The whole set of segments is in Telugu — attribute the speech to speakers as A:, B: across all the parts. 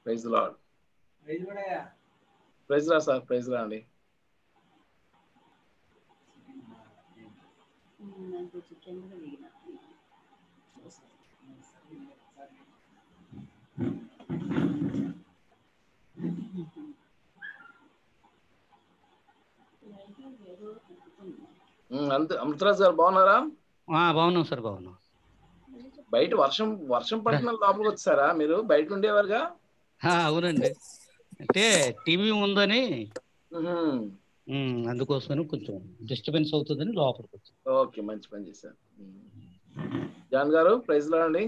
A: ప్రైజ్ లాడ్
B: ఐదు కూడా
A: ప్రైజ్ రా సార్ ప్రైజ్ రా అండి
C: నేను కొంచెం కిందకి దిగిన
A: ఉమ్, అంతే అమృతరాజ్ గారు బాగున్నారా
D: ఆ, బాగున్నాం సార్ బాగున్నాం
A: బయట వర్షం వర్షం పడుతున్న లోపలికి వచ్చారా మీరు బయట ఉండేవారుగా
D: ఆ, అవునండి అంటే టీవీ ఉందని
A: ఉహుం.
D: ఉమ్, అందుకోసమని కొంచెం డిస్టర్బెన్స్ అవుతుందని లోపలికి వచ్చాం
A: ఓకే మంచి పని చేశారు ఉమ్. జాన్ గారు ప్రైజ్ లో అండి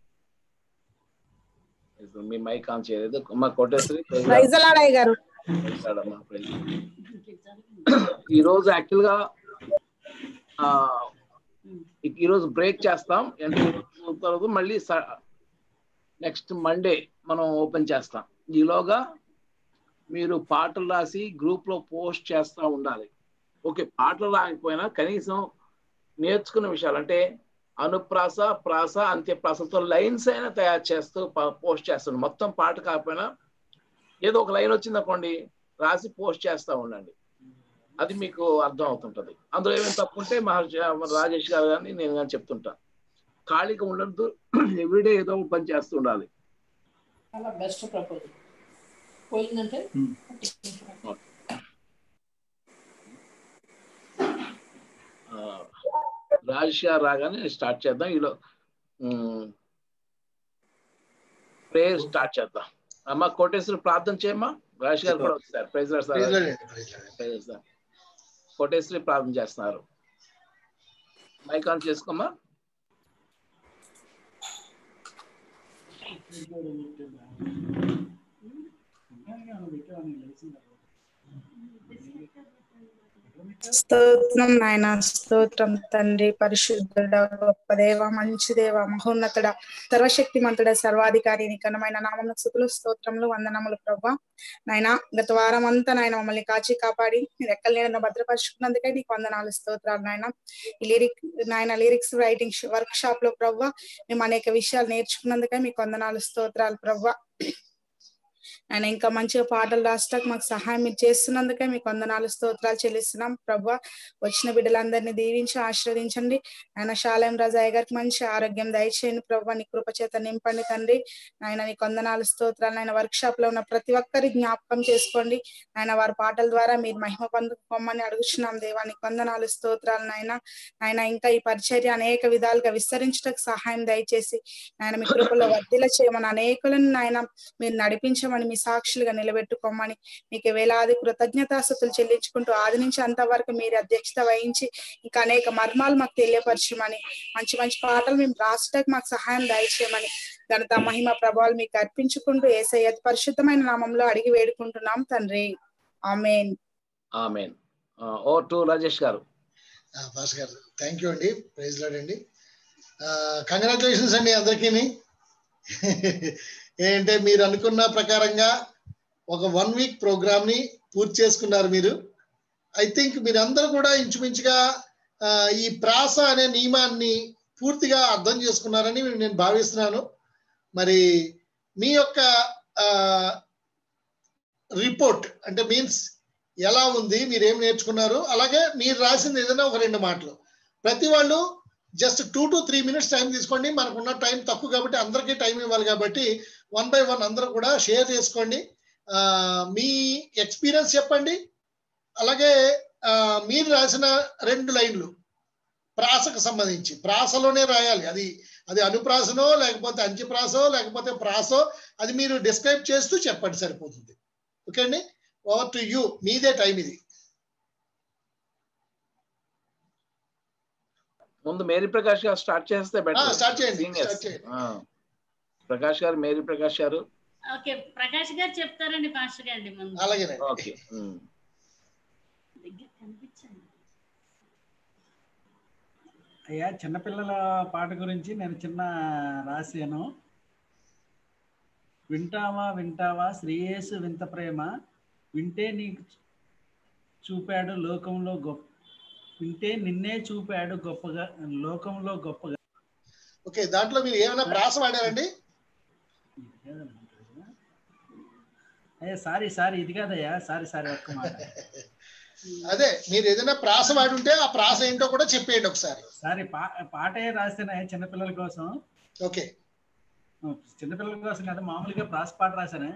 A: Praise Lord. మీ మైక్ ఆన్ చేయలేదు మా కోటేశ్వరి praise Lord.
E: ప్రైజ్ అలాడయ్య గారు
A: Praise Lord అమ్మా, praise Lord. ఈ రోజు యాక్చువల్ గా ఆ, ఈ- ఈ రోజు బ్రేక్ చేస్తాం అంటే తర్వాత మళ్ళీ నెక్స్ట్ మండే మనం ఓపెన్ చేస్తాం ఈలోగా మీరు పాటలు రాసి గ్రూప్ లో పోస్ట్ చేస్తూ ఉండాలి ఓకే పాటలు రాకపోయినా కనీసం నేర్చుకున్న విషయాలు అంటే అనుప్రాస ప్రాస అంత్యప్రాసతో లైన్స్ అయినా తయారు చేస్తూ పోస్ట్ చేస్తుండే మొత్తం పాట కాకపోయినా ఏదో ఒక లైన్ వచ్చింది అనుకోండి రాసి పోస్ట్ చేస్తూ ఉండండి అది మీకు అర్థం అవుతుంటది అందులో ఏమైనా తప్పు ఉంటే మహర్షి రాజేష్ గారు కానీ నేను కానీ చెప్తుంటా ఖాళీగా ఉండద్దు ఎవ్రీడే ఏదో ఒక పని చేస్తూ ఉండాలి
C: చాలా బెస్ట్ ప్రపోజల్ పోయిందంటే
A: ఆ, రాజేష్ గారు రాగానే స్టార్ట్ చేద్దాం ఈలో ప్రేయర్ స్టార్ట్ చేద్దాం అమ్మ కోటేశ్వర ప్రార్థన చేయమ్మా రాజేష్ గారు కూడా వస్తారు ప్రైజ్
F: Praise
A: సార్
F: Lord అండి, praise Lord.
A: Praise sir Koteswari ప్రార్థన చేస్తున్నారు మైక్ ఆన్ చేసుకోమ్మా
E: స్తోత్రం నాయన స్తోత్రం తండ్రి పరిశుద్ధుడ గొప్ప దేవ మంచి దేవ మహోన్నతుడ సర్వశక్తిమంతుడ సర్వాధికారి నీ ఘనమైన నామముల స్థుతులు స్తోత్రములు వందనములు ప్రభా నాయన గత వారం అంతా నాయన మమ్మల్ని కాచి కాపాడి మీరు ఎక్కడ నేను భద్రపరుచుకున్నందుకే నీకు వందనాలు స్తోత్రాలు నాయన ఈ లిరిక్ నాయన లిరిక్స్ రైటింగ్ వర్క్ షాప్ లో ప్రవ్వా మేము అనేక విషయాలు నేర్చుకున్నందుకే మీకు వందనాలు స్తోత్రాలు ప్రవ్వా ఆయన ఇంకా మంచిగా పాటలు రాస్తాక మాకు సహాయం మీరు చేస్తున్నందుకే మీకు వందనాలు స్తోత్రాలు చెల్లిస్తున్నాం ప్రభా వచ్చిన బిడ్డలందరినీ దీవించి ఆశీర్వదించండి ఆయన శాలయం రాజాయ్య గారికి మంచి ఆరోగ్యం దయచేయండి ప్రభా నీ కృప చేత నింపండి తండ్రి ఆయన నీకు వందనాలు స్తోత్రాలు ఆయన వర్క్ షాప్ లో ఉన్న ప్రతి ఒక్కరి జ్ఞాపకం చేసుకోండి ఆయన వారి పాటల ద్వారా మీరు మహిమ పొందుకోమని అడుగుచున్నాం దేవా నీకు వందనాలు స్తోత్రాలు నాయన ఆయన ఇంకా ఈ పరిచర్య అనేక విధాలుగా విస్తరించడానికి సహాయం దయచేసి ఆయన మీ కృపలో వర్ధిల చేయమని అనేకులను నాయన మీరు నడిపించమని మీ సాక్షులుగా నిలబెట్టుకోమని మీకు వేలాది కృతజ్ఞతాస్థుతులు చెల్లించుకుంటూ ఆది నుంచి అంతవరకు మీరు అధ్యక్షత వహించి ఇంకా అనేక మర్మాలు మాకు తెలియపరచమని మంచి మంచి పాటలు మేము రాసడానికి మాకు సహాయం దయచేయమని ఘనత మహిమ ప్రభావాలు మీకు అర్పించుకుంటూ ఏసయ్య అతి పరిశుద్ధమైన నామంలో అడిగి వేడుకుంటున్నాం తండ్రి ఆమెన్
A: ఆమెన్ ఓ టు రాజేష్ గారు
F: ఆ, పాస్ గారు థ్యాంక్ యూ అండి ప్రైజ్ లాడ్ అండి కంగ్రాచులేషన్స్ అండి అందరికీ ఏంటంటే మీరు అనుకున్న ప్రకారంగా ఒక వన్ వీక్ ప్రోగ్రామ్ ని పూర్తి చేసుకున్నారు మీరు ఐ థింక్ మీరందరూ కూడా ఇంచుమించుగా ఆ, ఈ ప్రాస అనే నియమాన్ని పూర్తిగా అర్థం చేసుకున్నారని నేను భావిస్తున్నాను మరి మీ యొక్క రిపోర్ట్ అంటే మీన్స్ ఎలా ఉంది మీరు ఏం నేర్చుకున్నారు అలాగే మీరు రాసింది ఏదైనా ఒక రెండు మాటలు ప్రతి వాళ్ళు just two to three minutes time తీసుకోండి మనకున్న టైం తక్కువ కాబట్టి అందరికీ టైం ఇవ్వాలి కాబట్టి వన్ బై వన్ అందరూ కూడా షేర్ చేసుకోండి ఆ, మీ ఎక్స్పీరియన్స్ చెప్పండి అలాగే ఆ, మీరు రాసిన రెండు లైన్లు ప్రాసకు సంబంధించి ప్రాసలోనే రాయాలి అది అది అనుప్రాసనో లేకపోతే అంత్యప్రాసో లేకపోతే ప్రాసో అది మీరు డిస్క్రైబ్ చేస్తూ చెప్పండి సరిపోతుంది ఓకే అండి ఓవర్ టు యూ మీదే టైం ఇది
A: ముందు మేరీ ప్రకాష్ గారు స్టార్ట్ చేస్తే
F: ఆ,
A: బెటర్
F: స్టార్ట్ చేయండి స్టార్ట్ చేయండి
A: ప్రకాష్ గారు మేరీ ప్రకాష్ గారు
G: ఓకే ప్రకాష్ గారు చెప్తారండి పాస్టర్ గారి ముందు
F: అలాగేనండి
A: ఓకే ఉమ్.
G: దగ్గర కనిపించండి
B: అయ్యా చిన్నపిల్లల పాట గురించి నేను చిన్న రాశాను వింటావా వింటావా శ్రీయేసు వింత ప్రేమ వింటే నీకు చూపాడు లోకంలో గొప్ప వింటే నిన్నే చూపాడు గొప్పగా లోకంలో గొప్పగా
F: ఓకే దాంట్లో మీరు ఏమైనా ప్రాస వాడారండి
B: అయ్యా సారీ సారీ ఇది కాదయ్యా సారీ సారీ ఒక్క మాట
F: అదే మీరు ఏదైనా ప్రాస వాడి ఉంటే ఆ ప్రాస ఏంటో కూడా చెప్పేయండి ఒకసారి
B: సారీ పా పాటే రాసిన చిన్నపిల్లల కోసం
F: ఓకే
B: చిన్నపిల్లల కోసం కదా మామూలుగా ప్రాస పాట రాశానే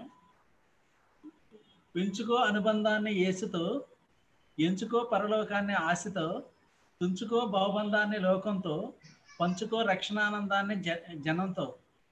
B: పెంచుకో అనుబంధాన్ని యేసుతో ఎంచుకో పరలోకాన్ని ఆశతో తుంచుకో భవబంధాన్ని లోకంతో పంచుకో రక్షణానందాన్ని జ- జనంతో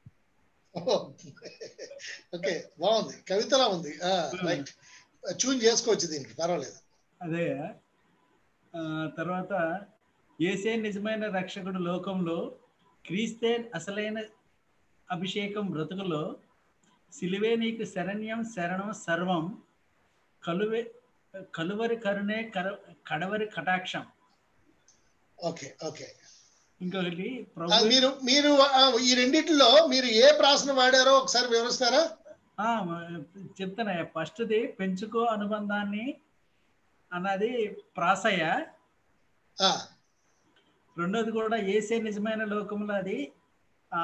F: ఓకే బాగుంది కవితలా ఉంది రైట్ చూన్ చేసుకోవచ్చు దీనికి పర్వాలేదు
B: అదే ఆ, తర్వాత ఏసే నిజమైన రక్షకుడు లోకంలో క్రీస్తే అసలైన అభిషేకం బ్రతుకులో సిలువే నీకు శరణ్యం శరణం సర్వం కలువే కలువరి కరుణే కర కడవరి కటాక్షం
F: ఓకే ఓకే
B: ఇంకొకటి
F: ఆ,
B: ప్రభు
F: మీరు మీరు ఆ, ఈ రెండిట్లో మీరు ఏ ప్రాసను వాడారో ఒకసారి వివరిస్తారా
B: ఆ, చెప్తాను ఫస్ట్ది పెంచుకో అనుబంధాన్ని అన్నది ప్రాసయ్య
F: ఆ,
B: రెండోది కూడా ఏసే నిజమైన లోకంలో అది ఆ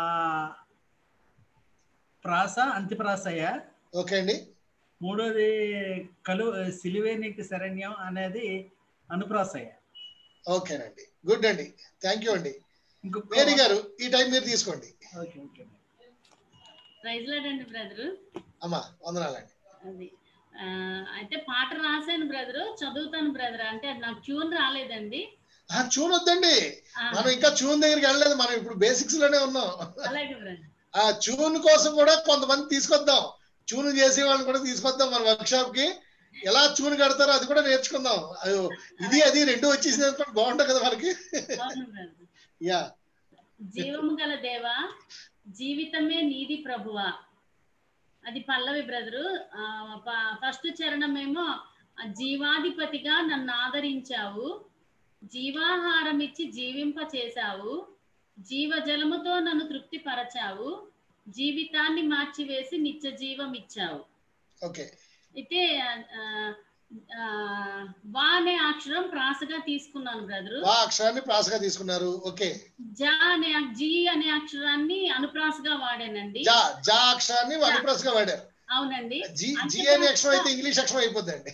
B: ప్రాస అంత్యప్రాసయ్య
F: ఓకే అండి
B: మూడోది కలు సిలివే నీకు శరణ్యం అనేది అనుప్రాసయ్య
F: ఓకేనండి గుడ్ అండి థ్యాంక్ యూ అండి
B: ఇంకొక
F: మేరీ గారు ఈ టైం మీరు తీసుకోండి
B: ఓకే ఓకే
G: ప్రైజ్ లాడండి బ్రదరు
F: అమ్మా వందనాలండి
G: అది ఆ, అయితే పాట రాశాను బ్రదరు చదువుతాను బ్రదర్ అంటే అది నాకు ట్యూన్ రాలేదండి
F: ఆ చూన్ వద్దండి
G: ఆ,
F: మనం ఇంకా చూన్ దగ్గరికి వెళ్ళలేదు మనం ఇప్పుడు బేసిక్స్ లోనే ఉన్నాం
G: అలాగే బ్రదర్
F: ఆ చూన్ కోసం కూడా కొంతమంది తీసుకొద్దాం చూన్ చేసే వాళ్ళని కూడా తీసుకొద్దాం మన వర్క్ షాప్ కి ఎలా చూన్ కడతారో అది కూడా నేర్చుకుందాం అయ్యో, ఇది అది రెండు వచ్చేసింది అనుకోండి బాగుంటుంది కదా మనకి
G: అవును బ్రదర్
F: యా
G: జీవము గల దేవా జీవితమే నీది ప్రభువా అది పల్లవి బ్రదరు ఫస్ట్ చరణమేమో ఆ జీవాధిపతిగా నన్ను ఆదరించావు జీవాహారం ఇచ్చి జీవింప చేశావు జీవజలముతో నన్ను తృప్తిపరచావు జీవితాన్ని మార్చివేసి నిత్య జీవం ఇచ్చావు
F: ఓకే
G: అయితే ఆ, ఆ, వా అనే అక్షరం ప్రాసగా తీసుకున్నాను బ్రదరు
F: వా అక్షరాన్ని ప్రాసగా తీసుకున్నారు ఓకే
G: జా అనే జీ అనే అక్షరాన్ని అనుప్రాసగా వాడానండి
F: జా జా అక్షరాన్ని వనప్రసగా వాడారు
G: అవునండి
F: జీ జీ అనే అక్షరం అయితే ఇంగ్లీష్ అక్షరం అయిపోద్దండి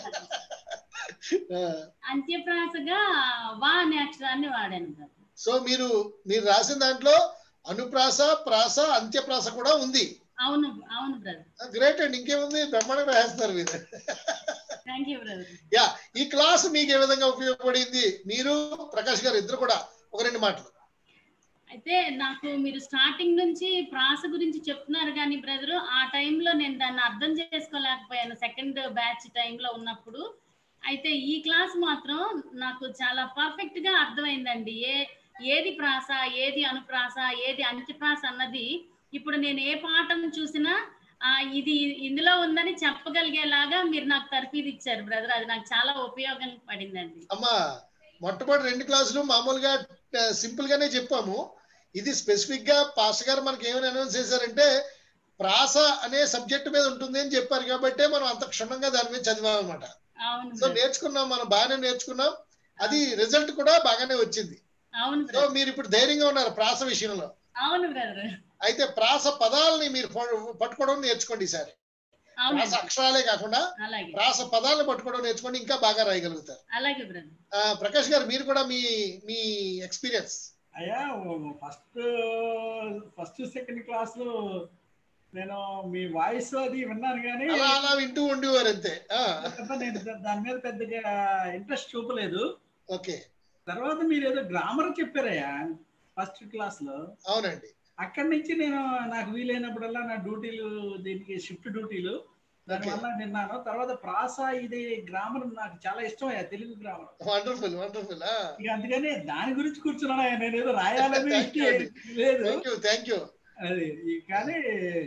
G: అంత్యప్రాసగా వా అనే అక్షరాన్ని వాడాను బ్రదర్
F: సో మీరు మీరు రాసిన దాంట్లో అనుప్రాస ప్రాస అంత్యప్రాస కూడా ఉంది
G: అవును అవును బ్రదర్
F: గ్రేట్ అండి ఇంకేముంది బ్రహ్మాండంగా రాస్తారు మీరు
G: థ్యాంక్ యూ బ్రదర్
F: యా ఈ క్లాస్ మీకు ఏ విధంగా ఉపయోగపడింది మీరు ప్రకాష్ గారు ఇద్దరు కూడా ఒక రెండు మాటలు
G: అయితే నాకు మీరు స్టార్టింగ్ నుంచి ప్రాస గురించి చెప్తున్నారు కానీ బ్రదర్ ఆ టైంలో నేను దాన్ని అర్థం చేసుకోలేకపోయాను సెకండ్ బ్యాచ్ టైంలో ఉన్నప్పుడు అయితే ఈ క్లాస్ మాత్రం నాకు చాలా పర్ఫెక్ట్ గా అర్థమైందండి ఏ ఏది ప్రాస ఏది అనుప్రాస ఏది అంత్యప్రాస అన్నది ఇప్పుడు నేను ఏ పాఠం చూసినా ఆ ఇది ఇందులో ఉందని చెప్పగలిగేలాగా మీరు నాకు తర్ఫీదు ఇచ్చారు బ్రదర్ అది నాకు చాలా ఉపయోగం పడిందండి
F: అమ్మా మొట్టమొదటి రెండు క్లాసులు మామూలుగా సింపుల్ గానే చెప్పాము ఇది స్పెసిఫిక్ గా పాస్ గారు మనకి ఏమని అనౌన్స్ చేశారంటే ప్రాస అనే సబ్జెక్ట్ మీద ఉంటుంది అని చెప్పారు కాబట్టి మనం అంత క్షుణ్ణంగా దాని మీద చదివాం అనమాట
G: అవును
F: సో
G: brother.
F: నేర్చుకున్నాం మనం బాగానే నేర్చుకున్నాం అది రిజల్ట్ కూడా బాగానే వచ్చింది
G: అవును
F: సో
G: బ్రదర్
F: మీరు ఇప్పుడు ధైర్యంగా ఉన్నారు ప్రాస విషయంలో
G: అవును బ్రదర్
F: అయితే ప్రాస పదాలని మీరు ప- పట్టుకోవడం నేర్చుకోండి ఈసారి
G: అవును
F: ప్రాస అక్షరాలే కాకుండా
G: అలాగే
F: ప్రాస పదాలను పట్టుకోవడం నేర్చుకోండి ఇంకా బాగా రాయగలుగుతారు
G: అలాగే బ్రదర్
F: ఆ, ప్రకాష్ గారు మీరు కూడా మీ మీ ఎక్స్పీరియన్స్
B: అయ్యా ఫస్ట్ ఫస్ట్ సెకండ్ క్లాస్ లో నేను మీ వాయిస్ అది విన్నాను కానీ
F: అలా అలా వింటూ ఉండేవారు అంతే ఆ,
B: తప్ప నేను దా- దాని మీద పెద్దగా ఇంట్రెస్ట్ చూపలేదు
F: ఓకే
B: తర్వాత మీరు ఏదో గ్రామర్ చెప్పారయ్యా ఫస్ట్ క్లాస్ లో
F: అవునండి
B: అక్కడి నుంచి నేను నాకు వీలైనప్పుడల్లా నా డ్యూటీలు దీనికి షిఫ్ట్ డ్యూటీలు దానివల్ల విన్నాను తర్వాత ప్రాస ఇది గ్రామర్ నాకు చాలా ఇష్టం అయ్యా తెలుగు గ్రామర్
F: వండర్ఫుల్ వండర్ఫుల్
B: ఇక అందుకని దాని గురించి కూర్చున్నాను నేను ఏదో రాయాలని
F: Thank you అండి.
B: లేదు
F: థ్యాంక్ యూ థ్యాంక్ యూ
B: అది ఈ- కానీ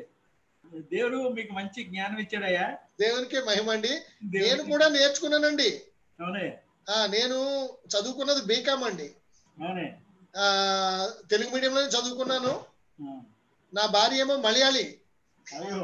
B: దేవుడు మీకు మంచి జ్ఞానం ఇచ్చాడయ్యా
F: దేవునికి మహిమ అండి నేను
B: దేవుడికి-
F: కూడా నేర్చుకున్నానండి
B: అవునే
F: ఆ, నేను చదువుకున్నది బీకామ్ అండి
B: అవునే
F: ఆ, తెలుగు మీడియంలోనే చదువుకున్నాను
B: ఆ,
F: నా భార్య ఏమో మలయాళీ
B: అయ్యో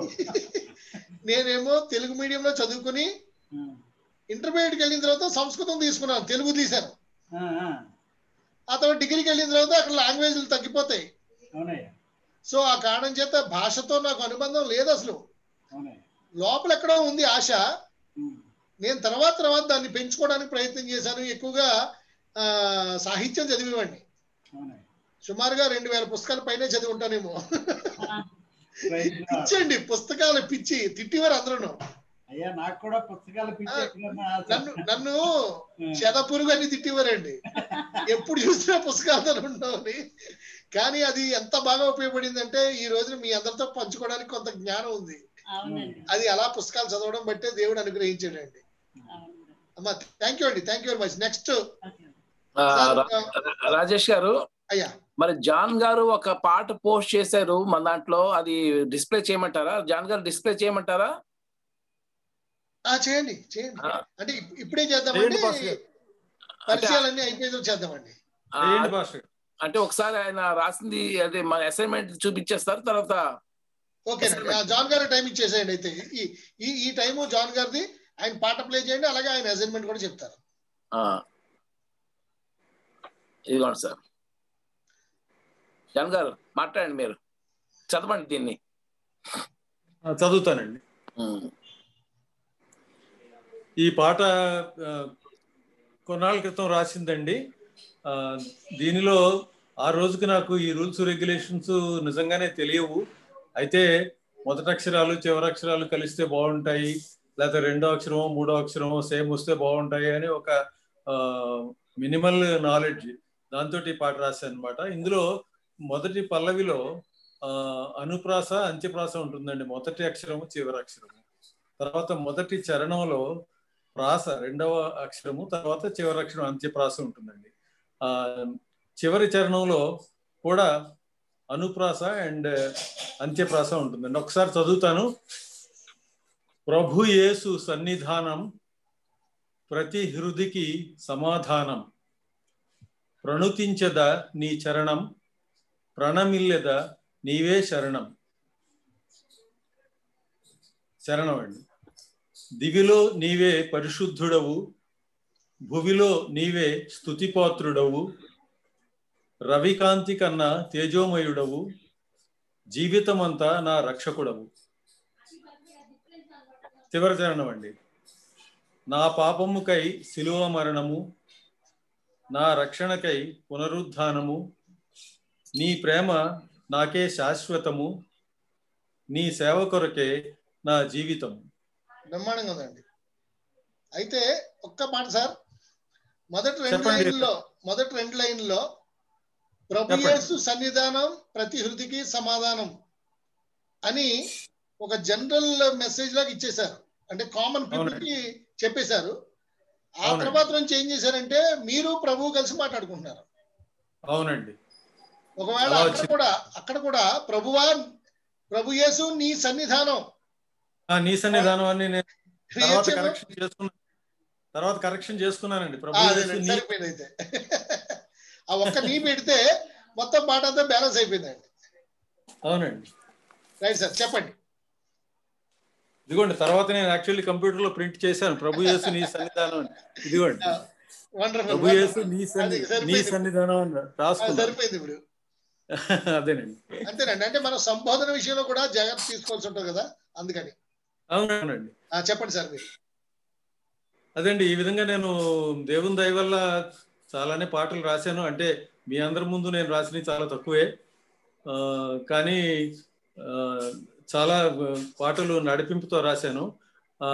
F: నేనేమో తెలుగు మీడియంలో చదువుకుని
B: ఆ,
F: ఇంటర్మీడియట్కి వెళ్ళిన తర్వాత సంస్కృతం తీసుకున్నాను తెలుగు తీశాను
B: ఆ, ఆ,
F: ఆ తర్వాత డిగ్రీకి వెళ్ళిన తర్వాత అక్కడ లాంగ్వేజ్లు
B: అవునయ్యా
F: సో ఆ కారణం చేత భాషతో నాకు అనుబంధం లేదు అసలు
B: అవునే
F: లోపల ఎక్కడో ఉంది ఆశ
B: ఉమ్,
F: నేను తర్వాత తర్వాత దాన్ని పెంచుకోవడానికి ప్రయత్నం చేశాను ఎక్కువగా ఆ, సాహిత్యం చదివేవాడిని
B: అవునండి
F: సుమారుగా రెండు వేల పుస్తకాల పైనే చదివి ఉంటానేమో
B: Praise God.
F: పిచ్చండి పుస్తకాలు పిచ్చి తిట్టివారు అందరూ
B: అయ్యా నాకు కూడా పుస్తకాలు పిచ్చి ఎక్కడన్నా ఆశ.
F: నన్ను నన్ను చెద పురుగు అని తిట్టివారండి ఎప్పుడు చూసినా పుస్తకాలతో ఉండవని కానీ అది ఎంత బాగా ఉపయోగపడిందంటే ఈ రోజున మీ అందరితో పంచుకోవడానికి కొంత జ్ఞానం ఉంది
G: అవునండి
F: అది అలా పుస్తకాలు చదవడం బట్టే దేవుడు అనుగ్రహించాడండి
G: అవును
F: అమ్మా థ్యాంక్ యూ అండి thank you very much next
G: okay.
A: ఆ, రా- రాజేష్ గారు
F: అయ్యా
A: మరి జాన్ గారు ఒక పాట పోస్ట్ చేశారు మన దాంట్లో అది డిస్ప్లే చేయమంటారా జాన్ గారు డిస్ప్లే చేయమంటారా
F: ఆ చేయండి చేయండి
A: ఆ.
F: అంటే ఇప్- ఇప్పుడే చేద్దామండి
H: చేయండి పాస్టర్ గారు.
F: పరిచయాలన్నీ అయిపోయిన చేద్దామండి
A: ఆ,
H: చేయండి పాస్టర్ గారు.
A: అంటే ఒకసారి ఆయన రాసింది అదే మన అసైన్మెంట్ చూపించేస్తారు తర్వాత
F: ఓకే జాన్ గారు టైం ఇచ్చేసేయండి అయితే ఈ ఈ ఈ టైము జాన్ గారిది ఆయన పాట ప్లే చేయండి అలాగే ఆయన అసైన్మెంట్ కూడా చెప్తారు
A: ఆ, ఇదిగోండి సార్ జాన్ గారు మాట్లాడండి మీరు చదవండి దీన్ని
H: ఆ, చదువుతానండి
A: ఉమ్,
H: ఈ పాట ఆ, కొన్నాళ్ళ క్రితం రాసిందండి ఆ, దీనిలో ఆ రోజుకి నాకు ఈ రూల్స్ రెగ్యులేషన్స్ నిజంగానే తెలియవు అయితే మొదటి అక్షరాలు చివరి అక్షరాలు కలిస్తే బాగుంటాయి లేకపోతే రెండో అక్షరమో మూడో అక్షరమో సేమ్ వస్తే బాగుంటాయి అని ఒక మినిమల్ నాలెడ్జ్ దాంతో ఈ పాట రాశాను అనమాట ఇందులో మొదటి పల్లవిలో ఆ, అనుప్రాస అంత్యప్రాస ఉంటుందండి మొదటి అక్షరము చివరి అక్షరము తర్వాత మొదటి చరణంలో ప్రాస రెండవ అక్షరము తర్వాత చివరి అక్షరం అంత్యప్రాస ఉంటుందండి ఆ చివరి చరణంలో కూడా అనుప్రాస అండ్ అంత్యప్రాస ఉంటుందండి ఒకసారి చదువుతాను ప్రభు యేసు సన్నిధానం ప్రతి హృదికి సమాధానం ప్రణుతించద నీ చరణం ప్రణమిల్లెద నీవే శరణం శరణం అండి దివిలో నీవే పరిశుద్ధుడవు భువిలో నీవే స్తుతిపాత్రుడవు రవికాంతి కన్నా తేజోమయుడవు జీవితమంతా నా రక్షకుడవు చివరి చరణం అండి నా పాపముకై శిలువ మరణము నా రక్షణకై పునరుద్ధానము నీ ప్రేమ నాకే శాశ్వతము నీ సేవ కొరకే నా జీవితము
F: బ్రహ్మాండంగా ఉందండి అయితే ఒక్క మాట సార్ మొదటి రెండు
H: చెప్పండి.
F: లైన్లో మొదటి రెండు లైన్లో ప్రభు
H: చెప్పండి.
F: యేసు సన్నిధానం ప్రతి హృదికి సమాధానం అని ఒక జనరల్ మెసేజ్ లాగా ఇచ్చేశారు అంటే కామన్ పీపుల్ కి చెప్పేశారు ఆ
H: అవునండి.
F: తర్వాత నుంచి ఏం చేశారంటే మీరు ప్రభువు కలిసి మాట్లాడుకుంటున్నారు
H: అవునండి
F: ఒకవేళ
H: అలా
F: అక్కడ
H: వచ్చింది.
F: కూడా అక్కడ కూడా ప్రభువా ప్రభు యేసు నీ సన్నిధానం
H: ఆ నీ సన్నిధానం అని నేను తర్వాత
F: క్రియేషన్
H: కరెక్షన్ చేసుకున్నాను తర్వాత కరెక్షన్ చేసుకున్నానండి
F: ఆ,
H: ప్రభు యేసు
F: అదేనండి,
H: నీ-
F: సరిపోయింది అయితే ఆ ఒక్క నీ పెడితే మొత్తం పాట అంతా బ్యాలెన్స్ అయిపోయిందండి
H: అవునండి
F: రైట్ సార్ చెప్పండి
H: ఇదిగోండి తర్వాత నేను యాక్చువల్లీ కంప్యూటర్ లో ప్రింట్ చేశాను ప్రభు యేసు నీ సన్నిధానం అని ఇదిగోండి
F: వండర్ఫుల్
H: ప్రభు యేసు నీ సన్ని
F: అది సరిపోయింది.
H: నీ సన్నిధానం అని రాసుకున్నాను
F: సరిపోయింది ఇప్పుడు
H: అదేనండి
F: అంతేనండి అంటే మనం సంబోధన విషయంలో కూడా జాగ్రత్త తీసుకోవాల్సి ఉంటుంది కదా అందుకని
H: అవునండి
F: ఆ, చెప్పండి సార్ మీరు
H: అదండి ఈ విధంగా నేను దేవుని దయ వల్ల చాలానే పాటలు రాశాను అంటే మీ అందరి ముందు నేను రాసినవి చాలా తక్కువే ఆ, కానీ ఆ, చాలా పాటలు నడిపింపుతో రాశాను ఆ,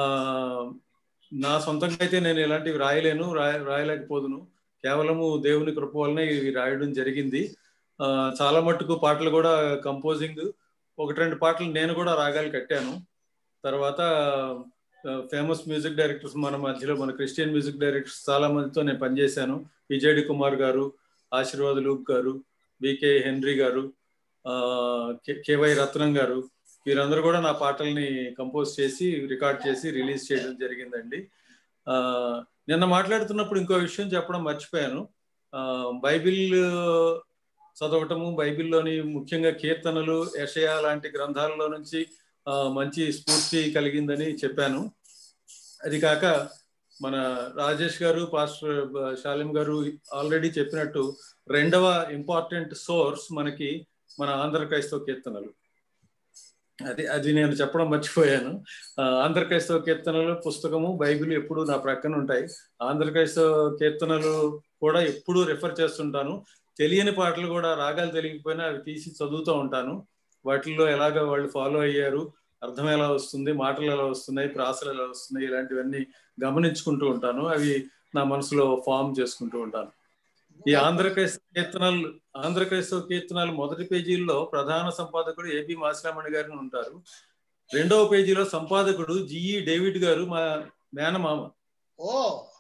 H: నా సొంతంగా అయితే నేను ఇలాంటివి రాయలేను రాయ రాయలేకపోదును కేవలము దేవుని కృప వలన ఇవి రాయడం జరిగింది ఆ, చాలా మట్టుకు పాటలు కూడా కంపోజింగ్ ఒకటి రెండు పాటలు నేను కూడా రాగాలు కట్టాను తర్వాత ఫేమస్ మ్యూజిక్ డైరెక్టర్స్ మన మధ్యలో మన క్రిస్టియన్ మ్యూజిక్ డైరెక్టర్స్ చాలా మందితో నేను పనిచేశాను విజయడి Kumar garu Ashirwad Luke garu VK Henry garu ఆ, కే- కేవై రత్నం గారు వీరందరూ కూడా నా పాటల్ని కంపోజ్ చేసి రికార్డ్ చేసి రిలీజ్ చేయడం జరిగిందండి ఆ, నిన్న మాట్లాడుతున్నప్పుడు ఇంకో విషయం చెప్పడం మర్చిపోయాను ఆ, బైబిల్ చదవటము బైబిల్లోని ముఖ్యంగా కీర్తనలు యషయా లాంటి గ్రంథాలలో నుంచి ఆ, మంచి స్ఫూర్తి కలిగిందని చెప్పాను అది కాక మన రాజేష్ గారు పాస్టర్ షాలిం గారు ఆల్రెడీ చెప్పినట్టు రెండవ ఇంపార్టెంట్ సోర్స్ మనకి మన ఆంధ్ర క్రైస్తవ కీర్తనలు అది అది నేను చెప్పడం మర్చిపోయాను ఆ, ఆంధ్ర క్రైస్తవ కీర్తనలు పుస్తకము బైబిల్ ఎప్పుడు నా ప్రక్కన ఉంటాయి ఆంధ్ర క్రైస్తవ కీర్తనలు కూడా ఎప్పుడూ రిఫర్ చేస్తుంటాను తెలియని పాటలు కూడా రాగాలు తెలియకపోయినా అవి తీసి చదువుతూ ఉంటాను వాటిల్లో ఎలాగ వాళ్ళు ఫాలో అయ్యారు అర్థం ఎలా వస్తుంది మాటలు ఎలా వస్తున్నాయి ప్రాసలు ఎలా వస్తున్నాయి ఇలాంటివన్నీ గమనించుకుంటూ ఉంటాను అవి నా మనసులో ఫామ్ చేసుకుంటూ ఉంటాను ఈ ఆంధ్ర క్రైస్తవ కీర్తనలు ఆంధ్ర క్రైస్తవ కీర్తనలు మొదటి పేజీల్లో ప్రధాన సంపాదకుడు ఏబి మాసిరామణి గారిని ఉంటారు రెండవ పేజీలో సంపాదకుడు జిఈ డేవిడ్ గారు మా మేనమామ
F: ఓ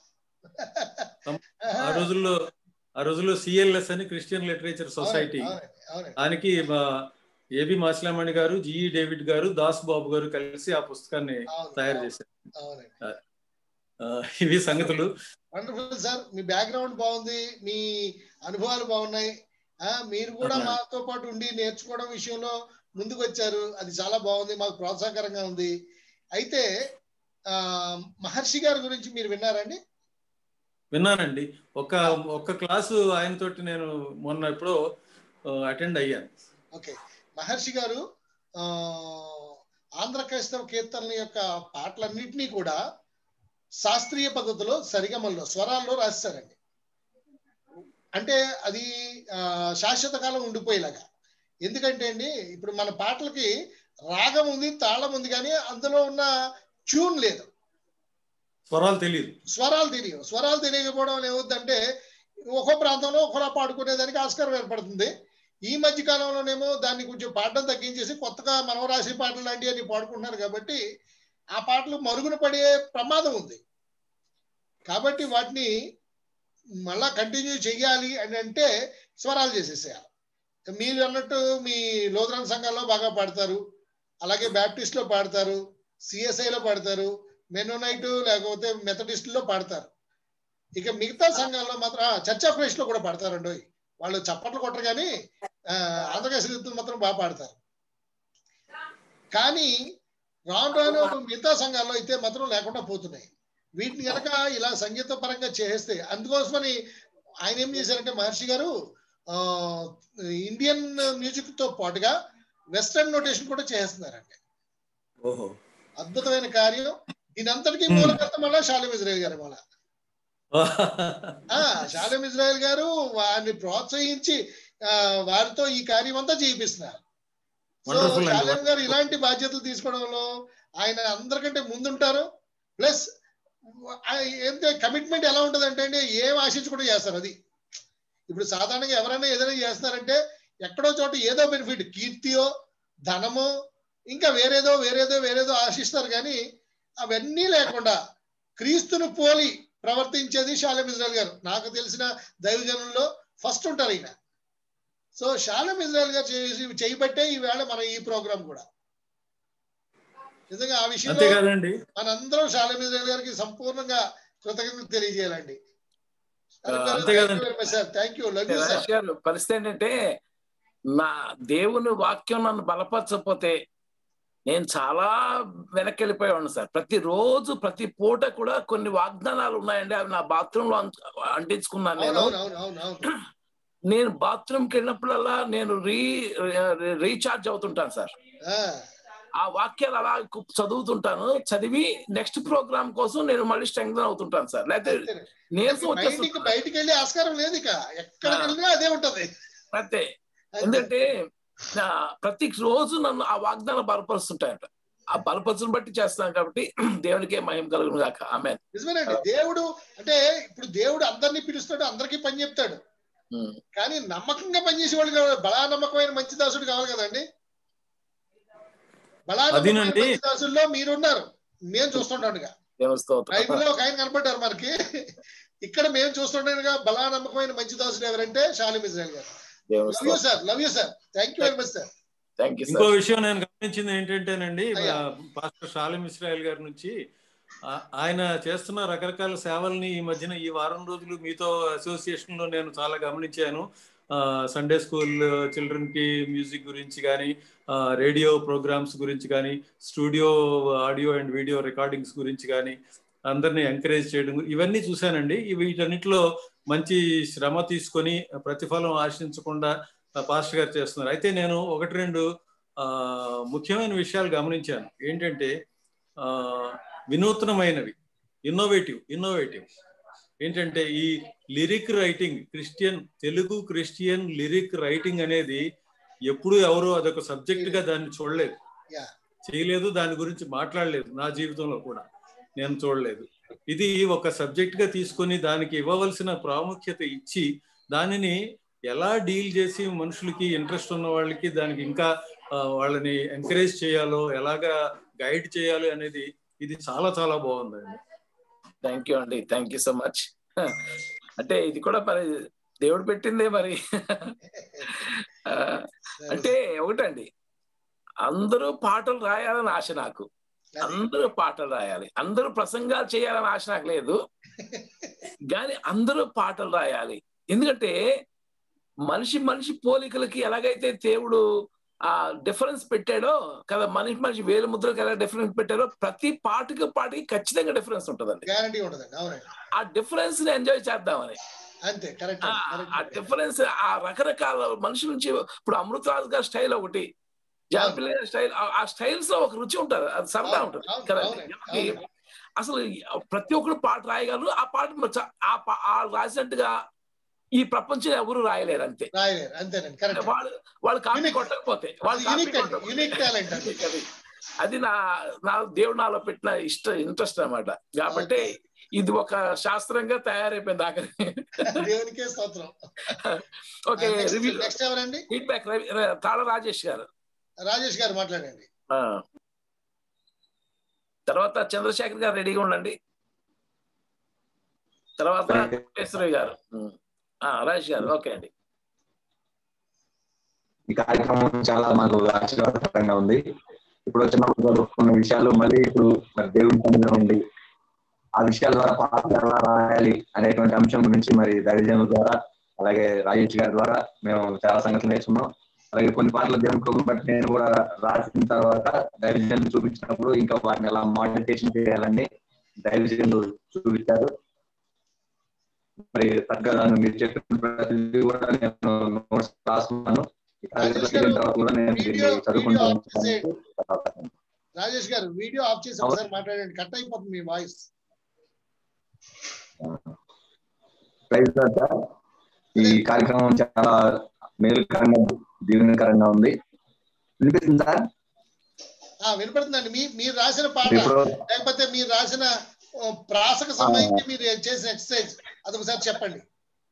H: ఆ రోజుల్లో ఆ రోజుల్లో సిఎల్ఎస్ అని క్రిస్టియన్ లిటరేచర్ సొసైటీ
F: అవునండి, అవునండి.
H: దానికి మా ఏబి మాసిలామణి గారు జిఈ డేవిడ్ గారు దాస్ బాబు గారు కలిసి ఆ పుస్తకాన్ని
F: అవును,
H: తయారు
F: అవును,
H: చేశారు
F: అవునండి
H: ఆ, ఇవి సంగతులు
F: వండర్ఫుల్ సార్ మీ బ్యాక్గ్రౌండ్ బాగుంది మీ అనుభవాలు బాగున్నాయి ఆ మీరు కూడా
H: అవునండి.
F: మాతో పాటు ఉండి నేర్చుకోవడం విషయంలో ముందుకు వచ్చారు అది చాలా బాగుంది మాకు ప్రోత్సాహకరంగా ఉంది అయితే ఆ మహర్షి గారి గురించి మీరు విన్నారండి
H: విన్నానండి ఒక ఒక్క క్లాసు ఆయనతోటి నేను మొన్న ఎప్పుడో అటెండ్ అయ్యాను
F: ఓకే మహర్షి గారు ఆ ఆంధ్ర క్రైస్తవ కీర్తనల యొక్క పాటలన్నింటినీ కూడా శాస్త్రీయ పద్ధతిలో సరిగమల్లో స్వరాల్లో రాశారండి అంటే అది ఆ, శాశ్వత కాలం ఉండిపోయేలాగా ఎందుకంటే అండి ఇప్పుడు మన పాటలకి రాగం ఉంది తాళం ఉంది కానీ అందులో ఉన్న ట్యూన్ లేదు
H: స్వరాలు తెలియదు
F: స్వరాలు తెలియవు స్వరాలు తెలియకపోవడం వల్ల ఏమవుతుందంటే ఒక్కో ప్రాంతంలో ఒకలా పాడుకునేదానికి ఆస్కారం ఏర్పడుతుంది ఈ మధ్య కాలంలోనేమో దాన్ని కొంచెం పాడడం తగ్గించేసి కొత్తగా మనం రాసే పాటలు లాంటివి అని పాడుకుంటున్నారు కాబట్టి ఆ పాటలు మరుగున పడే ప్రమాదం ఉంది కాబట్టి వాటిని మళ్ళా కంటిన్యూ చెయ్యాలి అని అంటే స్వరాలు చేసేసేయాలి మీరు అన్నట్టు మీ లోదరన్ సంఘాల్లో బాగా పాడతారు అలాగే బ్యాప్టిస్ట్ లో పాడతారు CSI లో పాడతారు మెనోనైట్ లేకపోతే మెథడిస్ట్ లో పాడతారు ఇక మిగతా సంఘాల్లో మాత్రం ఆ, చర్చ్ ఆఫ్ క్రైస్ట్ లో కూడా పాడతారండి వాళ్ళు చప్పట్లు కొట్టరు కానీ ఆ, ఆంధ్రప్రదేశ్ మాత్రం బాగా పాడతారు కానీ రాను రాను మిగతా సంఘాల్లో అయితే మాత్రం లేకుండా పోతున్నాయి వీటిని కనుక ఇలా సంగీత పరంగా చేస్తే అందుకోసమని ఆయన ఏం చేశారంటే మహర్షి గారు ఆ, ఇండియన్ మ్యూజిక్ తో పాటుగా వెస్టర్న్ నోటేషన్ కూడా చేస్తున్నారండి
H: ఓహో
F: అద్భుతమైన కార్యం దీని అంతటికీ మూలకర్త మళ్ళా షాలిం ఇజ్రాయల్ గారు మళ్ళా ఆ షాలిం ఇజ్రాయల్ గారు వారిని ప్రోత్సహించి ఆ, వారితో ఈ కార్యం అంతా చేయిస్తున్నారు సో
H: Wonderful అండి,
F: షాలిం గారు ఇలాంటి బాధ్యతలు తీసుకోవడంలో ఆయన అందరికంటే ముందుంటారు ప్లస్ ఏంటంటే కమిట్మెంట్ ఎలా ఉంటుంది అంటే అండి ఏం ఆశించకుండా చేస్తారు అది ఇప్పుడు సాధారణంగా ఎవరైనా ఏదైనా చేస్తున్నారంటే ఎక్కడో చోట ఏదో బెనిఫిట్ కీర్తియో ధనమో ఇంకా వేరేదో వేరేదో వేరేదో ఆశిస్తారు కానీ అవన్నీ లేకుండా క్రీస్తును పోలి ప్రవర్తించేది షాలెం ఇజ్రాయల్ గారు నాకు తెలిసిన దైవజనుల్లో ఫస్ట్ ఉంటారు ఈయన సో షాలెం ఇజ్రాయల్ గారు చేసి చేయబట్టే ఈవేళ మన ఈ ప్రోగ్రామ్ కూడా నిజంగా ఆ విషయంలో
H: అంతేకాదండి
F: మనందరం షాలెం ఇజ్రాయల్ గారికి సంపూర్ణంగా కృతజ్ఞతలు తెలియజేయాలండి
H: అంతే కదండి.
F: Sir thank you love you sir
A: Rajesh garu పరిస్థితి ఏంటంటే నా దేవుని వాక్యం నన్ను బలపరచకపోతే నేను చాలా వెనక్కి వెళ్ళిపోయేవాడిని సార్ ప్రతిరోజు ప్రతి పూట కూడా కొన్ని వాగ్దానాలు ఉన్నాయండి అవి నా బాత్రూమ్ లో అంట- అంటించుకున్నాను నేను
F: అవును అవును అవును అవును
A: నేను బాత్రూమ్ కి వెళ్ళినప్పుడల్లా నేను రీ రీఛార్జ్ అవుతుంటాను సార్
F: ఆ,
A: ఆ వాక్యాలు అలా కు- చదువుతుంటాను చదివి నెక్స్ట్ ప్రోగ్రామ్ కోసం నేను మళ్ళీ స్ట్రెంగ్ అవుతుంటాను సార్ లేకపోతే
F: అంతేనే.
A: నీరసం
F: బయటికి
A: వచ్చేస్తుంది
F: బయటికి వెళ్ళే ఆస్కారం లేదు ఇక ఎక్కడికి
A: ఆ.
F: వెళ్ళినా అదే ఉంటది
A: అంతే
F: అంతే.
A: ఎందుకంటే నా ప్రతి రోజు నన్ను ఆ వాగ్దానం బలపరుస్తుంటాయంట ఆ బలపరచును బట్టి చేస్తాను కాబట్టి దేవునికే మహిమ కలుగును కాక ఆమె
F: నిజమేనండి దేవుడు అంటే ఇప్పుడు దేవుడు అందరినీ పిలుస్తాడు అందరికీ పని చెప్తాడు కానీ నమ్మకంగా పనిచేసే వాళ్ళు కావాలి బలా నమ్మకమైన మంచి దాసుడు కావాలి కదండి బలా నమ్మకమైన
H: అదేనండి.
F: మంచి దాసుల్లో మీరున్నారు మేము చూస్తుంటాడుగా
A: దేవుని స్తోత్రం
F: బైబిల్లో ఒక ఆయన కనపడ్డారు మనకి ఇక్కడ మేము చూస్తుండగా బలా నమ్మకమైన మంచి దాసుడు ఎవరంటే షాలిం ఇజ్రాయల్ గారు
A: దేవుని
F: లవ్ యూ
A: స్తోత్రం
F: sir love you sir thank you very much sir
A: thank you
H: ఇంకో
A: సార్
H: విషయం నేను గమనించింది ఏంటంటేనండి
F: అయ్యా.
H: ఆ, పాస్టర్ షాలిం ఇస్రాయల్ గారి నుంచి ఆ- ఆయన చేస్తున్న రకరకాల సేవల్ని ఈ మధ్యన ఈ వారం రోజులు మీతో అసోసియేషన్ లో నేను చాలా గమనించాను ఆ, సండే స్కూల్ చిల్డ్రన్ కి మ్యూజిక్ గురించి కానీ రేడియో ప్రోగ్రామ్స్ గురించి కానీ studio audio and video recordings గురించి కానీ అందరినీ ఎంకరేజ్ చేయడం ఇవన్నీ చూశానండి ఈ వీటన్నిటిలో మంచి శ్రమ తీసుకొని ప్రతిఫలం ఆశించకుండా ఆ, పాస్టర్ గారు చేస్తున్నారు అయితే నేను ఒకటి రెండు ఆ, ముఖ్యమైన విషయాలు గమనించాను ఏంటంటే ఆ, వినూత్నమైనవి ఇన్నోవేటివ్ ఇన్నోవేటివ్ ఏంటంటే ఈ lyric writing Christian Telugu Christian lyric writing అనేది ఎప్పుడు ఎవరు అదొక సబ్జెక్ట్ గా దాన్ని చూడలేదు
F: యా
H: చేయలేదు దాని గురించి మాట్లాడలేదు నా జీవితంలో కూడా నేను చూడలేదు ఇది ఒక సబ్జెక్ట్ గా తీసుకొని దానికి ఇవ్వవలసిన ప్రాముఖ్యత ఇచ్చి దానిని ఎలా డీల్ చేసి మనుషులకి ఇంట్రెస్ట్ ఉన్న వాళ్ళకి దానికి ఇంకా ఆ, వాళ్ళని ఎంకరేజ్ చేయాలో ఎలాగా గైడ్ చేయాలి అనేది ఇది చాలా చాలా బాగుందండి
A: థ్యాంక్ యూ అండి థ్యాంక్ యూ సో మచ్ అంటే ఇది కూడా మరి దేవుడు పెట్టిందే మరి ఆ, అంటే ఒకటండి అందరూ పాటలు రాయాలని ఆశ నాకు అందరూ పాటలు రాయాలి అందరూ ప్రసంగాలు చేయాలని ఆశ నాకు లేదు కానీ అందరూ పాటలు రాయాలి ఎందుకంటే మనిషి మనిషి పోలికలకి ఎలాగైతే దేవుడు ఆ డిఫరెన్స్ పెట్టాడో కదా మనిషి మనిషి వేలు ముద్రలకు ఎలా డిఫరెన్స్ పెట్టాడో ప్రతి పాటకి పాటకి ఖచ్చితంగా డిఫరెన్స్ ఉంటుందండి
F: గ్యారంటీ ఉంటుందండి అవునండి
A: ఆ డిఫరెన్స్ ని ఎంజాయ్ చేద్దామని
F: అంతే కరెక్ట్
A: ఆ ఆ డిఫరెన్స్ ఆ రకరకాల మనిషి నుంచి ఇప్పుడు అమృతరాజు గారి స్టైల్ ఒకటి జానపిల్ల గారి స్టైల్ ఆ స్టైల్స్ లో ఒక రుచి ఉంటుంది అది సరదా ఉంటుంది
F: అవును,
A: కదా
F: అవునండి,
A: ఎవరికి
F: అవును.
A: అసలు ప్రతి ఒక్కరు పాట రాయగలరు ఆ పాట చ- ఆ పా- ఆ రాసినట్టుగా ఈ ప్రపంచం ఎవరు రాయలేరు అంతే
F: రాయలేరు అంతేనండి కరెక్ట్
A: వాళ్ళు వాళ్ళు కాపీ కొట్టకపోతే వాళ్ళు కాపీ
F: యూనిక్ అండి
A: కొట్టకపోతే
F: యూనిక్ టాలెంట్ అండి
A: అది అది నా నా దేవుడు నాలో పెట్టిన ఇష్ట ఇంట్రెస్ట్ అన్నమాట కాబట్టి ఇది ఒక శాస్త్రంగా తయారైపోయింది ఆఖరి
F: దేవునికే స్తోత్రం
A: ఓకే రివ్యూ
F: నెక్స్ట్ ఎవరండి
A: ఫీడ్బ్యాక్ తాళ రాజేష్ గారు
F: రాజేష్ గారు మాట్లాడండి
A: ఆ. తర్వాత చంద్రశేఖర్ గారు రెడీగా ఉండండి తర్వాత కోటేశ్వరి గారు ఉమ్. ఆ, రాజేష్ గారు ఓకే అండి
I: ఈ కార్యక్రమం చాలా మాకు ఆశీర్వాదకరంగా ఉంది ఇప్పుడు వచ్చినప్పుడు చదువుకున్న విషయాలు మళ్ళీ ఇప్పుడు మరి దేవుని పనిలో ఉండి ఆ విషయాల ద్వారా పాటలు ఎలా రాయాలి అనేటువంటి అంశం గురించి మరి దైవజనుల ద్వారా అలాగే రాజేష్ గారి ద్వారా మేము చాలా సంగతులు నేర్చుకున్నాం అలాగే కొన్ని పాటలు దేవుని కృపను బట్టి నేను కూడా రాసిన తర్వాత దైవజనులు చూపించినప్పుడు ఇంకా వాటిని ఎలా మాడిటేషన్ చేయాలని దైవజనులు చూపించారు మరి తగ్గ మీరు చెప్పిన ప్రతిదీ కూడా నేను నోట్స్ రాసుకున్నాను ఈ కార్యక్రమం అయిన తర్వాత కూడా నేను దీన్ని చదువుకుంటాను
F: రాజేష్ గారు వీడియో ఆఫ్ చేసి ఒకసారి మాట్లాడండి కట్ అయిపోతుంది మీ వాయిస్
I: ప్రైజ్ లార్డ్ సార్. ఈ కార్యక్రమం చాలా మేలుకరంగా దీవెనకరంగా ఉంది వినిపిస్తుంది సార్
F: ఆ వినపడుతుందండి మీ మీరు రాసిన పాట
I: ఇప్పుడు
F: లేకపోతే మీరు రాసిన ఓ, ప్రాసకు సంబంధించి మీరు చేసిన ఎక్సర్సైజ్ అది ఒకసారి చెప్పండి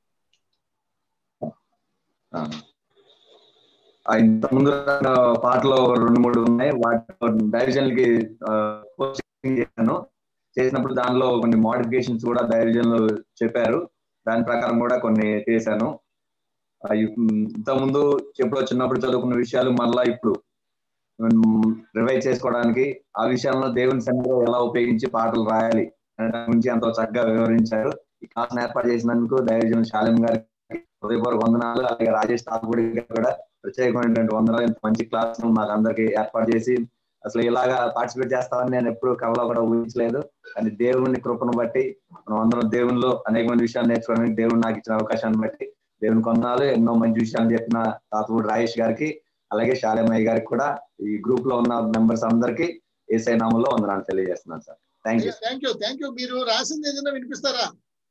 I: ఆ. ఆ, ఇంతకుముందు రాసిన పాటలు రెండు మూడు ఉన్నాయి వాటిలో డైవిజన్లకి కోచింగ్ చేశాను చేసినప్పుడు దానిలో కొన్ని మోడిఫికేషన్స్ కూడా డైవిజన్లు చెప్పారు దాని ప్రకారం కూడా కొన్ని చేశాను ఆ, ఇప్- ఇంతకుముందు ఎప్పుడో చిన్నప్పుడు చదువుకున్న విషయాలు మళ్ళా ఇప్పుడు రివైజ్ చేసుకోవడానికి ఆ విషయాల్లో దేవుని సన్నిధిలో ఎలా ఉపయోగించి పాటలు రాయాలి అనే దాని గురించి ఎంతో చక్కగా వివరించారు ఈ క్లాస్ ఏర్పాటు చేసినందుకు దైవజన్ శాలిం గారికి హృదయపూర్వక వందనాలు అలాగే రాజేష్ తాతపూడి గారికి కూడా ప్రత్యేకమైనటువంటి వందనాలు ఇంత మంచి క్లాస్ మాకు అందరికి ఏర్పాటు చేసి అసలు ఇలాగా పార్టిసిపేట్ చేస్తామని నేను ఎప్పుడు కవలో కూడా ఊహించలేదు కానీ దేవుని కృపను బట్టి మనం అందరం దేవునిలో అనేక మంది విషయాలు నేర్చుకోవడానికి దేవుడు నాకు ఇచ్చిన అవకాశాన్ని బట్టి దేవుని కొందాలు ఎన్నో మంచి విషయాలు చెప్పిన తాతపూడి రాజేష్ గారికి అలాగే శాలేమయ్య గారికి కూడా ఈ గ్రూప్ లో ఉన్న మెంబర్స్ అందరికి ఏసై నామంలో వందనాలు తెలియజేస్తున్నాను sir thank you
F: thank you thank you మీరు రాసింది ఏదైనా వినిపిస్తారా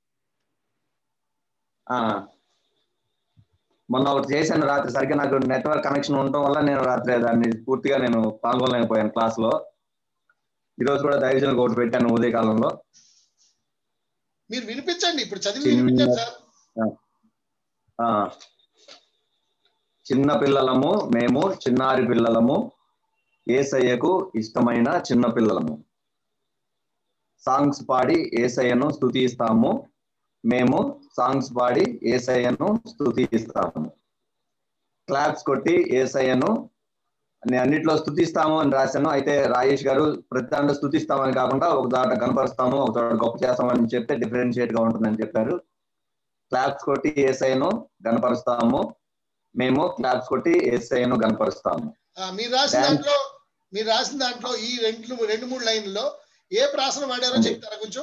I: ఆ, మొన్న ఒకటి చేశాను రాత్రి సరిగ్గా నాకు నెట్వర్క్ కనెక్షన్ ఉండటం వల్ల నేను రాత్రి దాన్ని పూర్తిగా నేను పాల్గొనలేకపోయాను క్లాస్ లో ఈ రోజు కూడా దైవజనులకు ఒకటి పెట్టాను ఉదయకాలంలో
F: మీరు వినిపించండి ఇప్పుడు చదివి
I: చిన్న-
F: వినిపించండి సార్
I: ఆ, చిన్న పిల్లలము మేము చిన్నారి పిల్లలము ఏసయ్యకు ఇష్టమైన చిన్న పిల్లలము సాంగ్స్ పాడి ఏసయ్యను స్తుతిస్తాము మేము సాంగ్స్ పాడి ఏసయ్యను స్తుతిస్తాము క్లాప్స్ కొట్టి ఏసయ్యను నేను అన్నిట్లో స్థుతిస్తాము అని రాశాను అయితే రాజేష్ గారు ప్రతి దాంట్లో స్థుతిస్తామని కాకుండా ఒక దాట కనపరుస్తాము ఒక చోట గొప్ప చేస్తామని చెప్తే డిఫరెన్షియేట్ గా ఉంటుందని చెప్పారు క్లాప్స్ కొట్టి ఏసైను గనపరుస్తాము మేము క్లాప్స్ కొట్టి ఏసైను గనపరుస్తాము
F: ఆ, మీరు రాసిన
I: Thank-
F: దాంట్లో మీరు రాసిన దాంట్లో ఈ రెండు రెండు మూడు లైన్లలో ఏ ప్రాసన వాడారో
I: అండి.
F: చెప్తారా కొంచెం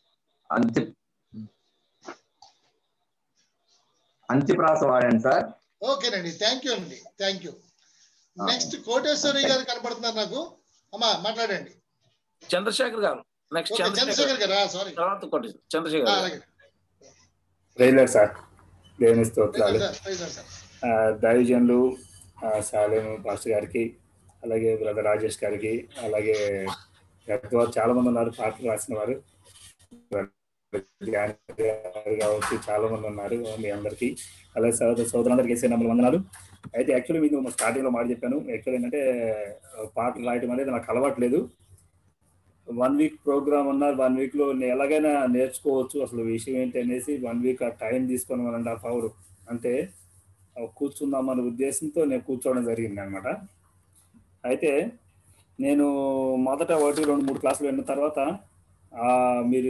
I: అంత్య అంత్యప్రాస వాడండి సార్
F: ఓకేనండి థ్యాంక్ యూ అండి thank you next Koteswari garu కనపడుతున్నారు నాకు అమ్మా మాట్లాడండి
A: చంద్రశేఖర్ గారు నెక్స్ట్
F: ఓకే, చంద్రశేఖర్ గారా సారీ
A: తర్వాత కొట్టి చంద్రశేఖర్ గారు.
F: అలాగే
J: రైలర్ సార్ దేవుని స్తోత్రాలు
F: సార్, ప్రైజ్ లార్డ్ సార్
J: ఆ, దైవజనులు ఆ, సాలేము పాస్టర్ గారికి అలాగే బ్రదర్ రాజేష్ గారికి అలాగే ఎంతవారు చాలా మంది ఉన్నారు పాటలు రాసిన వారు జ్ఞాని గారు కావచ్చు చాలా మంది ఉన్నారు మీ అందరికీ అలాగే సోదర సోదరులందరికీ వేసే నమ్మలు వందనాలు అయితే యాక్చువల్లీ మీకు స్టార్టింగ్ లో మాట చెప్పాను యాక్చువల్ ఏంటంటే ఆ, పాటలు రాయడం అనేది నాకు అలవాట్లేదు వన్ వీక్ ప్రోగ్రామ్ ఉన్నా వన్ వీక్ లో నేను ఎలాగైనా నేర్చుకోవచ్చు అసలు విషయం ఏంటి అనేసి వన్ వీక్ ఆ టైం తీసుకొని వన్ అండ్ హాఫ్ అవర్ అంటే ఆ కూర్చుందాం అనే ఉద్దేశంతో నేను కూర్చోవడం జరిగింది అనమాట అయితే నేను మొదట ఒకటి రెండు మూడు క్లాసులు విన్న తర్వాత ఆ, మీరు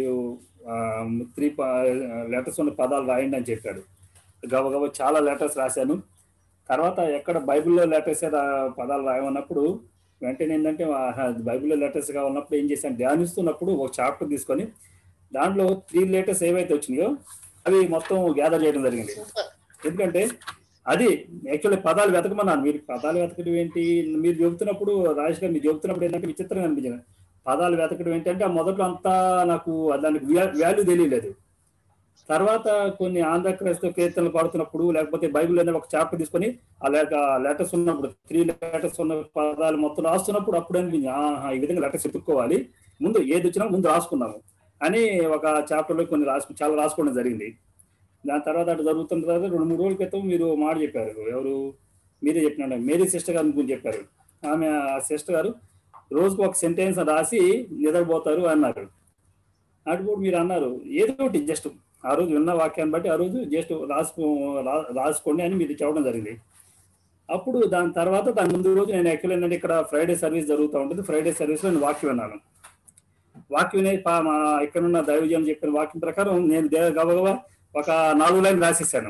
J: త్రీ లెటర్స్ ఉన్న పదాలు రాయండి అని చెప్పాడు గబగబ చాలా లెటర్స్ రాశాను తర్వాత ఎక్కడ బైబిల్లో లెటర్స్ పదాలు రాయమన్నప్పుడు వెంటనే ఏంటంటే ఆహా, బైబిల్లో లెటర్స్ కావాలన్నప్పుడు ఏం చేశాను ధ్యానిస్తున్నప్పుడు ఒక చాప్టర్ తీసుకొని దాంట్లో త్రీ లెటర్స్ ఏవైతే వచ్చినాయో అవి మొత్తం గ్యాదర్ చేయడం జరిగింది ఎందుకంటే అది యాక్చువల్లీ పదాలు వెతకమన్నాను మీరు పదాలు వెతకడం ఏంటి మీరు చెబుతున్నప్పుడు రాజేష్ గారు మీరు చెబుతున్నప్పుడు ఏంటంటే విచిత్రంగా అనిపించింది పదాలు వెతకడం ఏంటంటే ఆ మొదట్లో అంతా నాకు దానికి వాల్యూ తెలియలేదు తర్వాత కొన్ని ఆంధ్ర క్రైస్తవ కీర్తనలు పాడుతున్నప్పుడు లేకపోతే బైబిల్ అనేది ఒక చాప్టర్ తీసుకొని ఆ లేక లెటర్స్ ఉన్నప్పుడు త్రీ లెటర్స్ ఉన్న పదాలు మొత్తం రాస్తున్నప్పుడు అప్పుడు అనిపించింది ఆహా, ఈ విధంగా లెటర్స్ ఎత్తుక్కోవాలి ముందు ఏది వచ్చినా ముందు రాసుకుందాము అని ఒక చాప్టర్లో కొన్ని రాసు చాలా రాసుకోవడం జరిగింది దాని తర్వాత అటు జరుగుతున్న తర్వాత రెండు మూడు రోజుల క్రితం మీరు మాట చెప్పారు ఎవరు మీరే చెప్పినాడు మేరీ సిస్టర్ గారి గురించి చెప్పారు ఆమె ఆ సిస్టర్ గారు రోజుకు ఒక సెంటెన్స్ రాసి నిద్రపోతారు అన్నారు అటుప్పుడు మీరు అన్నారు ఏదో ఒకటి జస్ట్ ఆ రోజు విన్న వాక్యాన్ని బట్టి ఆ రోజు జస్ట్ రాసుకో రా- రాసుకోండి అని మీరు చెప్పడం జరిగింది అప్పుడు దాని తర్వాత దాని ముందు రోజు నేను యాక్చువల్ ఏంటంటే ఇక్కడ ఫ్రైడే సర్వీస్ జరుగుతూ ఉంటుంది ఫ్రైడే సర్వీస్లో నేను వాక్యం విన్నాను వాక్యం అనేది పా- మా ఇక్కడ ఉన్న దైవజనం చెప్పిన వాక్యం ప్రకారం నేను దే- గబగబా ఒక నాలుగు లైన్ రాసేసాను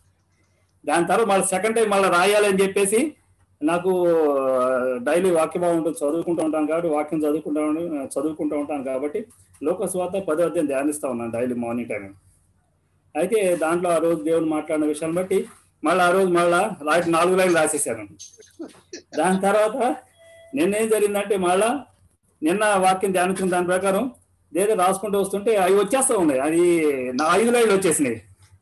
J: దాని తర్వాత మళ్ళీ సెకండ్ టైం మళ్ళీ రాయాలని చెప్పేసి నాకు డైలీ వాక్యం బాగుంటుంది చదువుకుంటూ ఉంటాను కాబట్టి వాక్యం చదువుకుంటా ఉంటాను చదువుకుంటూ ఉంటాను కాబట్టి లోకస్వాత పదో అధ్యాయం ధ్యానిస్తా ఉన్నాను డైలీ మార్నింగ్ టైం అయితే దాంట్లో ఆ రోజు దేవుడు మాట్లాడిన విషయాన్ని బట్టి మళ్ళీ ఆ రోజు మళ్ళా రాసి నాలుగు లైన్లు రాసేసాను దాని తర్వాత నిన్న ఏం జరిగిందంటే మళ్ళా నిన్న వాక్యం ధ్యానించిన దాని ప్రకారం ఏదో రాసుకుంటూ వస్తుంటే అవి వచ్చేస్తా ఉన్నాయి అది నా ఐదు లైన్లు వచ్చేసినాయి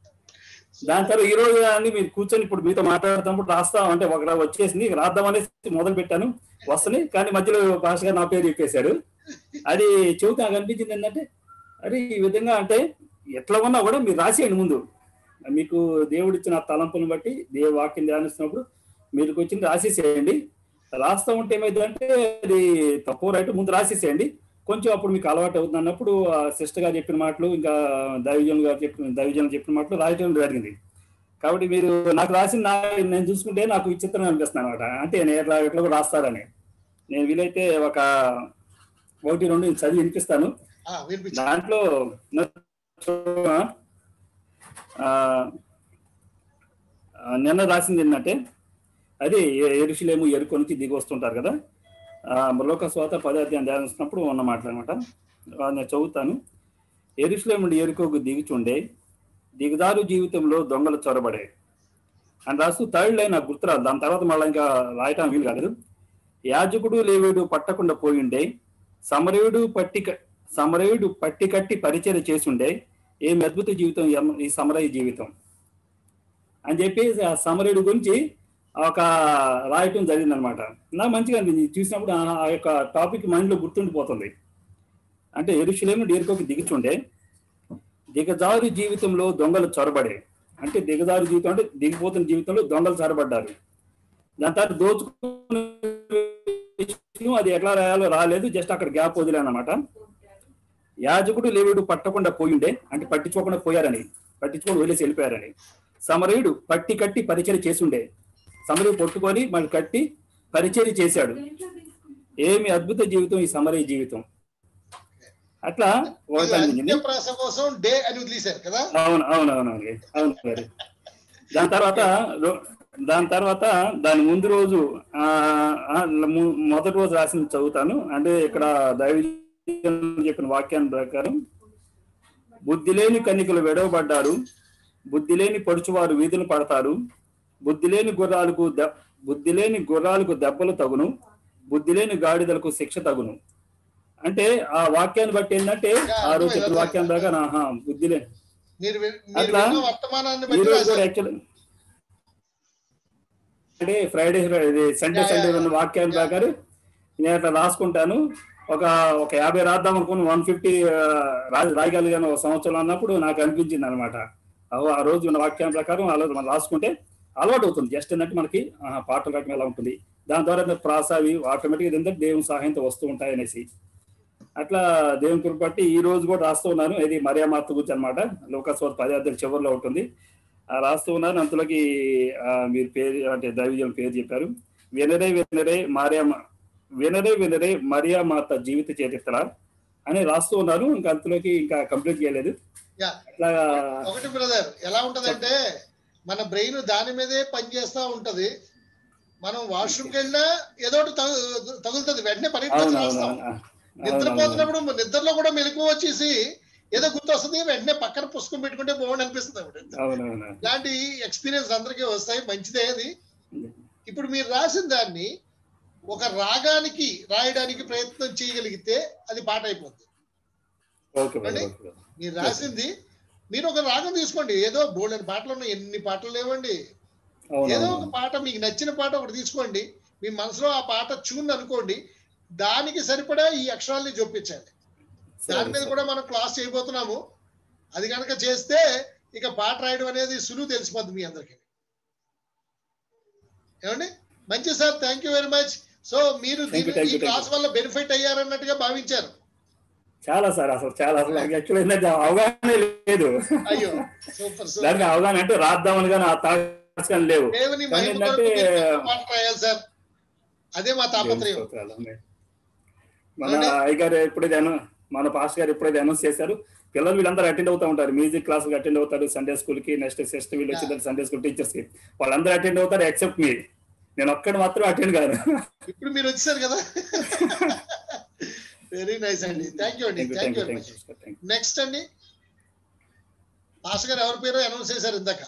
J: దాని తర్వాత ఈ రోజు అన్ని మీరు కూర్చొని ఇప్పుడు మీతో మాట్లాడుతున్నప్పుడు రాస్తా అంటే ఒక వచ్చేసింది రాద్దామనేసి మొదలు పెట్టాను వస్తున్నాయి కానీ మధ్యలో భాష గారు నా పేరు చెప్పేశాడు అది చెబుతా నాకు అనిపించింది ఏంటంటే అరే ఈ విధంగా అంటే ఎట్లా ఉన్నా కూడా మీరు రాసేయండి ముందు మీకు దేవుడు ఇచ్చిన తలంపులను బట్టి దేవు వాక్యం ధ్యానిస్తున్నప్పుడు మీకు వచ్చింది రాసేసేయండి రాస్తా ఉంటే ఏమైందంటే అది తక్కువ రైట్ ముందు రాసేసేయండి కొంచెం అప్పుడు మీకు అలవాటు అవుతుంది అన్నప్పుడు ఆ సిస్టర్ గారు చెప్పిన మాటలు ఇంకా దైవజన్ గారు చెప్పిన దైవజన్ చెప్పిన మాటలు రాయటం జరిగింది కాబట్టి మీరు నాకు రాసిన నా- నేను చూసుకుంటే నాకు విచిత్రంగా అనిపిస్తుంది అనమాట అంటే నేను ఎట్లా ఎట్లా కూడా రాస్తారని నేను వీలైతే ఒక ఒకటి రెండు చదివి వినిపిస్తాను
F: ఆ, వినిపించు
J: దాంట్లో ఆ, ఆ, నిన్న రాసింది ఏంటంటే అది ఎరుషులేము ఎరుకు నుంచి దిగి వస్తుంటారు కదా ఆ, లోక స్వాత పదార్థం ధ్యానిస్తున్నప్పుడు ఉన్న మాటలన్నమాట ఆ, నేను చదువుతాను ఎరుషులేము నుండి ఎరుకోకు దిగుచుండే దిగదారు జీవితంలో దొంగలు చొరబడే అని రాస్తూ థర్డ్ లైన్ నాకు గుర్తురాదు దాని తర్వాత మళ్ళీ ఇంకా రాయటం వీలు కాలేదు యాజకుడు లేవేడు పట్టకుండా పోయిండే సమరయుడు పట్టి క- సమరయుడు పట్టి కట్టి పరిచయం చేసుండే ఏం అద్భుత జీవితం ఈ అమ్మ- ఈ సమరయ జీవితం అని చెప్పి ఆ సమరయుడు గురించి ఒక రాయటం జరిగింది అనమాట నాకు మంచిగా అనిపించింది చూసినప్పుడు ఆ ఆ యొక్క టాపిక్ మైండ్లో గుర్తుండిపోతుంది అంటే ఎరుషులేము డేరుకోకి దిగుచుండే దిగజారు జీవితంలో దొంగలు చొరబడే అంటే దిగజారు జీవితం అంటే దిగిపోతున్న జీవితంలో దొంగలు చొరబడ్డారు దాని తర్వాత దోచుకున్న విషయం అది ఎట్లా రాయాలో రాలేదు జస్ట్ అక్కడ గ్యాప్ వదిలేనమాట యాజకుడు లేవుడు పట్టకుండా పోయిండే అంటే పట్టించుకోకుండా పోయారని పట్టించుకొని వదిలేసి వెళ్ళిపోయారని సమరయుడు పట్టి కట్టి పరిచయం చేసుండే సమరయుడు పట్టుకొని మళ్ళీ కట్టి పరిచయం చేశాడు ఏమి అద్భుత జీవితం ఈ సమరయ జీవితం అట్లా ఒకటి అనిపించింది
F: ప్రాస కోసం డే అని వదిలేశారు కదా
J: అవును అవును అవును అవును అవును మరి దాని తర్వాత రో- దాని తర్వాత దాని ముందు రోజు ఆ, ఆ, ము- మొదటి రోజు రాసింది చదువుతాను అంటే ఇక్కడ దైవ చెప్పిన వాక్యాన్ని ప్రకారం బుద్ధి లేని కన్నికలు వెడవబడ్డారు బుద్ధి లేని పడుచువారు వీధులు పడతారు బుద్ధి లేని గుర్రాలకు దె- బుద్ధి లేని గుర్రాలకు దెబ్బలు తగును బుద్ధి లేని గాడిదలకు శిక్ష తగును అంటే ఆ వాక్యాన్ని బట్టి ఏంటంటే ఆ రోజు చెప్పిన వాక్యం ప్రకారం ఆహా బుద్ధి లేని
F: మీరు విన్- మీరు
J: అట్లా
F: విన్న వర్తమానాన్ని
J: ఈ
F: బట్టి
J: రోజు
F: రాశారు.
J: కూడా యాక్చువల్ అంటే ఫ్రైడే ఇది Sunday
F: yeah, yeah,
J: Sunday
F: yeah.
J: ఉన్న వాక్యాన్ని ప్రకారం నేను అట్లా రాసుకుంటాను ఒక ఒక యాభై రాద్దాం అనుకుని వన్ ఫిఫ్టీ రాయగలిగాను ఒక సంవత్సరం అన్నప్పుడు నాకు అనిపించింది అనమాట ఆ రోజు ఉన్న వాక్యం ప్రకారం ఆ రోజు మనం రాసుకుంటే అలవాటు అవుతుంది జస్ట్ ఏంటంటే మనకి ఆహా, పాటలు రాయటం ఎలా ఉంటుంది దాని ద్వారా ప్రాస అవి ఆటోమేటిక్గా ఏంటంటే దేవుని సహాయంతో వస్తూ ఉంటాయి అనేసి అట్లా దేవుని కృప బట్టి ఈ రోజు కూడా రాస్తూ ఉన్నాను ఇది మరియామాత గురించి అనమాట లోకస్వర్ పదార్థాల చివరిలో ఉంటుంది ఆ రాస్తూ ఉన్నాను అంతలోకి ఆ, మీరు పేరు అంటే దైవజన్ పేరు చెప్పారు వినరే వినరే మరియమ్మ వినరే వినరే మరియామాత జీవిత చరిత్ర అని రాస్తూ ఉన్నారు ఇంకా అంతలోకి ఇంకా కంప్లీట్ చేయలేదు
F: యా.
J: అట్లా
F: ఒకటి బ్రదర్ ఎలా ఉంటదంటే మన బ్రెయిన్ దాని మీదే పనిచేస్తా ఉంటది మనం వాష్రూమ్కి వెళ్ళినా ఏదో ఒకటి తగు- తగులుతుంది వెంటనే
J: అవును
F: పరిగెత్తి
J: అవును
F: రాస్తాం
J: అవును అవును
F: నిద్రపోతున్నప్పుడు నిద్రలో కూడా మెలకు వచ్చేసి ఏదో గుర్తు వస్తుంది వెంటనే పక్కన పుస్తకం పెట్టుకుంటే బాగుండి అనిపిస్తుంది అప్పుడు
J: అవునవును
F: ఇలాంటి ఎక్స్పీరియన్స్ అందరికీ వస్తాయి మంచిదే అది ఇప్పుడు మీరు రాసిన దాన్ని ఒక రాగానికి రాయడానికి ప్రయత్నం చేయగలిగితే అది పాట అయిపోతుంది
J: ఓకే
F: అంటే మీరు రాసింది మీరు ఒక రాగం తీసుకోండి ఏదో బోల్డెన్ పాటలు ఉన్నాయి ఎన్ని పాటలు లేవండి ఏదో ఒక పాట మీకు నచ్చిన పాట ఒకటి తీసుకోండి మీ మనసులో ఆ పాట చూన్ అనుకోండి దానికి సరిపడా ఈ అక్షరాల్ని జొప్పించండి దాని మీద కూడా మనం క్లాస్ చేయబోతున్నాము అది కనుక చేస్తే ఇక పాట రాయడం అనేది సులువు తెలిసిపోద్ది మీ అందరికి ఏమండి మంచి sir thank you very much so మీరు
J: Thank you,
F: దీని-
J: thank
F: ఈ
J: you, thank
F: క్లాస్ వల్ల బెనిఫిట్ అయ్యారన్నట్టుగా భావించారు
J: చాలా సార్ అసలు చాలా అసలు యాక్చువల్లీ ఏంటంటే అవగాహన లేదు
F: అయ్యో సూపర్
J: దానికి
F: సూపర్
J: అవగాహన అంటే రాద్దామని కానీ ఆ థాట్స్ కానీ లేవు
F: దేవుని
J: కానీ
F: మహిమ
J: ఏంటంటే
F: కొరకు మీరు గొప్ప పాట రాయాలి సార్ అదే మా తాపత్రయం
J: స్తోత్రాలు. మన అయ్యగారు ఎప్పుడైతే అను మన పాస్ గారు ఎప్పుడైతే అనౌన్స్ చేశారు పిల్లలు వీళ్ళందరూ అటెండ్ అవుతా ఉంటారు మ్యూజిక్ క్లాస్ అటెండ్ అవుతారు సండే స్కూల్ కి నెక్స్ట్ సిక్స్త్ వీళ్ళు వచ్చిన సండే స్కూల్ టీచర్స్ కి వాళ్ళందరూ అటెండ్ అవుతారు ఎక్సెప్ట్ మీ నేను ఒక్కడు మాత్రం అటెండ్ కాదు
F: ఇప్పుడు మీరు వచ్చేసారు కదా వెరీ నైస్ అండి థ్యాంక్ యూ అండి
J: thank you
F: thank you
J: thank
F: very
J: you
F: much
J: thank you
F: next అండి పాస్ గారు ఎవరి పేరు అనౌన్స్ చేశారు ఇందాక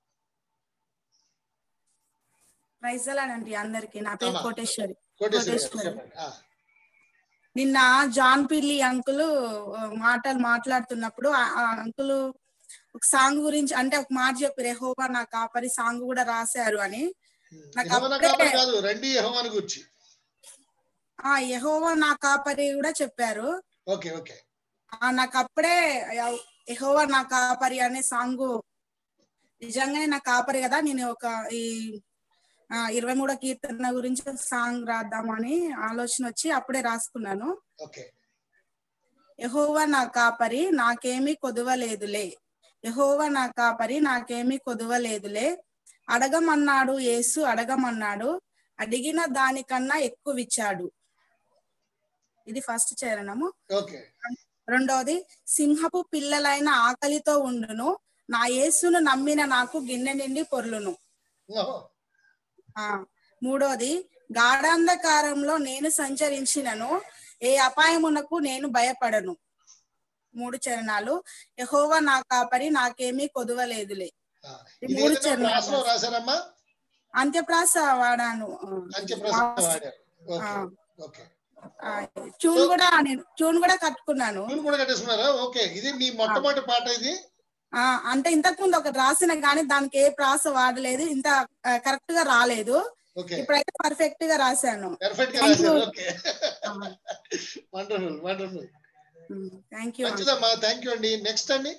E: ప్రైజలాడండి అందరికి నా పేరు
F: అమ్మా.
E: కోటేశ్వరి
F: కోటేశ్వరి గారు
E: కోటేశ్వరి.
F: చెప్పండి ఆ,
E: నిన్న జాన్ పిల్లి అంకులు ఆ, మాటలు మాట్లాడుతున్నప్పుడు ఆ ఆ అంకులు ఒక సాంగ్ గురించి అంటే ఒక మాట చెప్పారు ఎహోవా నా కాపరి సాంగ్ కూడా రాశారు అని నాకు
F: యెహోవా
E: అప్పుడే
F: కాపరి కాదు రండి యెహోవాని గురించి
E: ఆ యెహోవా నా కాపరి కూడా చెప్పారు
F: ఓకే ఓకే
E: ఆ నాకు అప్పుడే యెహోవా నా కాపరి అనే సాంగ్ నిజంగానే నా కాపరి కదా నేను ఒక ఈ ఆ, ఇరవై మూడో కీర్తన గురించి ఒక సాంగ్ రాద్దామని ఆలోచన వచ్చి అప్పుడే రాసుకున్నాను
F: ఓకే
E: యహోవా నా కాపరి నాకేమీ కొదువలేదులే యహోవా నా కాపరి నాకేమీ కొదువలేదులే అడగమన్నాడు యేసు అడగమన్నాడు అడిగిన దానికన్నా ఎక్కువ ఇచ్చాడు ఇది ఫస్ట్ చరణము
F: ఓకే
E: రెండవది సింహపు పిల్లలైన ఆకలితో ఉండును నా యేసును నమ్మిన నాకు గిన్నె నిండి పొర్లును
F: ఓహో.
E: ఆ మూడోది గాఢాంధకారంలో నేను సంచరించినను ఏ అపాయమునకు నేను భయపడను మూడు చరణాలు యహోవా నా కాపరి నాకేమీ కొదువలేదులే
F: ఆ,
E: ఈ
F: ఇది
E: మూడు
F: ఏదైనా ప్రాసలో
E: చరణాలు
F: రాశారమ్మా
E: అంత్యప్రాస వాడాను
F: అంత్యప్రాస వాడారు ఓకే ఓకే
E: ఆ, ట్యూన్ కూడా నేను ట్యూన్ కూడా కట్టుకున్నాను
F: మీరు కూడా కట్టేసుకున్నారా ఓకే ఇది మీ మొట్టమొదటి పాట ఇది
E: ఆ అంటే ఇంతకు ముందు ఒకటి రాసిన కానీ దానికి ఏ ప్రాస వాడలేదు ఇంత కరెక్ట్ గా రాలేదు
F: ఓకే
E: ఇప్పుడైతే పర్ఫెక్ట్ గా రాశాను
F: పర్ఫెక్ట్ గా
E: Thank you.
F: రాశారు okay wonderful wonderful
E: thank you
F: మంచిదమ్మా థ్యాంక్ యూ అండి నెక్స్ట్ అండి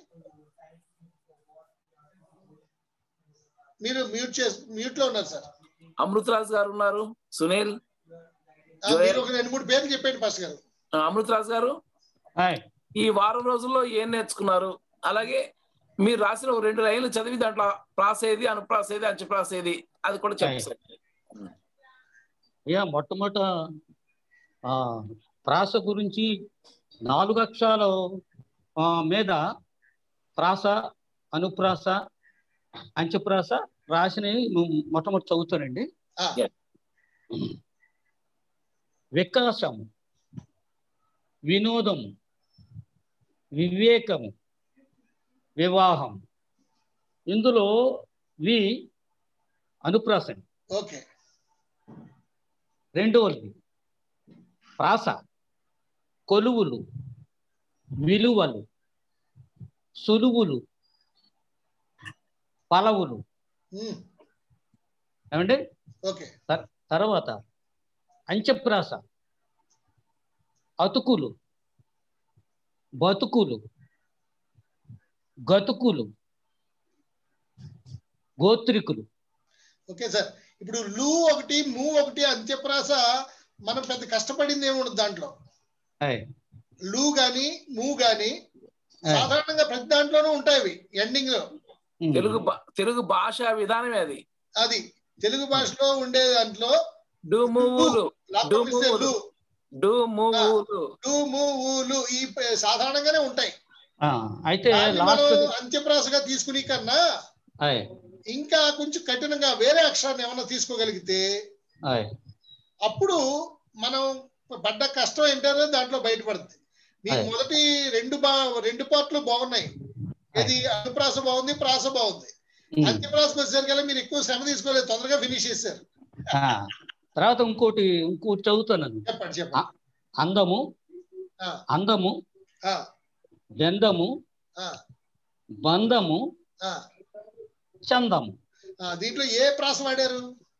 F: మీరు మ్యూట్ చేసి మ్యూట్ లో ఉన్నారు సార్
A: అమృతరాజ్ గారు ఉన్నారు సునీల్
F: ఆ, మీరు ఒక రెండు మూడు పేర్లు చెప్పండి ఫస్ట్ గారు
A: ఆ, అమృతరాజ్ గారు ఈ వారం రోజుల్లో ఏం నేర్చుకున్నారు అలాగే మీరు రాసిన ఒక రెండు లైన్లు చదివి దాంట్లో ప్రాస ఏది అనుప్రాస ఏది అంచప్రాస ఏది అది కూడా చెప్పండి
D: అయ్యా మొట్టమొదట ఆ, ప్రాస గురించి నాలుగు అక్షరాల ఆ, మీద ప్రాస అనుప్రాస అంచప్రాస రాసినవి ము- మొట్టమొదటి చదువుతానండి
F: ఆ,
D: వికాసం వినోదం వివేకము వివాహం ఇందులో వి అనుప్రాస
F: ఓకే
D: రెండవది ప్రాస కొలువులు విలువలు సులువులు పలవులు
F: ఉమ్,
D: ఏమండి
F: ఓకే
D: తర్- తర్వాత అంచప్రాస అతుకులు బతుకులు గతుకులు గోత్రికులు
F: ఓకే సార్ ఇప్పుడు లు ఒకటి ము ఒకటి అంత్యప్రాస మనం పెద్ద కష్టపడింది ఏమి ఉండదు దాంట్లో
D: ఆయ్,
F: లు గాని ము గాని
D: ఆయ్.
F: సాధారణంగా ప్రతి దాంట్లోనూ ఉంటాయి అవి ఎండింగ్ లో
D: ఉమ్.
A: తెలుగు భా- తెలుగు భాష విధానమే అది
F: అది తెలుగు భాషలో ఉండే దాంట్లో
A: డు మూవులు
F: లోపల
A: డు
F: పిలిస్తే
A: మూవులు
F: లు
A: డు మూవులు
F: లు ము ఊలు ఈ ప- సాధారణంగానే ఉంటాయి
D: ఆ, అయితే
F: దాన్ని మనం
D: లాస్ట్
F: అంత్యప్రాసగా తీసుకుని కన్నా
D: ఆయ్,
F: ఇంకా కొంచెం కఠినంగా వేరే అక్షరాన్ని ఏమైనా తీసుకోగలిగితే
D: ఆయ్,
F: అప్పుడు మనం పడ్డ కష్టం ఏంటనేది దాంట్లో బయటపడుతుంది మీకు
D: అదే.
F: మొదటి రెండు బా రెండు పార్ట్లు బాగున్నాయి ఇది అనుప్రాస బాగుంది ప్రాస బాగుంది
D: ఉమ్.
F: అంత్యప్రాసకు వచ్చేసరికల్లా మీరు ఎక్కువ శ్రమ తీసుకోలేదు తొందరగా ఫినిష్ చేశారు
D: ఆ, తర్వాత ఇంకోటి ఇంకోటి చదువుతాను
F: చెప్పండి చెప్పండి
D: అందము
F: ఆ,
D: అందము
F: ఆ,
D: గంధము
F: ఆ,
D: బంధము
F: ఆ.
D: చందము
F: ఆ, దీంట్లో ఏ ప్రాస వాడారు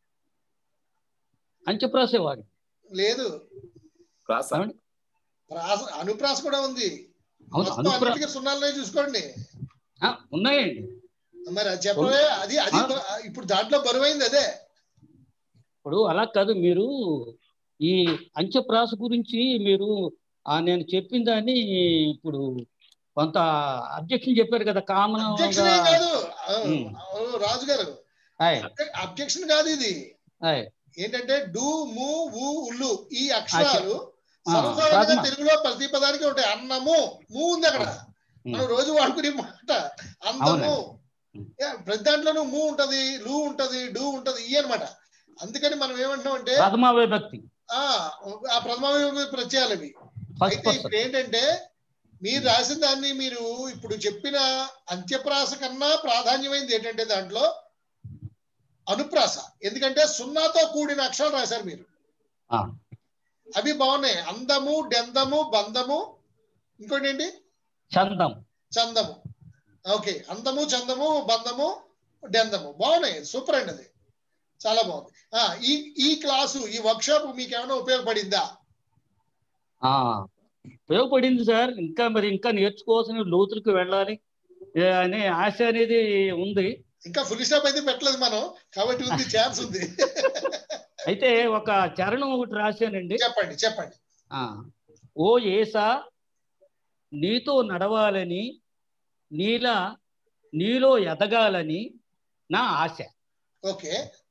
D: అంచప్రాసే వాడి
F: లేదు
A: ప్రాస
D: ఏమండి?
F: ప్రాస అనుప్రాస కూడా ఉంది
D: అవును
F: మొత్తం
D: అనుప్రా
F: అన్నిటికీ సున్నాలనే చూసుకోండి
D: ఆ, ఉన్నాయండి
F: మరి అది చెప్పవే అది అది బ- ఇప్పుడు దాంట్లో బరువైంది అదే
D: ఇప్పుడు అలా కాదు మీరు ఈ అంచప్రాస గురించి మీరు ఆ నేను చెప్పిన దాన్ని ఇప్పుడు కొంత అబ్జెక్షన్ చెప్పారు కదా కామన్
F: అబ్జెక్షన్ ఏం కాదు ఆ,
D: ఉమ్.
F: ఆ, రాజు గారు
D: ఆయ్
F: అబ్జెక్షన్ కాదు ఇది
D: ఆయ్
F: ఏంటంటే డు ము వు ఉల్లు ఈ అక్షరాలు
D: ఆ,
F: సర్వసాధారణంగా
D: ప్రాథమ-
F: తెలుగులో ప్రతి పదానికి ఉంటాయి అన్నము ము ఉంది అక్కడ మనం రోజు వాడుకునే మాట అందము ఏ, ప్రతి దాంట్లోనూ ము ఉంటది లు ఉంటది డు ఉంటది ఈ అన్నమాట అందుకని మనం ఏమంటున్నాం అంటే
D: ప్రథమ విభక్తి
F: ఆ ఆ ప్రథమ విభక్తి ప్రత్యయాలు ఇవి
D: ఫస్ట్
F: అయితే ఇప్పుడు ఏంటంటే మీరు రాసిన దాన్ని మీరు ఇప్పుడు చెప్పిన అంత్యప్రాస కన్నా ప్రాధాన్యమైనది ఏంటంటే దాంట్లో అనుప్రాస ఎందుకంటే సున్నాతో కూడిన అక్షరాలు రాశారు మీరు
D: ఆ.
F: అవి బాగున్నాయి అందము డెందము బంధము ఇంకోటి ఏంటి
D: చందం
F: చందము ఓకే అందము చందము బంధము డెందము బాగున్నాయి సూపర్ అండి అది చాలా బాగుంది ఆ, ఈ ఈ క్లాసు ఈ వర్క్షాప్ మీకు ఏమైనా ఉపయోగపడిందా
D: ఆ ఉపయోగపడింది సార్ ఇంకా మరి ఇంకా నేర్చుకోవాల్సిన లోతులకు వెళ్ళాలి ఏ, అనే ఆశ అనేది ఉంది
F: ఇంకా ఫుల్ స్టాప్ అయితే పెట్టలేదు మనం కాబట్టి ఉంది ఛాన్స్ ఉంది
D: అయితే ఒక చరణం ఒకటి రాశానండి
F: చెప్పండి చెప్పండి
D: ఆ ఓ ఏసా నీతో నడవాలని నీలా నీలో ఎదగాలని నా ఆశ
F: ఓకే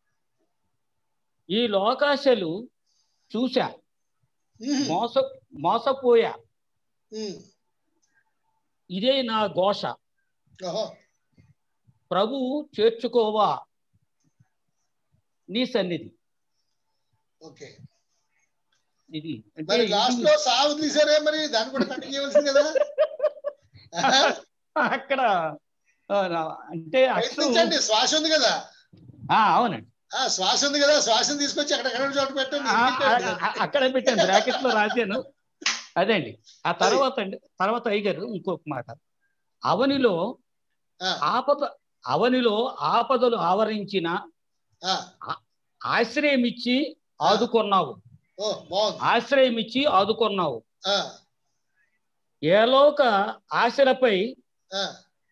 D: ఈ లోకాశలు చూశా
F: ఉహు,
D: మోస మోసపోయా
F: ఉమ్,
D: ఇదే నా ఘోష
F: ఓహో
D: ప్రభు చేర్చుకోవా నీ సన్నిధి
F: ఓకే
D: ఇది అంటే
F: మరి లాస్ట్
D: ఇది-
F: లో సాగు తీసారే మరి దాన్ని కూడా కంటిన్యూ చేయవలసింది కదా ఆహా,
D: అక్కడ ఆ, అంటే అక్షరం
F: ప్రయత్నించండి శ్వాస ఉంది కదా
D: ఆ, అవునండి
F: ఆ శ్వాస ఉంది కదా శ్వాసను తీసుకొచ్చి అక్కడ చోట పెట్టండి
D: ఆ, ఆ, ఆ, అక్కడే పెట్టాను బ్రాకెట్ లో రాశాను అదే అండి ఆ తర్వాత అండి తర్వాత అయ్యగారు ఇంకొక మాట అవనిలో
F: ఆ,
D: ఆపద అవనిలో ఆపదలు ఆవరించిన
F: ఆ,
D: ఆశ్రయం ఇచ్చి ఆదుకున్నావు
F: ఓ బాగుంది
D: ఆశ్రయం ఇచ్చి ఆదుకున్నావు
F: ఆ,
D: ఏలోక ఆశలపై
F: ఆ,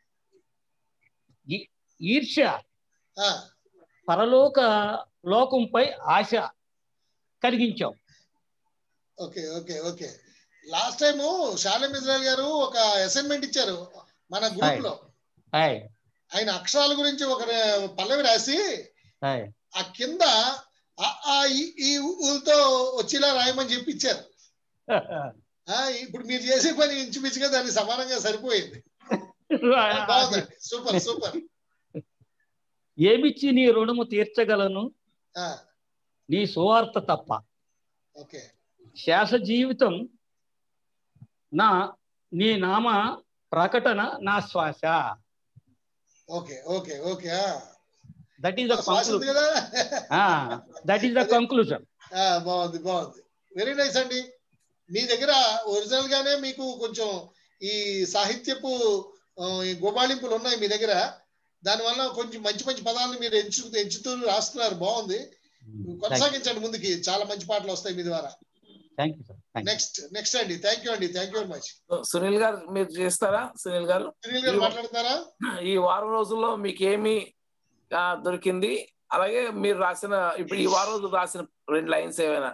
D: ఈ- ఈర్ష్య
F: ఆ,
D: పరలోక లోకంపై ఆశ కలిగించావు
F: okay okay okay last time Shalem Israel గారు ఒక అసైన్మెంట్ ఇచ్చారు మన గ్రూప్ లో
D: హాయ్
F: ఆయన అక్షరాల గురించి ఒక పల్లవి రాసి
D: హాయ్
F: ఆ కింద ఆ, ఆ, ఈ, ఈ ఊలతో వచ్చేలా రాయమని చెప్పి ఇచ్చారు ఆ, ఇప్పుడు మీరు చేసే పని ఇంచుమించుగా దానికి సమానంగా సరిపోయింది బాగుందండి సూపర్ సూపర్
D: ఏమిచ్చి నీ రుణము తీర్చగలను
F: ఆ,
D: నీ సువార్త తప్ప
F: ఓకే
D: శేష జీవితం నా నీ నామ ప్రకటన నా శ్వాస
F: ఓకే ఓకే ఓకే ఆ.
D: దట్ ఈస్ ద
F: శ్వాస ఉంది కదా
D: దట్ ఈస్ ద కంక్లూజన్
F: ఆ, బాగుంది బాగుంది వెరీ నైస్ అండి మీ దగ్గర ఒరిజినల్ గానే మీకు కొంచెం ఈ సాహిత్యపు ఆ, ఈ గుబాళింపులు ఉన్నాయి మీ దగ్గర దానివల్ల కొంచెం మంచి మంచి పదాలను మీరు ఎంచు ఎంచుతూ రాస్తున్నారు బాగుంది కొనసాగించండి ముందుకి చాలా మంచి పాటలు వస్తాయి మీ ద్వారా
D: thank you sir
F: next next అండి థ్యాంక్ యూ అండి thank you very much
A: Sunil గారు మీరు చేస్తారా సునీల్ గారు
F: సునీల్ గారు
A: ఈ-
F: మాట్లాడతారా
A: ఈ వారం రోజుల్లో మీకు ఏమి ఆ, దొరికింది అలాగే మీరు రాసిన ఇప్పుడు ఈ వారం రోజులు రాసిన రెండు లైన్స్ ఏమైనా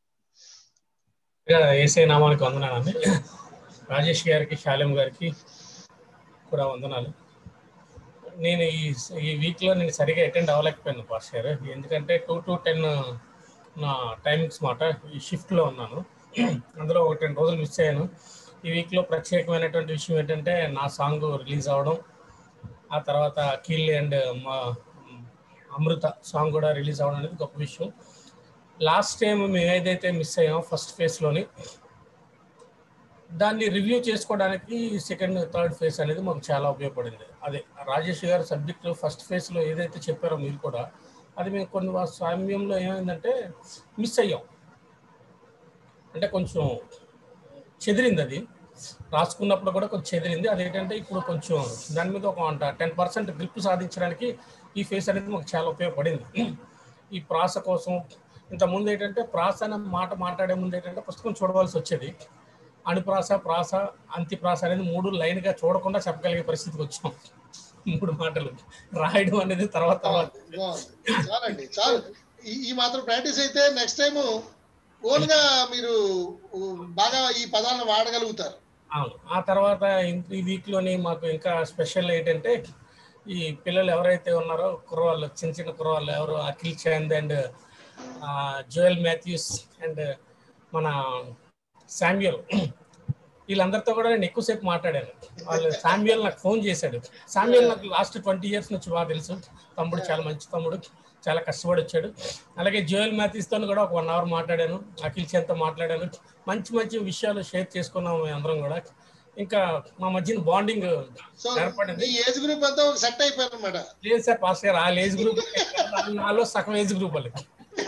K: ఏసే నామానికి వందనాలండి రాజేష్ గారికి శాలిం గారికి కూడా వందనాలు నేను ఈ ఈ వీక్లో నేను సరిగా అటెండ్ అవ్వలేకపోయాను పాస్ గారు ఎందుకంటే టూ టు టెన్ నా టైమింగ్స్ మాట ఈ షిఫ్ట్లో ఉన్నాను అందులో ఒక టెన్ రోజులు మిస్ అయ్యాను ఈ వీక్లో ప్రత్యేకమైనటువంటి విషయం ఏంటంటే నా సాంగ్ రిలీజ్ అవ్వడం ఆ తర్వాత అఖిల్ అండ్ మా అమృత సాంగ్ కూడా రిలీజ్ అవ్వడం అనేది గొప్ప విషయం లాస్ట్ టైం మేము ఏదైతే మిస్ అయ్యామో ఫస్ట్ ఫేజ్లోని దాన్ని రివ్యూ చేసుకోవడానికి సెకండ్ థర్డ్ ఫేజ్ అనేది మాకు చాలా ఉపయోగపడింది అదే రాజేష్ గారు సబ్జెక్టు ఫస్ట్ ఫేజ్లో ఏదైతే చెప్పారో మీరు కూడా అది మేము కొన్ని వా- సమయంలో ఏమైందంటే మిస్ అయ్యాం అంటే కొంచెం చెదిరింది అది రాసుకున్నప్పుడు కూడా కొంచెం చెదిరింది అదేంటంటే ఇప్పుడు కొంచెం దాని మీద ఒక టెన్ పర్సెంట్ గ్రిప్ సాధించడానికి ఈ ఫేస్ అనేది మాకు చాలా ఉపయోగపడింది ఈ ప్రాస కోసం ఇంతకుముందు ఏంటంటే ప్రాస అనే మాట మాట్లాడే ముందు ఏంటంటే పుస్తకం చూడవలసి వచ్చేది అణుప్రాస ప్రాస అంతిప్రాస అనేది మూడు లైన్గా చూడకుండా చెప్పగలిగే పరిస్థితికి వచ్చాం మూడు మాటలు రాయడం అనేది తర్వాత తర్వాత
F: బాగుంది చాలండి చాలు ఈ- ఈ మాత్రం ప్రాక్టీస్ అయితే నెక్స్ట్ టైం ఓన్ గా మీరు ఊ, బాగా ఈ పదాలను వాడగలుగుతారు
K: అవును ఆ తర్వాత ఇన్- ఈ వీక్లోని మాకు ఇంకా స్పెషల్ ఏంటంటే ఈ పిల్లలు ఎవరైతే ఉన్నారో కుర్రవాళ్ళు చిన్న చిన్న కుర్రవాళ్ళు ఎవరు Akhil Chand and Joel Matthews and మన శామ్యుయల్ వీళ్ళందరితో కూడా నేను ఎక్కువసేపు మాట్లాడాను వాళ్ళు శామ్యుయల్ నాకు ఫోన్ చేశాడు శామ్యుయల్ నాకు లాస్ట్ ట్వంటీ ఇయర్స్ నుంచి బాగా తెలుసు తమ్ముడు చాలా మంచి తమ్ముడు చాలా కష్టపడి వచ్చాడు అలాగే జోయల్ మ్యాథ్యూస్తో కూడా ఒక వన్ అవర్ మాట్లాడాను అఖిల్ చంద్తో మాట్లాడాను మంచి మంచి విషయాలు షేర్ చేసుకున్నాము మేము అందరం కూడా ఇంకా మా మధ్యన బాండింగ్
F: సో
K: ఏర్పడింది
F: ఈ ఏజ్ గ్రూప్ అంతా సెట్ అయిపోయారు అనమాట
K: లేదు సార్ పాస్ గారు ఆ ఏజ్ గ్రూప్ నాలో సగం ఏజ్ గ్రూప్ వాళ్ళకి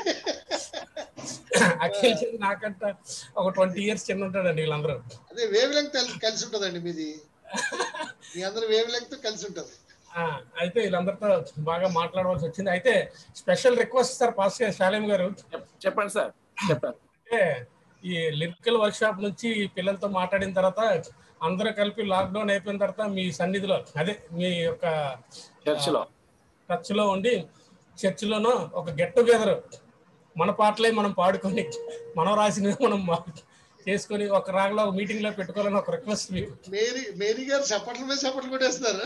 K: అఖిల్ చంద్ నాకంట ఒక ట్వంటీ ఇయర్స్ చిన్న ఉంటాడండి వీళ్ళందరూ
F: అదే వేవ్ లెంగ్త్ కలిసి ఉంటదండి మీది మీ అందరి వేవ్ లెంగ్త్ కలిసి ఉంటది
K: ఆ, అయితే వీళ్ళందరితో బాగా మాట్లాడవలసి వచ్చింది అయితే స్పెషల్ రిక్వెస్ట్ సార్ పాస్ గారు శాలేం గారు
A: చెప్పండి సార్ చెప్పండి
K: అంటే ఈ లిరికల్ వర్క్ షాప్ నుంచి పిల్లలతో మాట్లాడిన తర్వాత అందరూ కలిపి లాక్డౌన్ అయిపోయిన తర్వాత మీ సన్నిధిలో అదే మీ యొక్క
A: చర్చిలో
K: టచ్లో ఉండి చర్చిలోనూ ఒక గెట్ టుగెదర్ మన పాటలే మనం పాడుకొని మనం రాసినవి మనం మా- చేసుకొని ఒక రాగలో ఒక మీటింగ్ లో పెట్టుకోవాలని ఒక రిక్వెస్ట్ మీకు
F: మేరీ మేరీ గారు చప్పట్ల మీద చప్పట్లు కొట్టేస్తున్నారు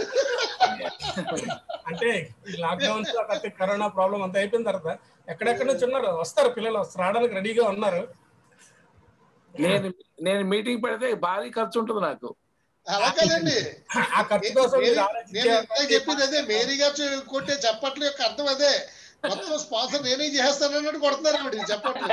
K: అంటే ఈ లాక్డౌన్ తర్వాత కరోనా ప్రాబ్లం అంతా అయిపోయిన తర్వాత ఎక్కడెక్కడ నుంచి ఉన్నారు వస్తారు పిల్లలు వస్తారు రావడానికి రెడీగా ఉన్నారు
A: నేను నేను మీటింగ్ పెడితే భారీ ఖర్చు ఉంటుంది నాకు
F: అలా కదండి
K: ఆ ఖర్చు కోసం
F: మేరీ-
K: మీరు
F: నేను
K: ఆలోచించే-
F: ఇందాక చెప్పింది అదే మేరీ గారు చే- కొట్టే చప్పట్ల యొక్క అర్థం అదే మొత్తం స్పాన్సర్ నేనే చేస్తాను అన్నట్టు కొడుతున్నారు ఆవిడ చప్పట్లు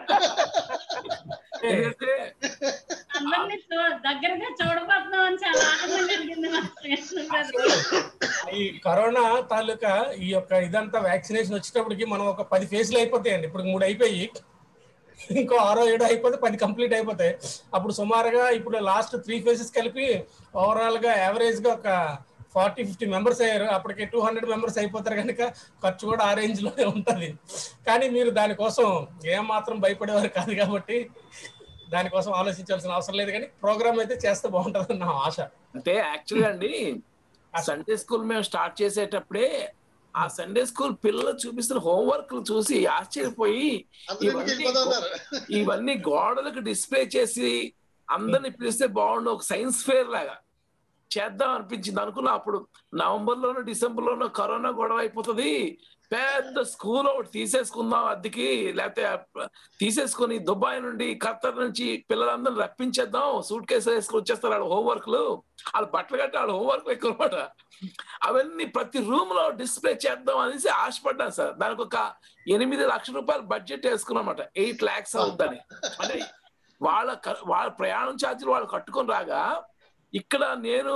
A: ఎందుకంటే
G: అందరినీ చూ- దగ్గరగా చూడబోతున్నాం అని చాలా ఆనందం కలిగింది మాకు.
K: ఈ కరోనా తాలూకా ఈ యొక్క ఇదంతా వ్యాక్సినేషన్ వచ్చేటప్పటికి మనం ఒక పది ఫేజ్లు అయిపోతాయండి ఇప్పుడు మూడు అయిపోయి ఇంకో ఆరో ఏడో అయిపోతే పది కంప్లీట్ అయిపోతాయి అప్పుడు సుమారుగా ఇప్పుడు లాస్ట్ త్రీ ఫేజెస్ కలిపి ఓవరాల్ గా యావరేజ్ గా ఒక ఫార్టీ ఫిఫ్టీ మెంబర్స్ అయ్యారు అప్పటికి టూ హండ్రెడ్ మెంబర్స్ అయిపోతారు కనుక ఖర్చు కూడా ఆ రేంజ్ లోనే ఉంటది కానీ మీరు దానికోసం ఏం మాత్రం భయపడేవారు కాదు కాబట్టి దానికోసం ఆలోచించాల్సిన అవసరం లేదు కానీ ప్రోగ్రామ్ అయితే చేస్తే బాగుంటుంది నా ఆశ
A: అంటే యాక్చువల్గా అండి సండే స్కూల్ మేము స్టార్ట్ చేసేటప్పుడే ఆ సండే స్కూల్ పిల్లలు చూపిస్తున్న హోంవర్క్ చూసి ఆశ్చర్యపోయి
F: అందరూ ఇంటికి
A: ఇవన్నీ
F: వెళ్ళిపోతున్నారు
A: ఇవన్నీ గోడలకు డిస్ప్లే చేసి అందరిని పిలిస్తే బాగుండు ఒక సైన్స్ ఫేర్ లాగా చేద్దాం అనిపించింది అనుకున్నా అప్పుడు నవంబర్ లోనో డిసెంబర్ లోనో కరోనా గొడవ అయిపోతుంది పెద్ద స్కూల్ ఒకటి తీసేసుకుందాం అద్దెకి లేకపోతే తీసేసుకొని దుబాయ్ నుండి ఖత్తర్ నుంచి పిల్లలందరిని రప్పించేద్దాం సూట్ కేసు వేసుకొని వచ్చేస్తారు వాళ్ళ హోంవర్క్లు వాళ్ళు బట్టలు కట్టి వాళ్ళ హోంవర్క్ ఎక్కువ అనమాట అవన్నీ ప్రతి రూమ్ లో డిస్ప్లే చేద్దాం అనేసి ఆశపడ్డాను సార్ దానికి ఒక ఎనిమిది లక్షల రూపాయలు బడ్జెట్ వేసుకున్నమాట ఎయిట్ లాక్స్ అవుతుందని అంటే వాళ్ళ క- వాళ్ళ ప్రయాణం ఛార్జీలు వాళ్ళు కట్టుకొని రాగా ఇక్కడ నేను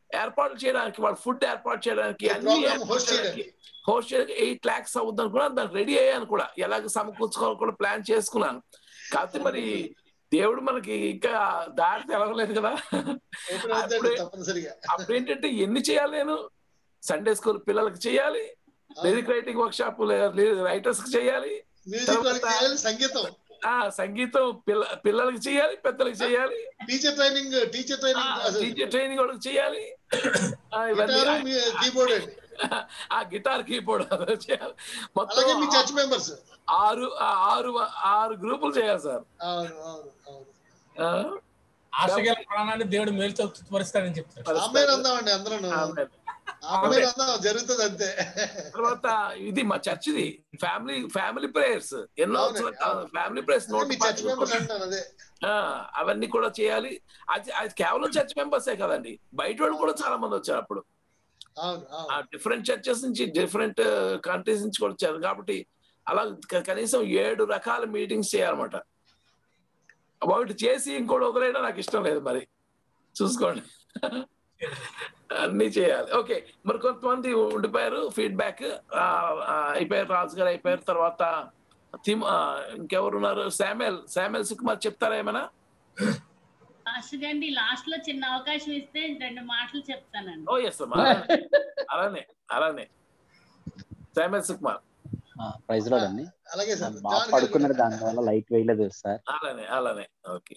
A: ఏర్పాటు చేయడానికి వాళ్ళ ఫుడ్ ఏర్పాటు చేయడానికి
F: ఈ
A: అన్ని
F: program
A: ఏర్పాటు
F: host
A: చేయడానికి హోస్ట్ చేయడానికి ఎయిట్ ల్యాక్స్ అవుద్ది అనుకున్నాను దానికి రెడీ అయ్యాను కూడా ఎలాగ సమకూర్చుకోవాలో కూడా ప్లాన్ చేసుకున్నాను కాకపోతే మరి దేవుడు మనకి ఇంకా దారి తెలవలేదు కదా
F: ఓపెన్ అవుతుంది
A: అప్పుడే
F: తప్పనిసరిగా
A: అప్పుడు ఏంటంటే ఎన్ని చేయాలి నేను సండే స్కూల్ పిల్లలకి చేయాలి lyric writing workshop writers కి చేయాలి
F: మ్యూజిక్ వాళ్ళకి
A: తర్వాత-
F: చేయాలి సంగీతం
A: ఆ సంగీతం పిల్ల పిల్లలకి చేయాలి పెద్దలకి చేయాలి
F: teacher training teacher training
A: teacher training వాళ్ళకి చేయాలి ఆ, ఇవన్నీ
F: గిటారు మీ కీబోర్డ్ అండి
A: ఆ గిటార్ కీబోర్డ్ చేయాలి మొత్తం
F: అలాగే మీ చర్చ్ మెంబర్స్
A: ఆరు ఆ ఆరు ఆరు గ్రూపులు చేయాలి సార్
F: అవును అవును అవును
A: ఆ,
K: ఆశగల ప్రాణాన్ని దేవుడు మేలుతో తృప్తిపరుస్తాడని చెప్తారు
F: అమ్మాయి అందామండి అందరూ
A: ఆమేన్.
F: అమ్మాయి అందాం జరుగుతుంది అంతే
A: తర్వాత ఇది మా చర్చిది ఫ్యామిలీ ఫ్యామిలీ ప్రేయర్స్ ఎన్నో
F: అవునండి, అవును.
A: ఫ్యామిలీ ప్రేయర్స్
F: అదే మీ చర్చ్ మెంబర్స్ అంటాను అదే
A: ఆ, అవన్నీ కూడా చేయాలి అది అది కేవలం చర్చ్ మెంబర్సే కదండి బయట వాళ్ళు కూడా చాలా మంది వచ్చారు అప్పుడు
F: అవును అవును
A: ఆ డిఫరెంట్ చర్చెస్ నుంచి డిఫరెంట్ కంట్రీస్ నుంచి కూడా వచ్చారు కాబట్టి అలా క- కనీసం ఏడు రకాల మీటింగ్స్ చేయాలన్నమాట ఒకటి చేసి ఇంకోటి వదిలేయడం నాకు ఇష్టం లేదు మరి చూసుకోండి అన్ని చేయాలి ఓకే మరి కొంతమంది ఉండిపోయారు ఫీడ్బ్యాక్ అయిపోయారు రాజు గారు అయిపోయారు తర్వాత థీమ్ ఇంకెవరు ఉన్నారు శామ్యుల్ శామ్యుల్ సుకుమార్ చెప్తారా ఏమైనా
G: లాస్ట్ గండి లాస్ట్ లో చిన్న అవకాశం ఇస్తే రెండు మాటలు చెప్తానండి
A: ఓ ఎస్ అలానే అలానే శామ్యుల్ సుకుమార్
L: ప్రైజ్ లో అండి
F: అలాగే సార్
L: బాగా పడుకున్నారు దానివల్ల లైట్ వేయలేదు సార్
A: అలానే అలానే ఓకే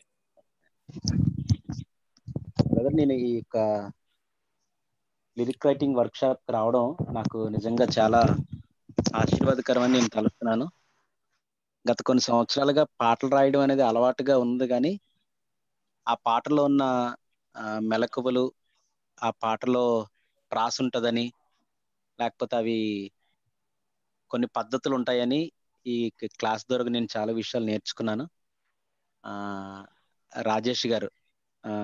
L: బ్రదర్ నేను ఈ యొక్క లిరిక్ రైటింగ్ వర్క్ షాప్ రావడం నాకు నిజంగా చాలా ఆశీర్వాదకరమని నేను తలుస్తున్నాను గత కొన్ని సంవత్సరాలుగా పాటలు రాయడం అనేది అలవాటుగా ఉంది కానీ ఆ పాటలో ఉన్న ఆ, మెలకువలు ఆ పాటలో ప్రాస ఉంటుందని లేకపోతే అవి కొన్ని పద్ధతులు ఉంటాయని ఈ క్లాస్ ద్వారా నేను చాలా విషయాలు నేర్చుకున్నాను ఆ రాజేష్ గారు ఆ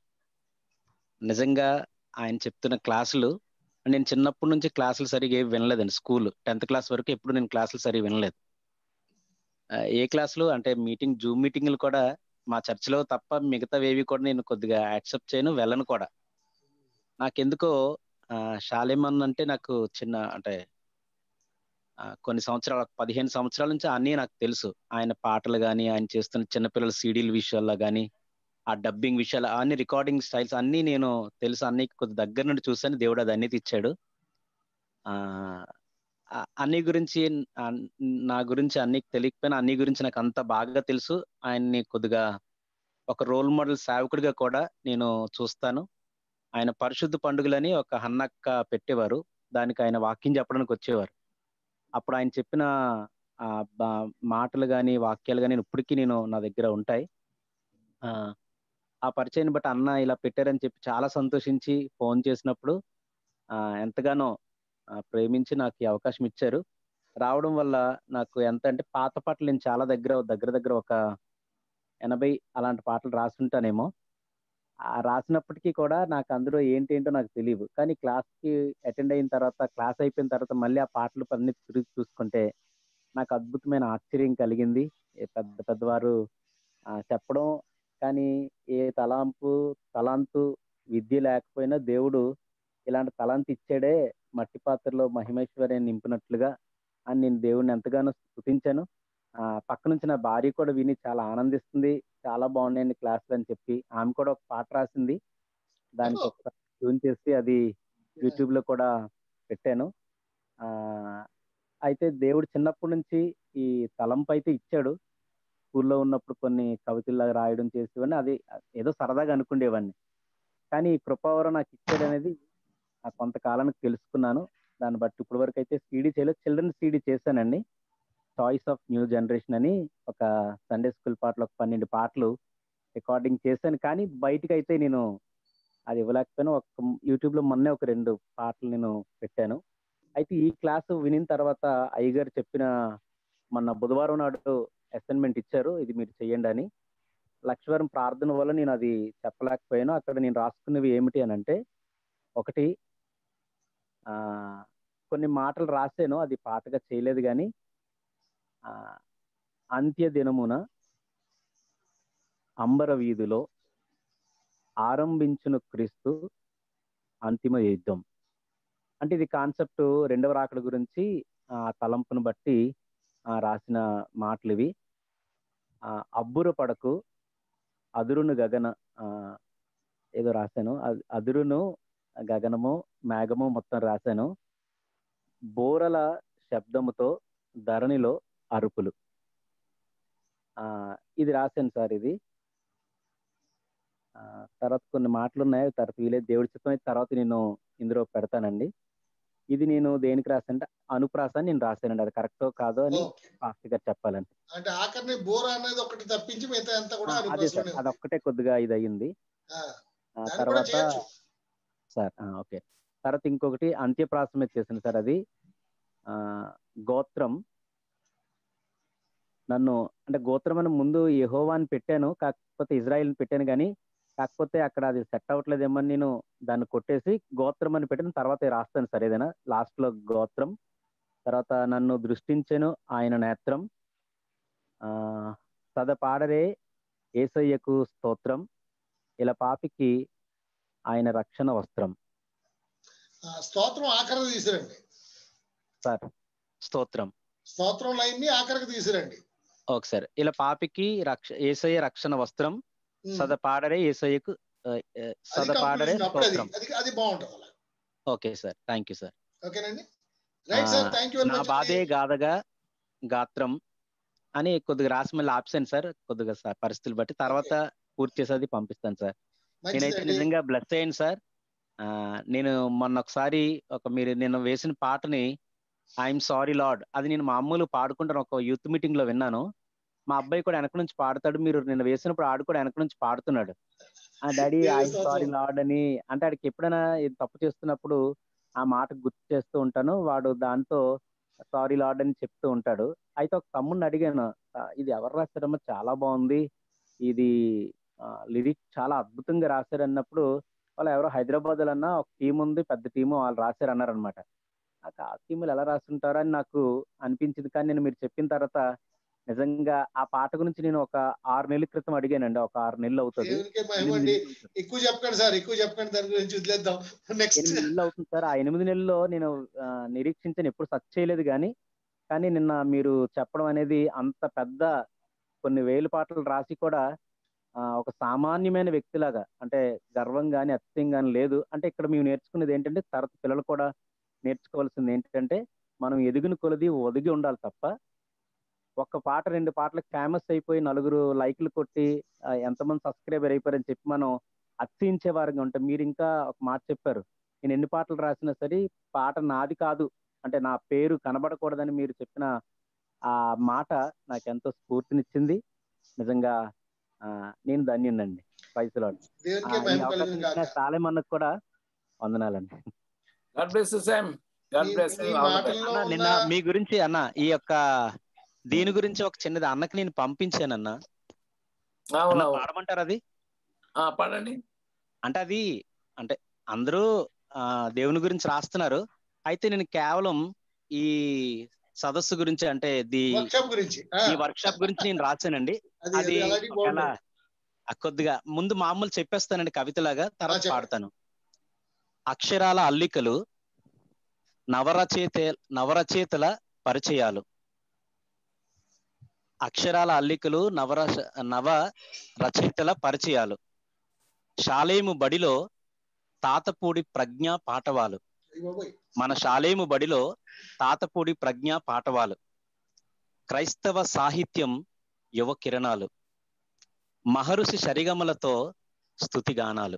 L: నిజంగా ఆయన చెప్తున్న క్లాసులు నేను చిన్నప్పటి నుంచి క్లాసులు సరిగా ఏవి వినలేదండి స్కూల్ టెన్త్ క్లాస్ వరకు ఎప్పుడు నేను క్లాసులు సరిగా వినలేదు ఆ, ఏ క్లాసులు అంటే మీటింగ్ జూమ్ మీటింగ్లు కూడా మా చర్చిలో తప్ప మిగతావి ఏవి కూడా నేను కొద్దిగా యాక్సెప్ట్ చేయను వెళ్ళను కూడా నాకెందుకో ఆ, షాలేమన్ అంటే నాకు చిన్న అంటే ఆ, కొన్ని సంవత్సరాలు ఒక పదిహేను సంవత్సరాల నుంచి అన్నీ నాకు తెలుసు ఆయన పాటలు కానీ ఆయన చేస్తున్న చిన్నపిల్లల సీడీల విషయాల్లో కానీ ఆ డబ్బింగ్ విషయాలు అన్ని రికార్డింగ్ స్టైల్స్ అన్నీ నేను తెలుసు అన్ని కొద్ది దగ్గర నుండి చూసాను దేవుడు అది అన్ని ఇచ్చాడు ఆ ఆ, అన్ని గురించి ఆ, నా గురించి అన్ని తెలియకపోయినా అన్ని గురించి నాకు అంత బాగా తెలుసు ఆయన్ని కొద్దిగా ఒక రోల్ మోడల్ సేవకుడిగా కూడా నేను చూస్తాను ఆయన పరిశుద్ధ పండుగలని ఒక హన్నక్క పెట్టేవారు దానికి ఆయన వాక్యం చెప్పడానికి వచ్చేవారు అప్పుడు ఆయన చెప్పిన ఆ బా- మాటలు కానీ వాక్యాలు కానీ ఇప్పటికీ నేను నా దగ్గర ఉంటాయి ఆ ఆ పరిచయం బట్టి అన్న ఇలా పెట్టారని చెప్పి చాలా సంతోషించి ఫోన్ చేసినప్పుడు ఆ ఎంతగానో ఆ, ప్రేమించి నాకు ఈ అవకాశం ఇచ్చారు రావడం వల్ల నాకు ఎంత అంటే పాత పాటలు నేను చాలా దగ్గర దగ్గర దగ్గర ఒక ఎనభై అలాంటి పాటలు రాసుంటానేమో ఆ రాసినప్పటికీ కూడా నాకు అందులో ఏంటి ఏంటో నాకు తెలియదు కానీ క్లాస్ కి అటెండ్ అయిన తర్వాత క్లాస్ అయిపోయిన తర్వాత మళ్ళీ ఆ పాటలు అన్ని తిరిగి చూసుకుంటే నాకు అద్భుతమైన ఆశ్చర్యం కలిగింది ఏ పెద్ద పెద్దవారు ఆ, చెప్పడం కానీ ఏ తలాంపు తలాంతు విద్య లేకపోయినా దేవుడు ఇలాంటి తలాంతి ఇచ్చాడే మట్టి పాత్రలో మహిమేశ్వర్యాన్ని నింపినట్లుగా అని నేను దేవుడిని ఎంతగానో స్థుతించాను ఆ పక్క నుంచి నా భార్య కూడా విని చాలా ఆనందిస్తుంది చాలా బాగున్నాయండి క్లాసులు అని చెప్పి ఆమె కూడా ఒక పాట రాసింది దానికి ఒకసారి ట్యూన్ చేసి అది యూట్యూబ్ లో కూడా పెట్టాను ఆ అయితే దేవుడు చిన్నప్పటి నుంచి ఈ తలంపు అయితే ఇచ్చాడు స్కూల్లో ఉన్నప్పుడు కొన్ని కవితల్లాగా రాయడం చేసేవాడిని అది ఏదో సరదాగా అనుకునేవాడిని కానీ ఈ కృపావరం నాకు ఇచ్చాడు అనేది ఆ కొంతకాలానికి తెలుసుకున్నాను దాన్ని బట్టి ఇప్పటి వరకు అయితే సీడీ చేయలేదు చిల్డ్రన్ సీడీ చేశానండి చాయిస్ ఆఫ్ న్యూ జనరేషన్ అని ఒక సండే స్కూల్ పాటలు ఒక పన్నెండు పాటలు రికార్డింగ్ చేశాను కానీ బయటికి అయితే నేను అది ఇవ్వలేకపోయినా ఒక యూట్యూబ్ లో మొన్నే ఒక రెండు పాటలు నేను పెట్టాను అయితే ఈ క్లాస్ వినిన తర్వాత అయ్యగారు చెప్పిన మొన్న బుధవారం నాడు అసైన్మెంట్ ఇచ్చారు ఇది మీరు చెయ్యండి అని లక్ష్మీవారం ప్రార్థన వల్ల నేను అది చెప్పలేకపోయాను అక్కడ నేను రాసుకున్నవి ఏమిటి అని అంటే ఒకటి ఆ కొన్ని మాటలు రాసాను అది పాటగా చేయలేదు కానీ ఆ, అంత్య దినమున అంబర వీధిలో ఆరంభించును క్రీస్తు అంతిమ యుద్ధం అంటే ఇది కాన్సెప్ట్ రెండవ రాకడ గురించి ఆ తలంపును బట్టి ఆ, రాసిన మాటలు ఇవి ఆ, అబ్బుర పడకు అదురును గగన ఆ, ఏదో రాశాను అ- అదురును గగనము మేఘము మొత్తం రాశాను బోరల శబ్దముతో ధరణిలో అరుపులు ఆ ఇది రాశాను సార్ ఇది ఆ, తర్వాత కొన్ని మాటలు ఉన్నాయి తర్వాత వీలేదు దేవుడి చిత్తం అయితే తర్వాత నేను ఇందులో పెడతానండి ఇది నేను దేనికి రాశానంటే అనుప్రాస అని నేను రాశానండి అది కరెక్టో కాదో అని
F: ఓకే
L: ఫాస్ట్ గా చెప్పాలండి
F: అంటే ఆఖరిని బోర్ అనేది ఒకటి తప్పించి మిగతా అంతా కూడా
L: ఆ, అదే సార్
F: అనుప్రాసలోనే ఉంది
L: అదొక్కటే కొద్దిగా ఇది అయ్యింది
F: ఆ,
L: ఆ,
F: దాన్ని కూడా
L: తర్వాత
F: చేయొచ్చు
L: సార్ ఆ, ఓకే తర్వాత ఇంకొకటి అంత్యప్రాసం మీద చేసింది సార్ అది ఆ, గోత్రం నన్ను అంటే గోత్రం అని ముందు యెహోవాని పెట్టాను కాకపోతే ఇజ్రాయిల్ని పెట్టాను కానీ కాకపోతే అక్కడ అది సెట్ అవ్వట్లేదేమో అని నేను దాన్ని కొట్టేసి గోత్రం అని పెట్టిన తర్వాత రాస్తాను సార్ ఏదైనా లాస్ట్ లో గోత్రం తర్వాత నన్ను దృష్టించెను ఆయన నేత్రం ఆ సదపాడరే ఏసయ్యకు స్తోత్రం ఇలా పాపికి ఆయన రక్షణ వస్త్రం
F: ఆ, స్తోత్రం ఆఖరికి తీసిరండి
L: సార్ స్తోత్రం
F: స్తోత్రం లైన్ ని ఆఖరికి తీసిరండి
L: ఓకే సార్ ఇలా పాపికి రక్ష ఏసయ్య రక్షణ వస్త్రం
F: ఉమ్.
L: సదపాడరే ఏసయ్యకు ఆ, ఆ,
F: అది
L: సదపాడరే
F: కంక్లూజన్ అప్పుడు అది
L: స్తోత్రం
F: అది అది బాగుంటుంది అలా
L: okay sir thank you sir
F: ఓకేనండి right sir thank you very
L: నా
F: మచ్
L: బాధే గాథగా గాత్రం అని కొద్దిగా రాసి మళ్ళీ ఆప్షన్ సార్ కొద్దిగా సార్ పరిస్థితులు బట్టి తర్వాత పూర్తి చేసేది పంపిస్తాను సార్ నేనైతే
F: మంచిదండి
L: నిజంగా బ్లెస్ అయ్యాను సార్ ఆ, నేను మొన్న ఒకసారి ఒక మీరు నేను వేసిన పాటని ఐఎమ్ సారీ లార్డ్ అది నేను మామూలు పాడుకుంటాను ఒక యూత్ మీటింగ్ లో విన్నాను మా అబ్బాయి కూడా వెనక నుంచి పాడతాడు మీరు నేను వేసినప్పుడు ఆడు కూడా వెనక నుంచి పాడుతున్నాడు ఆ డాడీ
F: దేవుని
L: ఐఎమ్ సారీ
F: స్తోత్రం.
L: లార్డ్ అని అంటే ఆడికి ఎప్పుడైనా ఇది తప్పు చేస్తున్నప్పుడు ఆ మాట గుర్తు చేస్తూ ఉంటాను వాడు దాంతో సారీ లార్డ్ అని చెప్తూ ఉంటాడు అయితే ఒక తమ్ముడిని అడిగాను "ఆ, ఇది ఎవరు రాశారమ్మా చాలా బాగుంది ఇది లిరిక్ చాలా అద్భుతంగా రాశారు అన్నప్పుడు వాళ్ళు ఎవరో హైదరాబాద్ అన్న ఒక టీం ఉంది పెద్ద టీము వాళ్ళు రాశారు అన్నారు అనమాట నాకు ఆ టీములు ఎలా రాస్తుంటారో అని నాకు అనిపించింది కానీ నేను మీరు చెప్పిన తర్వాత నిజంగా ఆ పాట గురించి నేను ఒక ఆరు నెలల క్రితం అడిగానండి ఒక ఆరు నెలలు అవుతుంది
F: దేవునికే
L: ఎనిమిది
F: మహిమండి
L: నెలలు అవుతుంది.
F: ఎక్కువ చెప్పకండి సార్ ఎక్కువ చెప్పకండి దాని గురించి వదిలేద్దాం నెక్స్ట్
L: ఎనిమిది నెలలు అవుతుంది సార్ ఆ ఎనిమిది నెలల్లో నేను ఆ, నిరీక్షించని ఎప్పుడు సర్చ్ చేయలేదు కానీ కానీ నిన్న మీరు చెప్పడం అనేది అంత పెద్ద కొన్ని వేలు పాటలు రాసి కూడా ఆ, ఒక సామాన్యమైన వ్యక్తిలాగా అంటే గర్వం కానీ అత్యం కానీ లేదు అంటే ఇక్కడ మేము నేర్చుకునేది ఏంటంటే తరత పిల్లలు కూడా నేర్చుకోవాల్సింది ఏంటంటే మనం ఎదిగిన కొలది ఒదిగి ఉండాలి తప్ప ఒక్క పాట రెండు పాటలకు ఫేమస్ అయిపోయి నలుగురు లైక్లు కొట్టి ఆ, ఎంతమంది సబ్స్క్రైబర్ అయిపోయారని చెప్పి మనం అతిశయించే వారంగా ఉంటాం మీరు ఇంకా ఒక మాట చెప్పారు నేను ఎన్ని పాటలు రాసినా సరే పాట నాది కాదు అంటే నా పేరు కనబడకూడదని మీరు చెప్పిన ఆ మాట నాకు ఎంతో స్ఫూర్తినిచ్చింది నిజంగా ఆ, నేను ధన్యునండి పైసలో
F: దేవునికే
L: ఈ
F: మహిమ
L: అవకాశం
F: కలుగును
L: ఇచ్చిన
F: గాక
L: సాలేమన్నకు కూడా వందనాలండి
A: గాడ్ బ్లెస్ సామ్ గాడ్
F: మీ-
A: బ్లెస్
F: మీ మాటల్లో
L: అన్న
F: ఉన్న
L: నిన్న మీ గురించి అన్న ఈ యొక్క దీని గురించి ఒక చిన్నది అన్నకి నేను పంపించానన్న అన్న
A: అవును
L: పాడమంటారు అది
A: పడండి
L: అంటే అది అంటే అందరూ ఆ, దేవుని గురించి రాస్తున్నారు అయితే నేను కేవలం ఈ సదస్సు గురించి అంటే ది
F: వర్క్షాప్ గురించి ఆ,
L: ఈ వర్క్ షాప్ గురించి నేను రాశానండి
F: అది
L: అది
F: అది అలాగే
L: ఒకవేళ
F: బాగుంటుంది
L: ఆ కొద్దిగా ముందు మామూలు చెప్పేస్తానండి కవితలాగా తర్వాత
F: చెప్పండి.
L: పాడతాను అక్షరాల అల్లికలు నవరచయిత నవరచయితల పరిచయాలు అక్షరాల అల్లికలు నవరచ నవ రచయితల పరిచయాలు శాలేము బడిలో తాతపూడి ప్రజ్ఞ పాఠవాలు
F: అయ్య బాబోయ్.
L: మన శాలేము బడిలో తాతపూడి ప్రజ్ఞ పాఠవాలు క్రైస్తవ సాహిత్యం యువ కిరణాలు మహర్షి శరిగమలతో స్థుతిగానాలు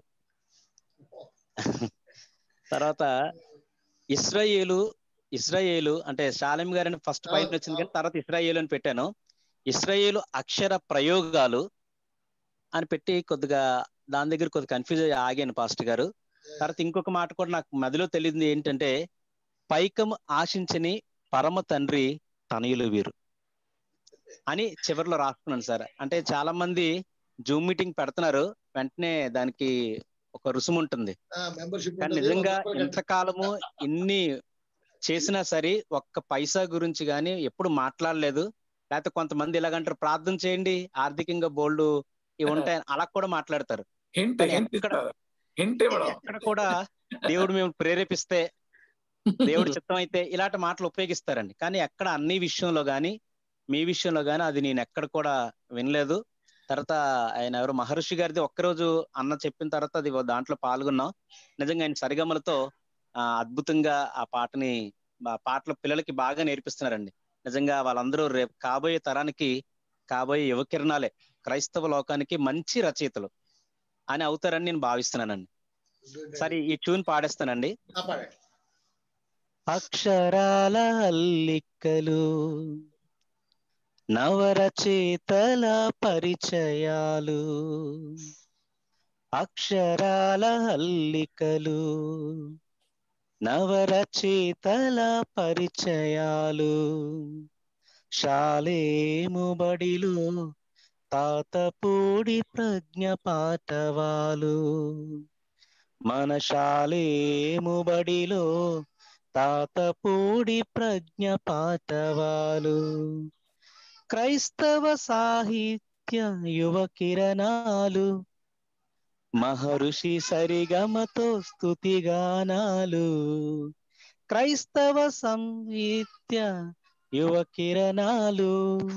L: తర్వాత ఇస్రాయేలు ఇస్రాయేలు అంటే శాలెం గారిని ఫస్ట్ పైన వచ్చింది కానీ తర్వాత ఇస్రాయేలు అని పెట్టాను ఇస్రాయేలు అక్షర ప్రయోగాలు అని పెట్టి కొద్దిగా దాని దగ్గర కొద్దిగా కన్ఫ్యూజ్ అయ్యి ఆగాను పాస్టర్ గారు తర్వాత ఇంకొక మాట కూడా నాకు మదిలో తెలియదు ఏంటంటే పైకం ఆశించని పరమ తండ్రి తనయులు వీరు అని చివరిలో రాస్తున్నాను సార్ అంటే చాలా మంది జూమ్ మీటింగ్ పెడుతున్నారు వెంటనే దానికి ఒక రుసుము ఉంటుంది
F: ఆ, మెంబర్షిప్
L: కానీ
F: ఉంటుంది,
L: నిజంగా
F: వంద రూపాయలు కట్టాలి.
L: ఇంతకాలము ఇన్ని చేసినా సరే ఒక్క పైసా గురించి కానీ ఎప్పుడు మాట్లాడలేదు లేకపోతే కొంతమంది ఎలాగంటారు ప్రార్థన చేయండి ఆర్థికంగా బోల్డ్ ఇవి ఉంటాయి అలా కూడా మాట్లాడతారు
A: హింట్
L: కానీ
A: హింట్
L: ఎక్కడ
A: హింట్ ఇవ్వడం
L: ఎక్కడ కూడా దేవుడు మేము ప్రేరేపిస్తే దేవుడి చిత్తం అయితే ఇలాంటి మాటలు ఉపయోగిస్తారండి కానీ ఎక్కడ అన్ని విషయంలో గాని మీ విషయంలో గాని అది నేను ఎక్కడ కూడా వినలేదు తర్వాత ఆయన ఎవరు మహర్షి గారిది ఒక్కరోజు అన్న చెప్పిన తర్వాత అది దాంట్లో పాల్గొన్నాం నిజంగా ఆయన సరిగమలతో ఆ, అద్భుతంగా ఆ పాటని ఆ పాటలు పిల్లలకి బాగా నేర్పిస్తున్నారండి నిజంగా వాళ్ళందరూ రేపు కాబోయే తరానికి కాబోయే యువ కిరణాలే క్రైస్తవ లోకానికి మంచి రచయితలు అని అవుతారని నేను భావిస్తున్నానండి సరే ఈ ట్యూన్ పాడేస్తానండి
F: ఆ, పాడండి.
L: అక్షరాల అల్లికలు నవరచేతల పరిచయాలు అక్షరాల అల్లికలు నవరచేతల పరిచయాలు శాలేము బడిలో తాతపూడి ప్రజ్ఞ పాఠవాలు మన శాలేము బడిలో తాతపూడి ప్రజ్ఞ పాఠవాలు క్రైస్తవ సాహిత్య యువ కిరణాలు మహర్షి సరిగమతో స్తుతిగానాలు క్రైస్తవ సంగీత్య యువ కిరణాలు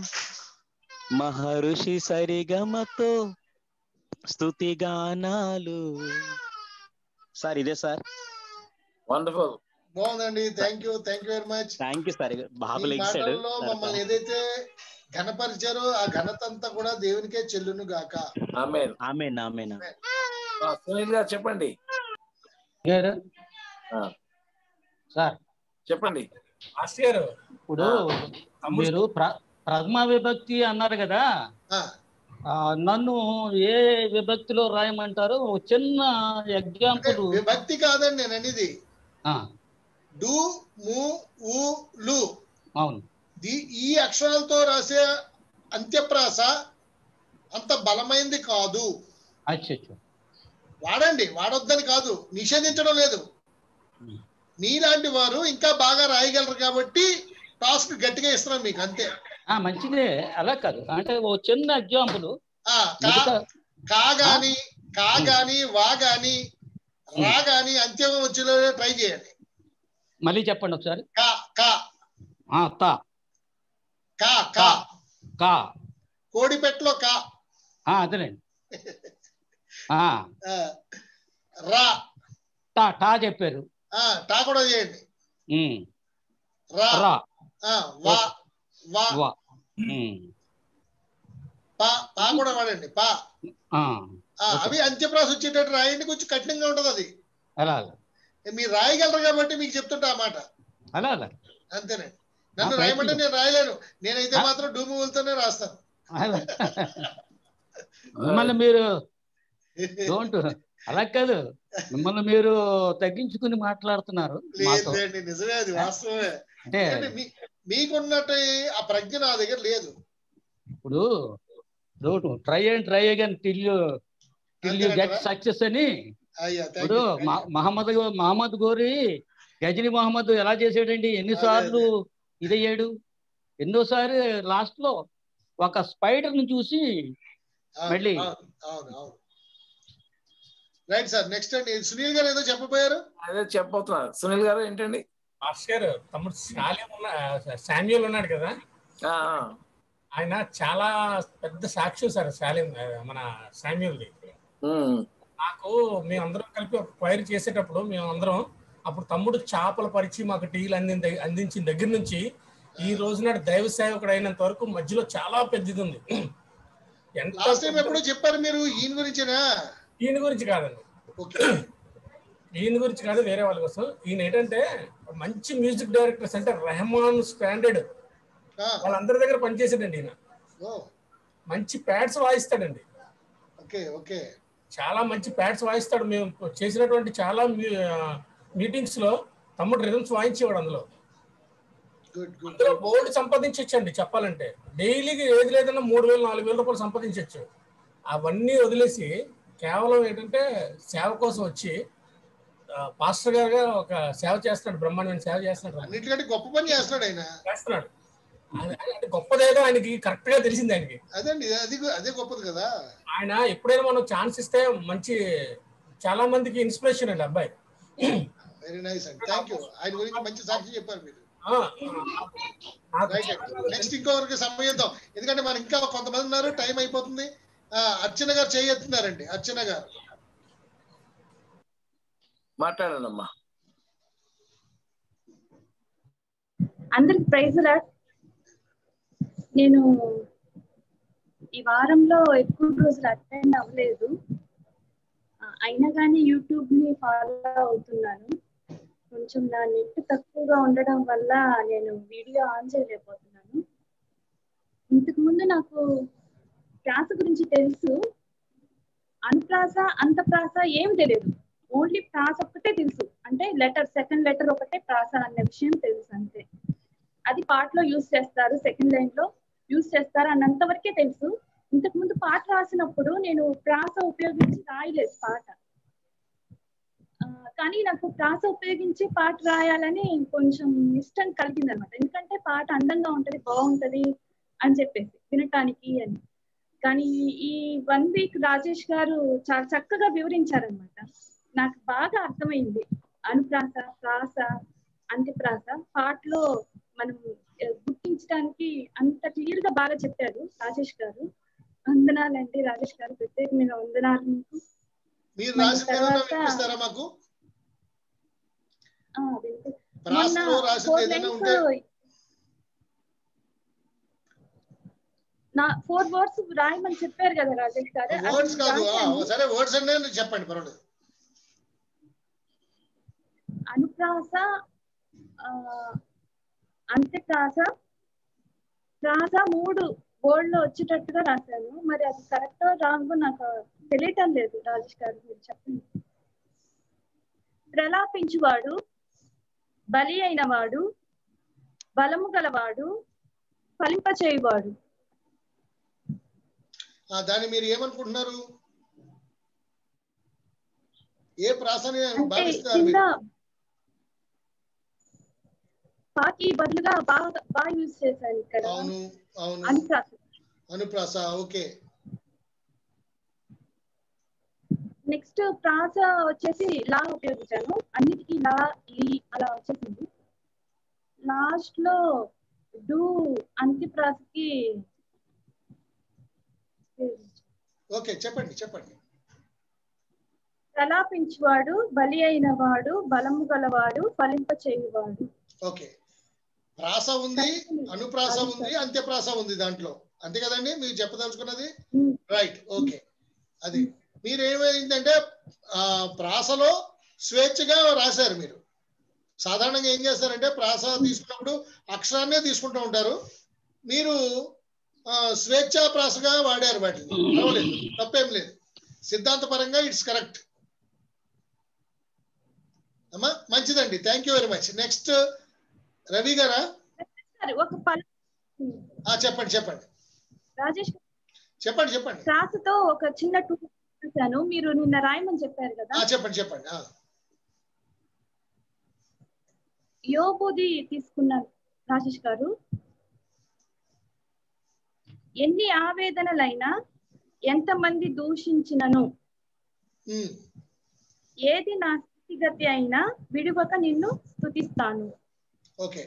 L: మహర్షి సరిగమతో స్తుతిగానాలు సార్ ఇదే సార్
A: వండర్ఫుల్
F: బాగుందండి thank you thank you very much
L: thank you sir బాబు
F: ఈ
L: లెగిసాడు
F: మాటల్లో మమ్మల్ని ఏదైతే ఘనపరిచారో ఆ ఘనత అంతా కూడా దేవునికే చెల్లును గాక
A: ఆమెన్
L: ఆమెన్ ఆమెన్
A: సునీల్ గారు చెప్పండి
D: గారు సార్
A: చెప్పండి
K: మాస్టర్ గారు
D: ఇప్పుడు మీరు ప్ర- ప్రథమ విభక్తి అన్నారు కదా ఆ, నన్ను ఏ విభక్తిలో రాయమంటారు ఒక చిన్న ఎగ్జాంపుల్
F: విభక్తి కాదండి నేను అనేది డు ము ఉ లు
D: అవును
F: ది- ఈ అక్షరాలతో రాసే అంత్యప్రాస అంత బలమైంది కాదు
D: అచ్చా
F: వాడండి వాడొద్దని కాదు నిషేధించడం లేదు మీలాంటి వారు ఇంకా బాగా రాయగలరు కాబట్టి టాస్క్ గట్టిగా ఇస్తున్నాం మీకు అంతే
D: ఆ మంచిదే అలా కాదు అంటే ఓ చిన్న ఎగ్జాంపుల్
F: ఆ, కా- కా గాని కా గాని వా గాని రా గాని అంత్యం వచ్చేలా ట్రై చేయండి
D: మళ్ళీ చెప్పండి ఒకసారి
F: కా కా
D: ఆ, తా
F: కా కా
D: కా
F: కోడిపెట్టలో కా
D: ఆ, అదేలేండి ఆ,
F: ఆ, రా
D: టా టా చెప్పారు
F: ఆ, టా కూడా చేయండి
D: ఉమ్,
F: రా
D: రా
F: ఆ, వా వా
D: వా ఉమ్,
F: పా పా కూడా వాడండి పా
D: ఆ,
F: ఆ, అవి అంత్యప్రాస వచ్చేటట్టు రాయండి కొంచెం కఠినంగా ఉంటది అది
D: అలా అలా
F: మీరు రాయగలరు కాబట్టి మీకు చెప్తుంటా ఆ మాట
D: అలా అలా
F: అంతేనండి నన్ను
D: ఆ,
F: రాయమంటే
D: ప్రయత్నం.
F: నేను రాయలేను నేనైతే మాత్రం డూములతోనే రాస్తాను
D: అలా మిమ్మల్ని మీరు డోంట్ అలా కాదు మిమ్మల్ని మీరు తగ్గించుకుని మాట్లాడుతున్నారు మాతో
F: లేదండి నిజమే అది వాస్తవమే
D: అంటే
F: ఎందుకంటే మీ- మీకున్నట్టు ఆ ప్రజ్ఞ నా దగ్గర లేదు
D: ఇప్పుడు don't try and try again till you till you get success అని
F: అయ్యా థ్యాంక్
D: ఇప్పుడు మ- మహమ్మద్ గో- మహమ్మద్ గోరి గజని మహమ్మద్ ఎలా చేసాడండి ఎన్నిసార్లు ఇదయ్యాడు ఎన్నోసారి లాస్ట్ లో ఒక స్పైడర్ ని చూసి మళ్ళీ
F: అవును అవును అవును రైట్ సార్ నెక్స్ట్ అండి సునీల్ గారు ఏదో చెప్పబోయారు
A: అదే చెప్పబోతున్నారు సునీల్ గారు ఏంటండి
K: మాస్టర్ గారు తమ్ముడు శాల్యం ఉన్న శామ్యుల్ ఉన్నాడు కదా ఆయన చాలా పెద్ద సాక్ష్యం సార్ శాల్యం ఆ, మన శామ్యుల్ది నాకు మేమందరం కలిపి ఒక క్వైరీ చేసేటప్పుడు మేమందరం అప్పుడు తమ్ముడు చేపల పరిచి మాకు టీలు అంది అందించిన దగ్గర నుంచి ఈ రోజు నాడు దైవ సేవకుడు అయినంత వరకు మధ్యలో చాలా పెద్దది ఉంది ఎంత
F: లాస్ట్ టైం ఎప్పుడో చెప్పారు మీరు ఈయన గురించేనా
K: ఈయన గురించి కాదండి ఈయన గురించి కాదు వేరే వాళ్ళ కోసం ఈయన ఏంటంటే మంచి మ్యూజిక్ డైరెక్టర్స్ అంటే రెహమాన్ స్టాండర్డ్ వాళ్ళందరి దగ్గర పనిచేసాడండి ఈయన
F: ఓ
K: మంచి ప్యాడ్స్ వాయిస్తాడండి
F: ఓకే ఓకే
K: చాలా మంచి ప్యాడ్స్ వాయిస్తాడు మేము చేసినటువంటి చాలా మీటింగ్స్ లో తమ్ముడు రిథమ్స్ వాయించేవాడు అందులో
F: గుడ్ గుడ్
K: అందులో బోర్డు సంపాదించొచ్చండి చెప్పాలంటే డైలీకి ఏది లేదన్నా మూడు వేలు నాలుగు వేల రూపాయలు సంపాదించవచ్చు అవన్నీ వదిలేసి కేవలం ఏంటంటే సేవ కోసం వచ్చి ఆ, పాస్టర్ గారుగా ఒక సేవ చేస్తున్నాడు బ్రహ్మాండమైన సేవ చేస్తున్నాడు
F: అన్నిటికంటే గొప్ప పని చేస్తున్నాడు ఆయన
K: చేస్తున్నాడు ఆయన- అంటే గొప్పదేదో ఆయనకి కరెక్ట్ గా తెలిసింది ఆయనకి
F: అదండి అది అదే గొప్పది కదా
K: ఆయన ఎప్పుడైనా మనం ఛాన్స్ ఇస్తే మంచి చాలా మందికి ఇన్స్పిరేషన్ అండి అబ్బాయి
F: వెరీ నైస్ అండి థ్యాంక్ యూ ఆయన గురించి మంచి సాక్షి చెప్పారు మీరు
K: ఆ, నాకు
F: రైట్ అండి నెక్స్ట్ ఇంకొకరికి సమయం ఇద్దాం ఎందుకంటే మనం ఇంకా కొంతమంది ఉన్నారు టైం అయిపోతుంది ఆ, అర్చన గారు చేయెత్తున్నారండి అర్చన గారు
A: మాట్లాడండి
M: అందరికి ప్రైజ్ లాడ్ నేను ఈ వారంలో ఎక్కువ రోజులు అటెండ్ అవ్వలేదు ఆ, అయినా కానీ యూట్యూబ్ ని ఫాలో అవుతున్నాను కొంచెం నా నెట్ తక్కువగా ఉండడం వల్ల నేను వీడియో ఆన్ చేయలేకపోతున్నాను ఇంతకు ముందు నాకు ప్రాస గురించి తెలుసు అనుప్రాస అంతప్రాస ఏం తెలియదు ఓన్లీ ప్రాస ఒక్కటే తెలుసు అంటే లెటర్ సెకండ్ లెటర్ ఒకటే ప్రాస అనే విషయం తెలుసు అంతే అది పాటలో యూస్ చేస్తారు సెకండ్ లైన్ లో యూస్ చేస్తారు అన్నంత వరకే తెలుసు ఇంతకు ముందు పాట రాసినప్పుడు నేను ప్రాస ఉపయోగించి రాయలేదు పాట ఆ, కానీ నాకు ప్రాస ఉపయోగించి పాట రాయాలని కొంచెం ఇష్టం కలిగింది అనమాట ఎందుకంటే పాట అందంగా ఉంటది బాగుంటది అని చెప్పేసి వినటానికి అని కానీ ఈ వన్ వీక్ రాజేష్ గారు చాలా చక్కగా వివరించారనమాట నాకు బాగా అర్థమైంది అనుప్రాస ప్రాస అంత్యప్రాస పాటలో మనం ఆ, గుర్తించడానికి అంత క్లియర్ గా బాగా చెప్పారు రాజేష్ గారు వందనాలండి రాజేష్ గారు ప్రత్యేకమైన వందనాలు మీకు
F: మీరు
M: మన
F: రాసిన ఏదైనా
M: తర్వాత-
F: వినిపిస్తారా మాకు
M: ఆ, వినిపి-
F: ప్రాసలో
M: మొన్న
F: రాసింది
M: four
F: ఏదైనా
M: lines
F: ఉంటే
M: నా ఫోర్ వర్డ్స్ రాయమని చెప్పారు కదా రాజేష్ గారు అది
F: వర్డ్స్ కాదు ఆ,
M: రాశాను.
F: సరే వర్డ్స్ అంటే చెప్పండి పర్వాలేదు
M: అనుప్రాస ఆ, అంత్యప్రాస ప్రాస మూడు బోర్డ్ లో వచ్చేటట్టుగా రాశాను మరి అది కరెక్ట్ రాంగ్ నాకు తెలియటం లేదు రాజేష్ గారు మీరు చెప్పండి ప్రలాపించువాడు బలి అయిన వాడు బలము గలవాడు ఫలింపచేయువాడు
F: ఆ, దాన్ని మీరు ఏమనుకుంటున్నారు ఏ ప్రాసని
M: అంటే
F: భావిస్తున్నారు
M: కింద
F: మీరు
M: పాకి బదులుగా బాగా బాగా యూజ్ చేశాను ఇక్కడ
F: అవును అవును
M: అనుప్రాస
F: అనుప్రాస ఓకే
M: నెక్స్ట్ ప్రాస వచ్చేసి లా ఉపయోగించాను అన్నిటికీ లా ఈ అలా వచ్చేసింది లాస్ట్ లో డూ అంత్యప్రాసకి
F: ఓకే చెప్పండి చెప్పండి
M: ప్రలాపించువాడు బలి అయిన వాడు బలము గలవాడు ఫలింప చేయువాడు
F: ఓకే ప్రాస ఉంది అనుప్రాస ఉంది అంత్యప్రాస ఉంది దాంట్లో అంతే కదండి మీరు చెప్పదలుచుకున్నది రైట్ ఓకే అది మీరు ఏమైందంటే ఆ ప్రాసలో స్వేచ్ఛగా రాశారు మీరు సాధారణంగా ఏం చేస్తారంటే ప్రాస తీసుకున్నప్పుడు అక్షరాన్నే తీసుకుంటూ ఉంటారు మీరు ఆ, స్వేచ్ఛా ప్రాసగా వాడారు వాటిని పర్వాలేదు తప్పేం లేదు సిద్ధాంతపరంగా ఇట్స్ కరెక్ట్ అమ్మా మంచిదండి thank you very much next Ravi గారా
M: సరే ఒక పల్
F: ఆ, చెప్పండి చెప్పండి
M: రాజేష్
F: చెప్పండి చెప్పండి
M: ప్రాసతో ఒక చిన్న టూ చూశాను మీరు నిన్న రాయమని చెప్పారు కదా
F: ఆ, చెప్పండి చెప్పండి ఆ,
M: యోబుది తీసుకున్నారు రాజేష్ గారు ఎన్ని ఆవేదనలైనా ఎంతమంది దూషించినను
F: ఉమ్,
M: ఏది నా స్థితిగతి అయినా విడువక నిన్ను స్తుతిస్తాను
F: ఓకే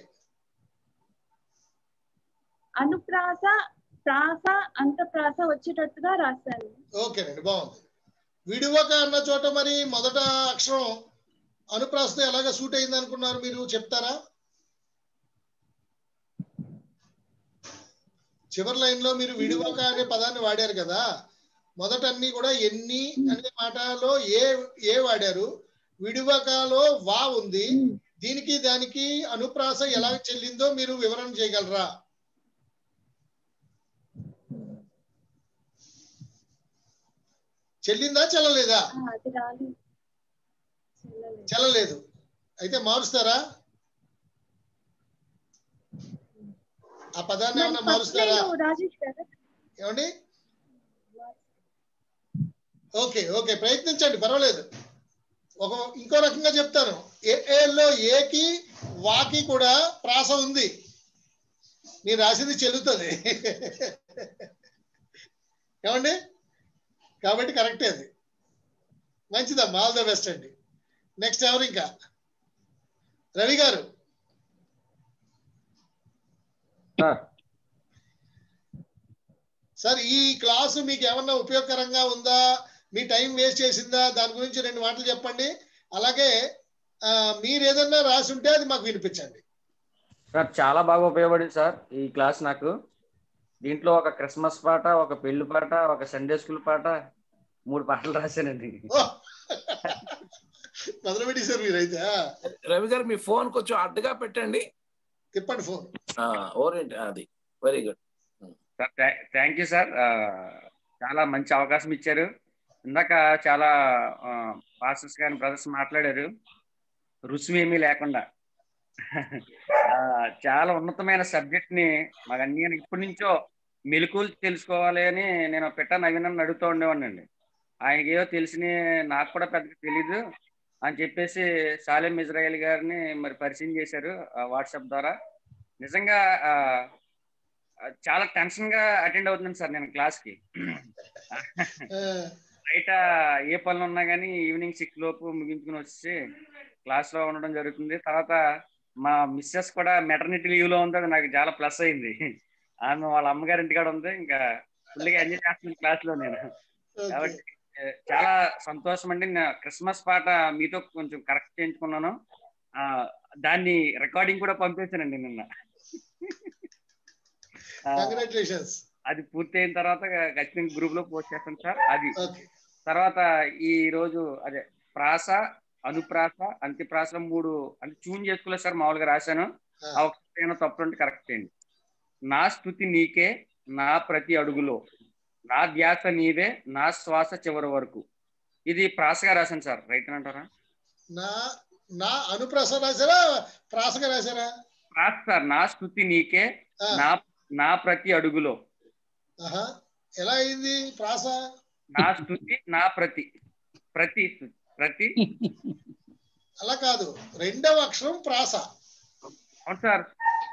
M: అనుప్రాస ప్రాస అంతప్రాస వచ్చేటట్టుగా రాశాను
F: ఓకేనండి బాగుంది విడివక అన్న చోట మరి మొదట అక్షరం అనుప్రాసతో ఎలాగ సూట్ అయింది అనుకున్నారు మీరు చెప్తారా చివరి లైన్ లో మీరు విడివక అనే పదాన్ని వాడారు కదా మొదట అన్ని కూడా ఎన్ని అనే మాటలో ఏ ఏ వాడారు విడివకలో వా ఉంది దీనికి దానికి అనుప్రాస ఎలా చెల్లిందో మీరు వివరణ చేయగలరా చెల్లిందా చెల్లలేదా
M: ఆ, అది రాలేదు
F: చెల్లలేదు అయితే మారుస్తారా ఆ పదాన్ని
M: మరి
F: ఏమన్నా
M: first
F: మారుస్తారా
M: line రాజేష్ గారు
F: ఏమండి ఓకే ఓకే ప్రయత్నించండి పర్వాలేదు ఒక ఇంకో రకంగా చెప్తాను ఏ ఏలో ఏకి వాకి కూడా ప్రాస ఉంది మీరు రాసింది చెల్లుతుంది ఏమండి కాబట్టి కరెక్టే అది మంచిదమ్మా ఆల్ ద బెస్ట్ అండి నెక్స్ట్ ఎవరు ఇంకా రవి గారు సార్ ఈ క్లాసు మీకు ఏమన్నా ఉపయోగకరంగా ఉందా మీ టైం వేస్ట్ చేసిందా దాని గురించి రెండు మాటలు చెప్పండి అలాగే ఆ, మీరు ఏదన్నా రాసి ఉంటే అది మాకు వినిపించండి
N: సార్ చాలా బాగా ఉపయోగపడింది సార్ ఈ క్లాస్ నాకు దీంట్లో ఒక క్రిస్మస్ పాట ఒక పెళ్లి పాట ఒక సండే స్కూల్ పాట మూడు పాటలు రాశానండి
F: మొదలు పెట్టేశారు మీరైతే ఆ,
A: రవి గారు మీ ఫోన్ కొంచెం అడ్డుగా పెట్టండి
F: తిప్పండి ఫోన్
A: ఓరియంట్ అది very good
N: sir thank you sir ఆ, చాలా మంచి అవకాశం ఇచ్చారు ఇందాక చాలా పాస్టర్స్ కానీ బ్రదర్స్ మాట్లాడారు రుసుము ఏమీ లేకుండా ఆ, చాలా ఉన్నతమైన సబ్జెక్ట్ ని మాకు అన్ని ఇప్పటి నుంచో మెలకువలు తెలుసుకోవాలి అని నేను పెట్ట నవీనని అడుగుతూ ఉండేవాడిని అండి ఆయనకి ఏదో తెలిసిన నాకు కూడా పెద్దగా తెలీదు అని చెప్పేసి సాలెం ఇజ్రాయల్ గారిని మరి పరిచయం చేశారు వాట్సాప్ ద్వారా నిజంగా ఆ, ఆ, చాలా టెన్షన్ గా అటెండ్ అవుతున్నాను సార్ నేను క్లాస్ కి బయట ఏ పనులు ఉన్నా కానీ ఈవినింగ్ సిక్స్ లోపు ముగించుకుని వచ్చి క్లాస్ లో ఉండడం జరుగుతుంది తర్వాత మా మిస్సెస్ కూడా మెటర్నిటీ లీవ్ లో ఉంది అది నాకు చాలా ప్లస్ అయింది ఆమె వాళ్ళ అమ్మగారి ఇంటికాడ ఉంది ఇంకా ఫుల్గా ఎంజాయ్ చేస్తున్నాను క్లాస్ లో నేను కాబట్టి ఏ, చాలా సంతోషం అండి నా క్రిస్మస్ పాట మీతో కొంచెం కరెక్ట్ చేయించుకున్నాను ఆ, దాన్ని రికార్డింగ్ కూడా పంపించానండి నిన్న ఆ,
F: కంగ్రాచులేషన్స్
N: అది పూర్తయిన తర్వాత ఖచ్చితంగా గ్రూప్ లో పోస్ట్ చేస్తాను సార్ అది తర్వాత ఈ రోజు అదే ప్రాస అనుప్రాస అంతిప్రాస మూడు అంటే చూన్ చేసుకోలేదు సార్ మామూలుగా రాశాను ఆ ఒక్కటైనా తప్పు అంటే కరెక్ట్ అండి నా స్థుతి నీకే నా ప్రతి అడుగులో నా ధ్యాస నీవే నా శ్వాస చివరి వరకు ఇది ప్రాసగా రాశాను సార్ రైట్ అంటారా
F: నా నా అనుప్రాస రాశారా ప్రాసగా రాశారా
N: ప్రాస సార్ నా స్థుతి నీకే నా నా ప్రతి అడుగులో
F: ఆహా ఎలా అయింది ప్రాస
N: నా స్థుతి నా ప్రతి ప్రతి స్థుతి ప్రతి
F: అలా కాదు రెండవ అక్షరం ప్రాస
N: అవును సార్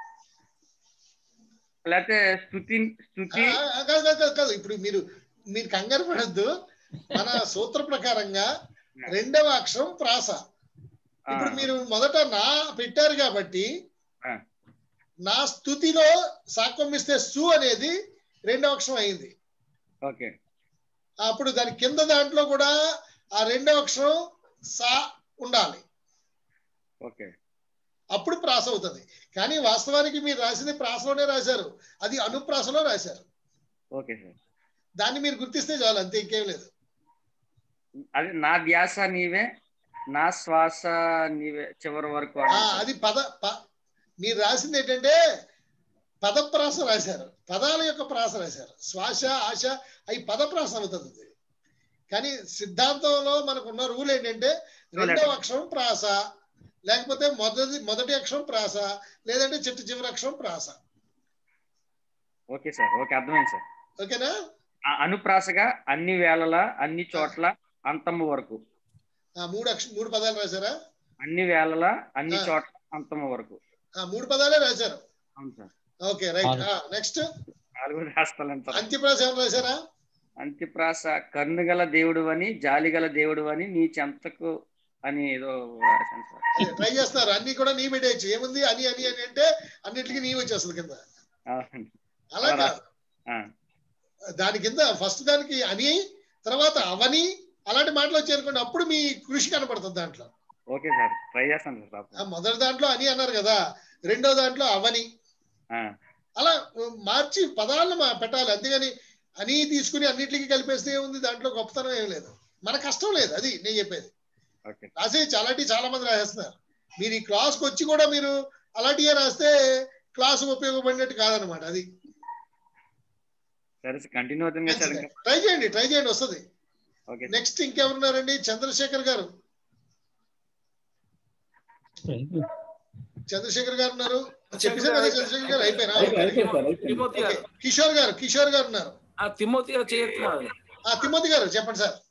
N: లేకపోతే స్థుతి స్థుతి
F: ఆ, ఆ, కాదు కాదు కాదు, కాదు ఇప్పుడు మీరు మీరు కంగారు పడద్దు మన సూత్ర ప్రకారంగా రెండవ అక్షరం ప్రాస ఇప్పుడు మీరు మొదట నా పెట్టారు కాబట్టి
N: ఆ,
F: నా స్థుతిలో సాక్వమిస్తే సు అనేది రెండవ అక్షరం అయింది
N: ఓకే
F: అప్పుడు దాని కింద దాంట్లో కూడా ఆ రెండవ అక్షరం సా ఉండాలి
N: ఓకే
F: అప్పుడు ప్రాస అవుతుంది కానీ వాస్తవానికి మీరు రాసింది ప్రాసలోనే రాశారు అది అనుప్రాసలో రాశారు
N: ఓకే సార్
F: దాన్ని మీరు గుర్తిస్తే చాలు అంతే ఇంకేం లేదు
N: అది నా ధ్యాస నీవే నా శ్వాస నీవే చివరి వరకు
F: ఆ,
N: అన్నాను సార్.
F: అది పద ప- మీరు రాసింది ఏంటంటే పదప్రాస రాశారు పదాల యొక్క ప్రాస రాశారు శ్వాస ఆశ అవి పదప్రాస అవుతుంది అది. కానీ సిద్ధాంతంలో మనకు ఉన్న రూల్ ఏంటంటే రెండవ అక్షరం ప్రాస లేకపోతే మొదటి మొదటి అక్షరం ప్రాస లేదంటే చిట్ట చివరి అక్షరం ప్రాస
N: ఓకే సార్ ఓకే అర్థమైంది సార్
F: ఓకేనా
N: ఆ అనుప్రాసగా అన్ని వేళలా అన్ని చోట్ల అంతము వరకు
F: ఆ మూడు అక్ష మూడు పదాలు రాశారా
N: అన్ని వేళలా అన్ని
F: ఆ.
N: చోట్ల అంతము వరకు
F: ఆ మూడు పదాలే రాశారు
N: అవును సార్
F: ఓకే రైట్
N: అవును.
F: నెక్స్ట్
N: నాలుగు రాస్తాను సార్
F: అంత్యప్రాస ఏమైనా రాశారా
N: అంత్యప్రాస కరుణగల దేవుడు అని జాలిగల దేవుడు అని నీ చెంతకు అని ఏదో రాశాను సార్
F: ట్రై చేస్తారు అన్ని కూడా నీ పెట్టేయచ్చు ఏముంది అని అని అని అంటే అన్నిటికీ నీ వచ్చేస్తుంది కింద
N: అవునండి.
F: అలా
N: అలా
F: కాదు
N: ఆ,
F: దాని కింద ఫస్ట్ దానికి అని తర్వాత అవని అలాంటి మాటలు వచ్చాయి అనుకోండి అప్పుడు మీ కృషి కనపడుతుంది దాంట్లో
N: ఓకే సార్ ట్రై చేస్తాను సార్
F: ఆ మొదటి దాంట్లో అని అన్నారు కదా రెండో దాంట్లో అవని
N: ఆ,
F: అలా మార్చి పదాలను మా- పెట్టాలి అంతేగాని అని తీసుకుని అన్నిటికీ కలిపేస్తే ఏముంది దాంట్లో గొప్పతనం ఏం లేదు మన కష్టం లేదు అది నేను చెప్పేది
N: ఓకే
F: రాసే అలాంటి చాలా మంది రాసేస్తున్నారు మీరు ఈ క్లాస్కి వచ్చి కూడా మీరు అలాంటివే రాస్తే క్లాస్ ఉపయోగపడినట్టు కాదనమాట అది
N: సరే కంటిన్యూ అవుతుంది కదా సార్ ఇంకా
F: ట్రై చేయండి ట్రై చేయండి వస్తుంది
N: ఓకే
F: నెక్స్ట్ ఇంకెవరున్నారండి చంద్రశేఖర్ గారు చంద్రశేఖర్ గారు ఉన్నారు చెప్పేసారు కదా చంద్రశేఖర్ గారు అయిపోయినా
J: అయిపోయి- అయిపోయింది సార్, అయిపోయింది.
A: తిమోతి గారు
F: ఓకే. కిషోర్ గారు కిషోర్ గారు ఉన్నారు
A: ఆ తిమోతి గారు చేయొస్తున్నారు
F: ఆ తిమ్మతి గారు చెప్పండి సార్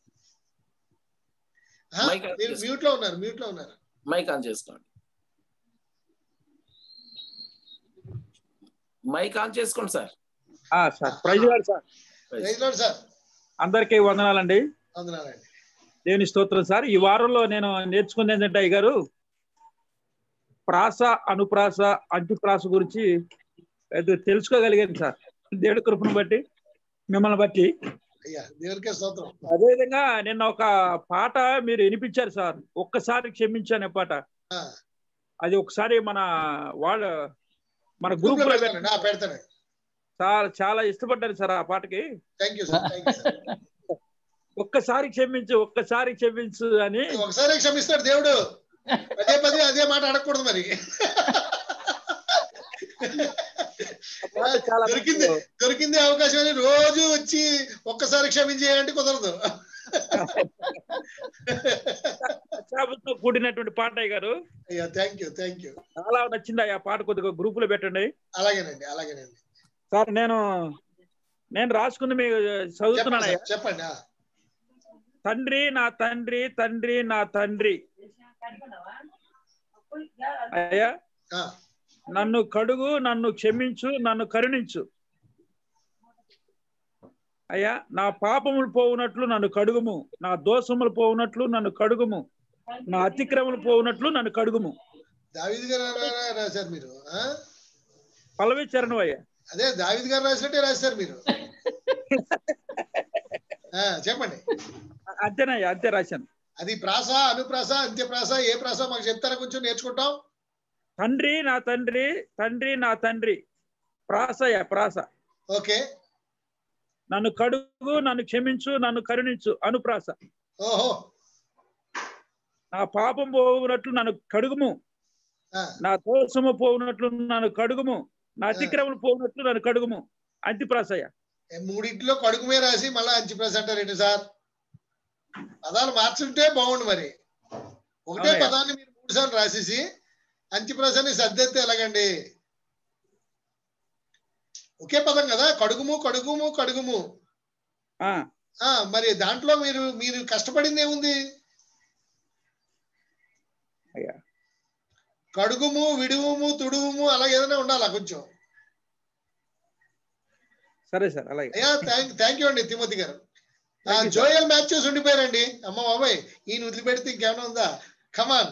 F: ఆ,
A: మైక్ ఆన్
F: మీరు
A: చేసుకో.
F: మ్యూట్ లో ఉన్నారు మ్యూట్ లో ఉన్నారు
A: మైక్ ఆన్ చేసుకోండి మైక్ ఆన్ చేసుకోండి సార్
O: ఆ, సార్ ప్రైజ్ గారు సార్
F: రైతులోడు సార్
O: అందరికీ వందనాలండి
F: వందనాలండి
O: దేవుని స్తోత్రం సార్ ఈ వారంలో నేను నేర్చుకుంది ఏంటంటే అయ్య గారు ప్రాస అనుప్రాస అంటిప్రాస గురించి అది తెలుసుకోగలిగాను సార్ దేవుడి కృపను బట్టి మిమ్మల్ని బట్టి
F: అయ్యా దేవుడికే స్తోత్రం
O: అదేవిధంగా నిన్న ఒక పాట మీరు వినిపించారు సార్ ఒక్కసారి క్షమించాను పాట
F: ఆ,
O: అది ఒకసారి మన వాళ్ళ మన
F: గ్రూప్
O: గ్రూప్
F: లో
O: లో
F: పెడతానండి ఆ, పెడతానండి
O: చాలా చాలా ఇష్టపడ్డాను సార్ ఆ పాటకి
F: thank you sir thank you sir
O: ఒక్కసారి క్షమించు ఒక్కసారి క్షమించు అని
F: ఒకసారి క్షమిస్తాడు దేవుడు పదే పదే అదే మాట అడగకూడదు మరి దొరికింది దొరికింది అవకాశం అని రోజు వచ్చి ఒక్కసారి క్షమించేయంటే కుదరదు
O: శాపంతో కూడినటువంటి పాట అయ్య గారు
F: అయ్యా థ్యాంక్ యూ థ్యాంక్ యూ
O: చాలా నచ్చింది ఆ పాట కొద్దిగా గ్రూప్ లో పెట్టండి
F: అలాగేనండి అలాగేనండి
O: సార్ నేను నేను రాసుకుంది మీకు
F: చెప్పండి
O: చదువుతున్నానయ్యా
F: సార్, చెప్పండి ఆ.
O: తండ్రి నా తండ్రి తండ్రి నా తండ్రి అయ్యా
F: ఆ,
O: నన్ను కడుగు నన్ను క్షమించు నన్ను కరుణించు అయ్యా నా పాపములు పోవునట్లు నన్ను కడుగుము నా దోషములు పోవునట్లు నన్ను కడుగుము నా అతిక్రమలు పోవునట్లు నన్ను కడుగుము
F: దావీద్ గారు రా- రాశారు మీరు ఆ?
O: పల్లవి చరణం అయ్యా
F: అదే దావీద్ గారు రాసినట్టే రాశారు మీరు ఆ, చెప్పండి
O: అంతేనయ్యా అంతే రాశాను
F: అది ప్రాస అనుప్రాస అంత్యప్రాస ఏ ప్రాస మాకు చెప్తారా కొంచెం నేర్చుకుంటాం
O: తండ్రి నా తండ్రి తండ్రి నా తండ్రి ప్రాసయ్య ప్రాస
F: ఓకే
O: నన్ను కడుగు నన్ను క్షమించు నన్ను కరుణించు అనుప్రాస
F: ఓహో
O: నా పాపం పోవునట్లు నన్ను కడుగుము
F: ఆ,
O: నా దోషము పోవునట్లు నన్ను కడుగుము నా అతిక్రమలు పోవునట్లు నన్ను కడుగుము అంతిప్రాసయ్య
F: ఏ మూడింటిలో కడుగుమే రాసి మళ్ళీ అంత్యప్రాస అంటారేంటి సార్ పదాలు మార్చుంటే బాగుండు మరి ఒకటే
O: అవునయ్య.
F: పదాన్ని మీరు మూడు సార్లు రాసేసి అంత్యప్రాసాన్ని సర్దేస్తే ఎలాగండి ఒకే పదం కదా కడుగుము కడుగుము కడుగుము
O: ఆ,
F: ఆ మరి దాంట్లో మీరు మీరు కష్టపడింది ఏముంది
O: అయ్యా
F: కడుగుము విడువుము తుడువుము అలా ఏదైనా ఉండాలా కొంచెం
O: సరే సార్ అలాగే
F: అయ్యా థ్యాంక్ థ్యాంక్ యూ అండి తిమోతి గారు ఆ,
O: Thank you, sir.
F: Joel Matthews ఉండిపోయారండి అమ్మ బాబాయ్ ఈయన వదిలిపెడితే ఇంకేమైనా ఉందా come on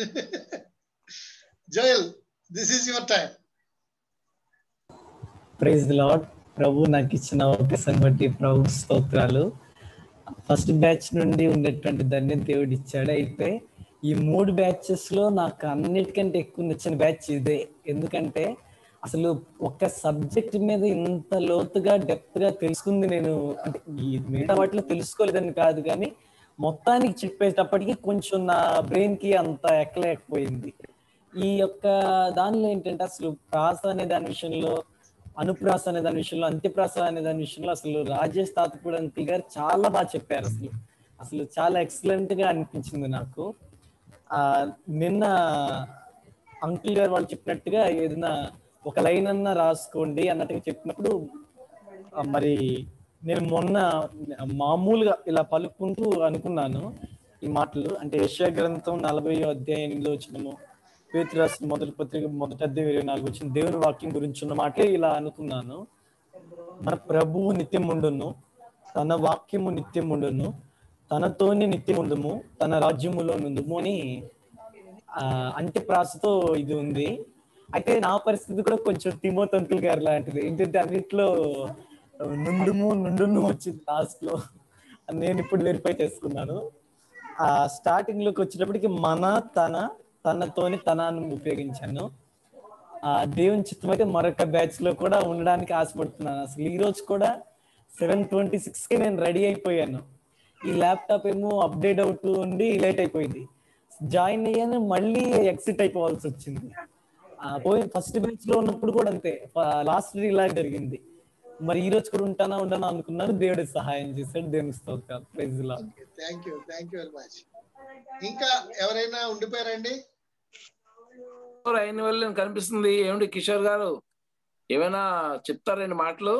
F: Joel this is your time
P: praise Lord ప్రభు నాకు ఇచ్చిన అవకాశం బట్టి ప్రభు స్తోత్రాలు ఫస్ట్ బ్యాచ్ నుండి ఉండేటువంటి ధన్యం దేవుడు ఇచ్చాడు అయితే ఈ మూడు బ్యాచెస్ లో నాకు అన్నిటికంటే ఎక్కువ నచ్చిన బ్యాచ్ ఇదే ఎందుకంటే అసలు ఒక సబ్జెక్ట్ మీద ఇంత లోతుగా డెప్త్ గా తెలుసుకుంది నేను అంటే ఈ మిగతా వాటిలో తెలుసుకోలేదని కాదు కానీ మొత్తానికి చెప్పేటప్పటికి కొంచెం నా బ్రెయిన్ కి అంత ఎక్కలేకపోయింది ఈ యొక్క దానిలో ఏంటంటే అసలు ప్రాస అనే దాని విషయంలో అనుప్రాస అనే దాని విషయంలో అంత్యప్రాస అనే దాని విషయంలో అసలు రాజేష్ తాతపూడి అంకుల్ గారు చాలా బాగా చెప్పారు అసలు అసలు చాలా ఎక్సలెంట్ గా అనిపించింది నాకు ఆ నిన్న అంకుల్ గారు వాళ్ళు చెప్పినట్టుగా ఏదైనా ఒక లైన్ అన్నా రాసుకోండి అన్నట్టుగా చెప్పినప్పుడు ఆ, మరి నేను మొన్న మామూలుగా ఇలా పలుకుంటూ అనుకున్నాను ఈ మాటలు అంటే యశా గ్రంథం నలభై అధ్యాయంలో వచ్చినము పేతురు రాసిన మొదటి పత్రిక మొదటి అధ్యాయం ఇరవై నాలుగు వచ్చిన దేవుని వాక్యం గురించి ఉన్న మాటే ఇలా అనుకున్నాను మన ప్రభువు నిత్యముండును తన వాక్యము నిత్యముండును తనతోని నిత్యముండుము తన రాజ్యములో నుండుము అని ఆ, అంత్యప్రాసతో ఇది ఉంది అయితే నా పరిస్థితి కూడా కొంచెం తిమోత్ అంకుల్ గారు లాంటిది ఏంటంటే అన్నిట్లో నుండుము నుండును వచ్చింది లాస్ట్ లో నేను ఇప్పుడు వెరిఫై చేసుకున్నాను ఆ స్టార్టింగ్ లోకి వచ్చేటప్పటికి మన తన తనతోని తనాన్ని ఉపయోగించాను ఆ దేవుని చిత్తం అయితే మరొక బ్యాచ్ లో కూడా ఉండడానికి ఆశపడుతున్నాను అసలు ఈ రోజు కూడా సెవెన్ ట్వంటీ సిక్స్ కి నేను రెడీ అయిపోయాను ఈ ల్యాప్టాప్ ఏమో అప్డేట్ అవుతూ ఉండి లేట్ అయిపోయింది జాయిన్ అయ్యాను మళ్ళీ ఎక్సిట్ అయిపోవాల్సి వచ్చింది ఆ, పోయి ఫస్ట్ బ్యాచ్ లో ఉన్నప్పుడు కూడా అంతే లాస్ట్ ఇలా జరిగింది మరి ఈ రోజు కూడా ఉంటానా ఉండనా అనుకున్నాను దేవుడి సహాయం చేశాడు దేవుని స్తోత్రాలు praise Lord
F: thank you thank you very much ఇంకా ఎవరైనా ఉండిపోయారండి
A: అయిన వల్ల కనిపిస్తుంది ఏమిటి కిషోర్ గారు ఏమైనా చెప్తారా రెండు మాటలు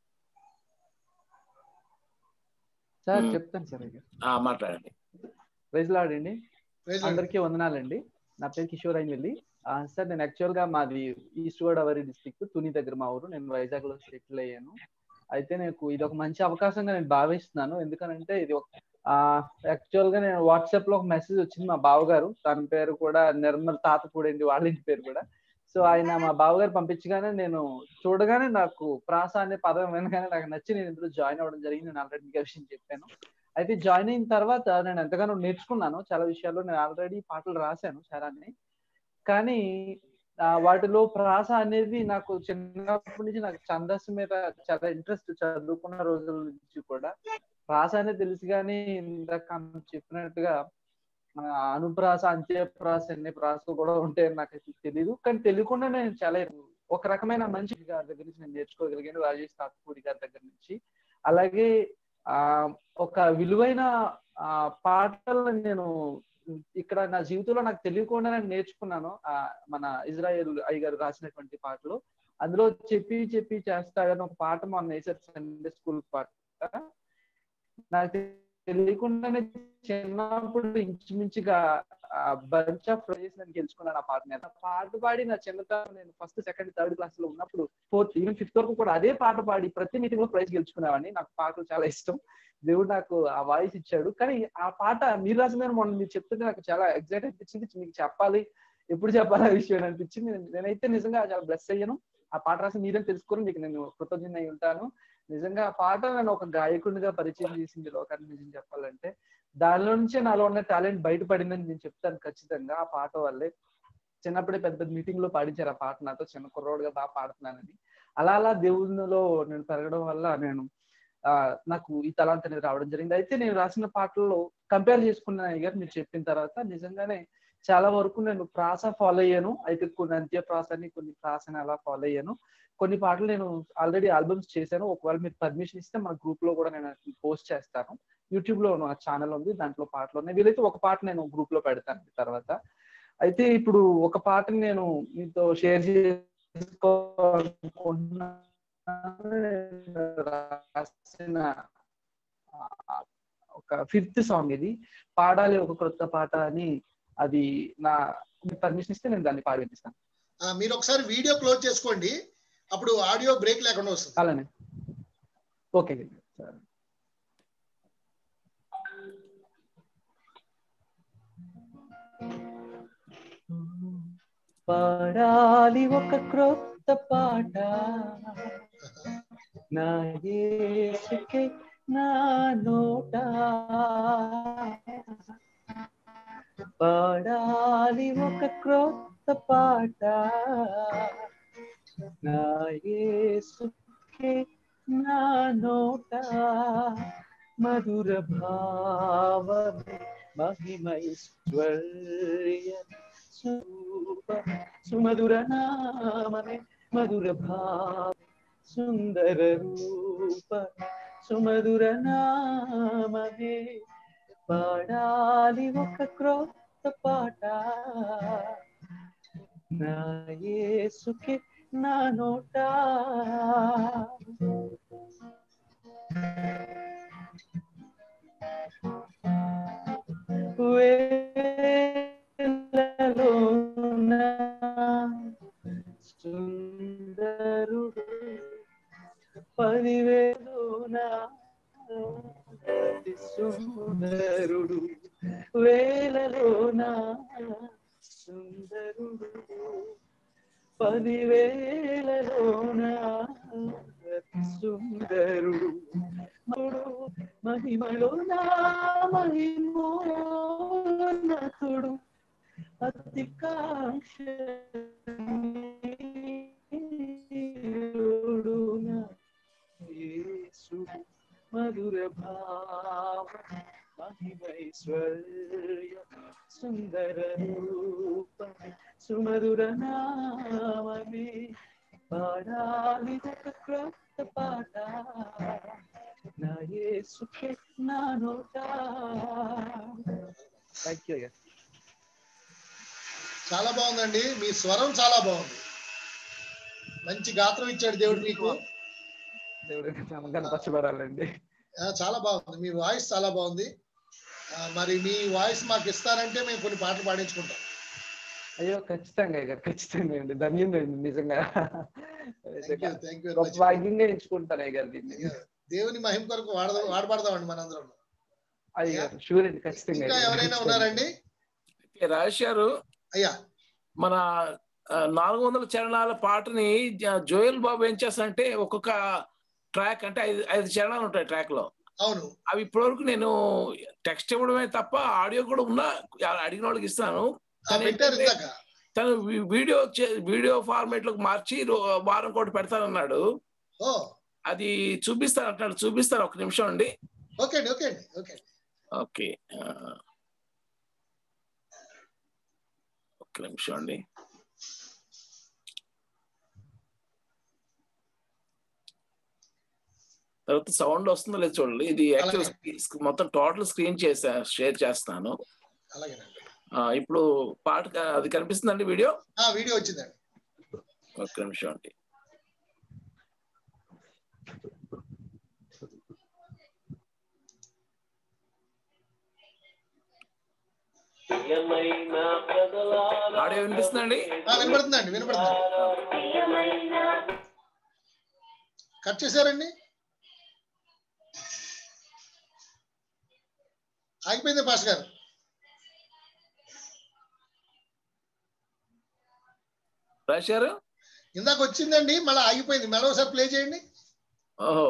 Q: సార్
A: మ్మ్.
Q: చెప్తాను సార్ ఇక
A: ఆ, మాట్లాడండి
Q: ప్రైజ్ లాడండి
F: Praise Lord.
Q: అందరికీ వందనాలండి నా పేరు కిషోర్ అయినల్లి సార్ నేను యాక్చువల్ గా మాది ఈస్ట్ గోదావరి డిస్టిక్ తుని దగ్గర మా ఊరు నేను వైజాగ్ లో సెటిల్ అయ్యాను అయితే నాకు ఇది ఒక మంచి అవకాశంగా నేను భావిస్తున్నాను ఎందుకనంటే ఇది ఒక యాక్చువల్ గా నేను వాట్సాప్ లో ఒక మెసేజ్ వచ్చింది మా బావగారు తన పేరు కూడా నిర్మల్ తాతపూడేంటి వాళ్ళ ఇంటి పేరు కూడా సో ఆయన మా బావగారు పంపించగానే నేను చూడగానే నాకు ప్రాస అనే పదం వినగానే నాకు నచ్చి నేను ఇందులో జాయిన్ అవ్వడం జరిగింది నేను ఆల్రెడీ మీకు ఆ విషయం చెప్పాను అయితే జాయిన్ అయిన తర్వాత నేను ఎంతగానో నేర్చుకున్నాను చాలా విషయాల్లో నేను ఆల్రెడీ పాటలు రాశాను చాలానే కానీ ఆ, వాటిలో ప్రాస అనేది నాకు చిన్నప్పటి నుంచి నాకు ఛందస్సు మీద చాలా ఇంట్రెస్ట్ చదువుకున్న రోజుల నుంచి కూడా ప్రాస అనేది తెలుసు కానీ ఇందాక అన్న చెప్పినట్టుగా మన అనుప్రాస అంత్యప్రాస అనే ప్రాస కూడా ఉంటే నాకు తెలియదు కానీ తెలియకుండా నేను చాలా ఒక రకమైన మంచి గారి దగ్గర నుంచి నేను నేర్చుకోగలిగాను రాజేష్ తాత్పూడి గారి దగ్గర నుంచి అలాగే ఆ ఒక విలువైన ఆ పాటలను నేను ఇక్కడ నా జీవితంలో నాకు తెలియకుండా నేను నేర్చుకున్నాను ఆ మన ఇజ్రాయెల్ అయ్య గారు రాసినటువంటి పాటలు అందులో చెప్పి చెప్పి చేస్తాడని ఒక పాట మొన్న వేసారు సండే స్కూల్ పాట నాకు తెలియకుండానే చిన్నప్పుడు ఇంచుమించుగా బంచ్ ఆఫ్ ప్రైజెస్ నేను గెలుచుకున్నాను ఆ పాట నేను పాట పాడి నా చిన్నతనం నేను ఫస్ట్ సెకండ్ థర్డ్ క్లాస్ లో ఉన్నప్పుడు ఫోర్త్ ఈవెన్ ఫిఫ్త్ వరకు కూడా అదే పాట పాడి ప్రతి మీటింగ్ లో ప్రైజ్ గెలుచుకునేవాడిని నాకు పాటలు చాలా ఇష్టం దేవుడు నాకు ఆ వాయిస్ ఇచ్చాడు కానీ ఆ పాట మీరు రాసిన మొన్న మీరు చెప్తుంటే నాకు చాలా ఎగ్జైట్ అనిపించింది మీకు చెప్పాలి ఎప్పుడు చెప్పాలి ఆ విషయం అనిపించింది నేను- నేనైతే నిజంగా చాలా బ్లెస్ అయ్యాను ఆ పాట రాసి మీరే తెలుసుకొని మీకు నేను కృతజ్ఞత అయి ఉంటాను నిజంగా ఆ పాట నన్ను ఒక గాయకుడిగా పరిచయం చేసింది లోకానికి నిజం చెప్పాలంటే దానిలో నుంచే నాలో ఉన్న టాలెంట్ బయటపడిందని నేను చెప్తాను ఖచ్చితంగా ఆ పాట వల్లే చిన్నప్పుడే పెద్ద పెద్ద మీటింగ్ లో పాడించారు ఆ పాట నాతో చిన్న కుర్రోడుగా బాగా పాడుతున్నానని అలా అలా దేవునిలో నేను పెరగడం వల్ల నేను ఆ నాకు ఈ తలాంత అనేది రావడం జరిగింది అయితే నేను రాసిన పాటల్లో కంపేర్ చేసుకున్న గారు మీరు చెప్పిన తర్వాత నిజంగానే చాలా వరకు నేను ప్రాస ఫాలో అయ్యాను అయితే కొన్ని అంత్య ప్రాసని కొన్ని ప్రాసని అలా ఫాలో అయ్యాను కొన్ని పాటలు నేను ఆల్రెడీ ఆల్బమ్స్ చేశాను ఒకవేళ మీరు పర్మిషన్ ఇస్తే మన గ్రూప్ లో కూడా నేను పోస్ట్ చేస్తాను యూట్యూబ్ లో నా ఛానల్ ఉంది దాంట్లో పాటలు ఉన్నాయి వీలైతే ఒక పాట నేను గ్రూప్ లో పెడతాను తర్వాత అయితే ఇప్పుడు ఒక పాటని నేను మీతో షేర్ చేసుకోవాలనుకుంటున్నాను నేను రాసిన ఆ, ఒక ఫిఫ్త్ సాంగ్ ఇది పాడాలి ఒక కొత్త పాట అని అది నా పర్మిషన్ ఇస్తే నేను దాన్ని పాడి వినిపిస్తాను
F: ఆ, మీరు ఒకసారి వీడియో క్లోజ్ చేసుకోండి అప్పుడు ఆడియో బ్రేక్ లేకుండా వస్తుంది
Q: అలానే ఓకే సరే పాడాలి ఒక క్రొత్త పాట నా యేసుకే నా నోట పాడాలి ఒక క్రొత్త పాట నా యేసుకే నా నోట మధుర భావమే మహిమైశ్వర్య స్వరూప సుమధుర నామమే మధుర భావ సుందర రూప సుమధుర నామమే పాడాలి ఒక క్రొత్త పాట నా యేసుకే నా నోట వేలలోన సుందరుడు పదివేలున అతి సుందరుడు వేలలోన సుందరుడు పదివేలలోన అతి సుందరుడు మరుడు మహిమలోన మహిమోన్నతుడు అతి కాంక్ష యేసు మధుర భావ మహిమైశ్వర్య సుందర రూప సుమధుర నామమే పాడాలి ఒక క్రొత్త పాట నా యేసుకే నా నోట థ్యాంక్ యూ
F: చాలా బాగుందండి మీ స్వరం చాలా బాగుంది మంచి గాత్రం ఇచ్చాడు దేవుడు మీకు
Q: దేవుడు కనపరచబడాలండి
F: ఆ, చాలా బాగుంది మీ వాయిస్ చాలా బాగుంది ఆ, మరి మీ వాయిస్ మాకు ఇస్తారంటే మేము కొన్ని పాటలు పాడించుకుంటాం
Q: అయ్యో ఖచ్చితంగా ఇక ఖచ్చితంగా అండి ధన్యంగా నిజంగా
F: Thank you, thank you very
Q: గొప్ప
F: much.
Q: భాగ్యంగా ఎంచుకుంటాను అయ్య గారు దీన్ని
F: దేవుని మహిమ కొరకు వాడదాం వాడబడదామండి మనందరం
Q: అయ్యారు షూర్ అండి ఖచ్చితంగా
F: ఇంకా
Q: అయ్యగారు,
F: ఎవరైనా
Q: ఖచ్చితంగా.
F: ఉన్నారండి
A: ఓకే, రాజేష్ గారు
F: అయ్యా
A: మన ఆ, నాలుగు వందల చరణాల పాటని జ- జోయల్ బాబు ఏం చేస్తానంటే ఒక్కొక్క ట్రాక్ అంటే ఐదు ఐదు చరణాలు ఉంటాయి ట్రాక్ లో
F: అవును
A: అవి ఇప్పటివరకు నేను టెక్స్ట్ ఇవ్వడమే తప్ప ఆడియో కూడా ఉన్నా అడిగిన వాళ్ళకి ఇస్తాను కానీ
F: పెట్టారు
A: ఏంటంటే
F: ఇందాక
A: తను వి- వీడియో చే- వీడియో ఫార్మేట్ లోకి మార్చి రో- వారం కోటి పెడతానన్నాడు
F: ఓ
A: అది చూపిస్తాను అంటున్నాడు చూపిస్తాను ఒక నిమిషం అండి
F: ఓకే అండి ఓకే అండి ఓకే
A: ఓకే ఆ, ఒక్క నిమిషం అండి తర్వాత సౌండ్ వస్తుందో లేదు చూడండి ఇది యాక్చువల్ మొత్తం టోటల్ స్క్రీన్ చేసా షేర్ చేస్తాను
F: అలాగేనండి
A: ఆ, ఇప్పుడు పాట క- అది కనిపిస్తుందండి వీడియో
F: ఆ వీడియో వచ్చిందండి
A: ఒక్క నిమిషం అండి ఆడియో వినిపిస్తుందండి
F: ఆ, వినపడుతుందండి వినపడుతుంది కట్ చేశారండి ఆగిపోయింది పాస్ గారు
A: రాశారు
F: ఇందాక వచ్చిందండి మళ్ళీ ఆగిపోయింది మళ్ళీ ఒకసారి ప్లే చేయండి
A: ఓహో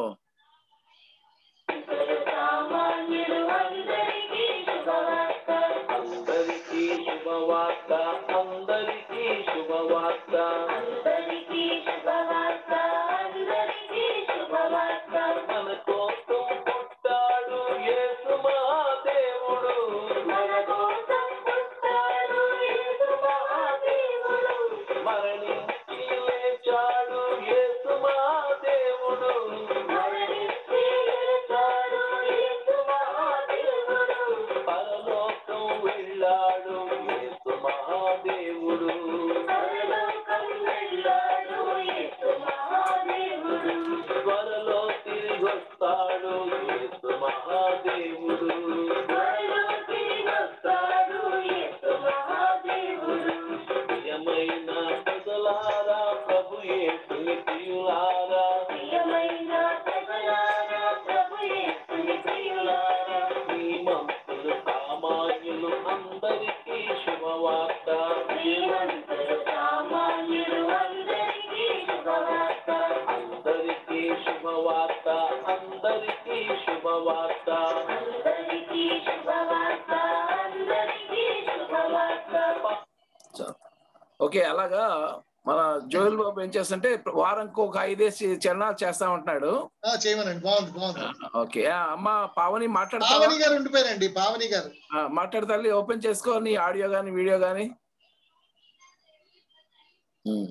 R: అందరికీ శుభవార్త అందరికీ శుభవార్త అందరికీ శుభవార్త అందరికీ శుభవార్త మన కోసం పుట్టాడు యేసు మహాదేవుడు మన కోసం పుట్టాడు యేసు మహాదేవుడు మరణించి లేచాడు యేసు మహాదేవుడు మరణించి లేచాడు యేసు మహాదేవుడు పరలోకం వెళ్ళాడు యేసు మహాదేవుడు పరలోకం వెళ్ళాడు యేసు మహాదేవుడు త్వరలో తిరిగి వస్తాడు యేసు మహాదేవుడు త్వరలో తిరిగి వస్తాడు యేసు మహాదేవుడు ప్రియమైన ప్రజలారా ప్రభు యేసుని ప్రియులారా ప్రియమైన ప్రజలారా ప్రభు యేసుని ప్రియులారా శ్రీమంతులు సామాన్యులు అందరికీ శుభవార్త శ్రీమంతులు సామాన్యులు అందరికీ శుభవార్త అందరికీ శుభవార్త అందరికీ శుభవార్త అందరికీ శుభవార్త అందరికీ శుభవార్త
A: ఓకే అలాగా మన జోయల్ బాబు ఏం చేస్తుంటే వారంకి ఒక ఐదేసి చరణాలు చేస్తా ఉంటున్నాడు
F: ఆ, చేయమనండి బాగుంది బాగుంది
A: ఓకే ఆ, అమ్మ పావని మాట్లాడతావా
F: పావని గారు ఉండిపోయారండి పావని గారు
A: ఆ, మాట్లాడు తల్లి ఓపెన్ చేసుకో నీ ఆడియో గాని వీడియో గాని ఉమ్.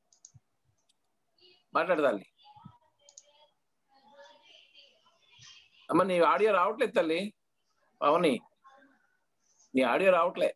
A: మాట్లాడు తల్లి అమ్మ నీ ఆడియో రావట్లేదు తల్లి పావని నీ ఆడియో రావట్లే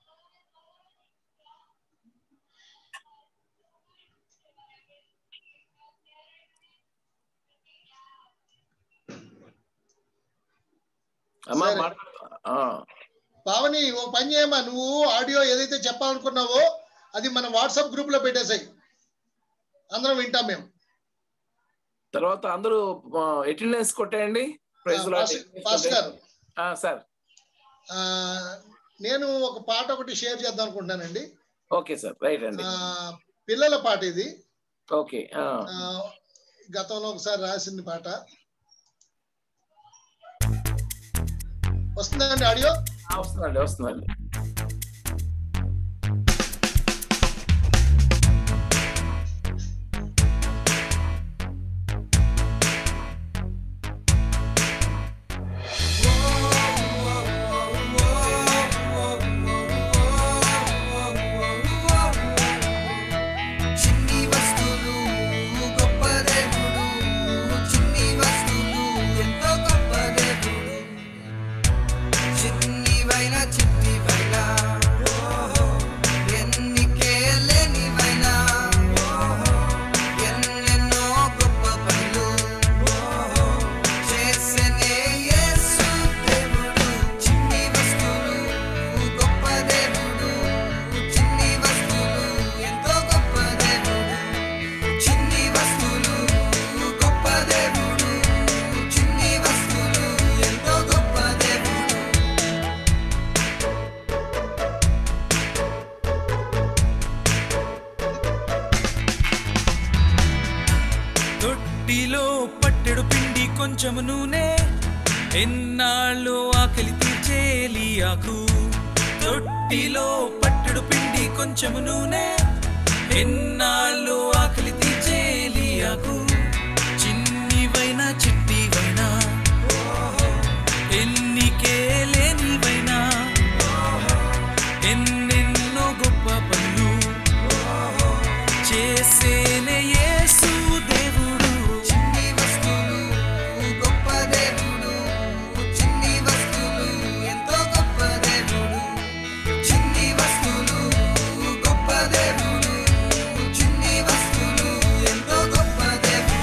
A: అమ్మా
F: సరే.
A: మాట్లాడు ఆ.
F: పావని ఓ పని చేయమా నువ్వు ఆడియో ఏదైతే చెప్పాలనుకున్నావో అది మన వాట్సాప్ గ్రూప్ లో పెట్టేసాయి అందరం వింటాం మేము
A: తర్వాత అందరూ అటెండెన్స్ కొట్టేయండి ప్రైజ్
F: ఆ, పాస్- పాస్ గారు.
A: సార్
F: ఆ, నేను ఒక పాట ఒకటి షేర్ చేద్దాం అనుకుంటున్నానండి
A: ఓకే సార్ రైట్ అండి
F: ఆ, పిల్లల పాట ఇది
A: ఓకే ఆ.
F: ఆ, గతంలో ఒకసారి రాసిన పాట వస్తుందండి ఆడియో
A: ఆ, వస్తుందండి వస్తుందండి
R: చిన్ని వస్తువులు గొప్ప దేవుడు చిన్ని వస్తువులు ఎంతో గొప్ప దేవుడు చిన్నివైన చిన్నివైన కొంచెము నూనె ఎన్నాళ్ళు ఆకలి తీర్చే ఎలియాకు తొట్టిలో పట్టడు పిండి కొంచెము నూనె ఎన్నాళ్ళు ఆకలి తీర్చే ఎలియాకు చిన్నివైనా చిట్టివైనా ఎన్నికే లేనివైనా ఎన్నెన్నో గొప్ప పనులు చేసేనే యేసు దేవుడు
S: చిన్ని వస్తువులు గొప్ప దేవుడు చిన్ని వస్తువులు ఎంతో గొప్ప దేవుడు చిన్ని వస్తువులు గొప్ప దేవుడు చిన్ని వస్తువులు ఎంతో గొప్ప దేవుడు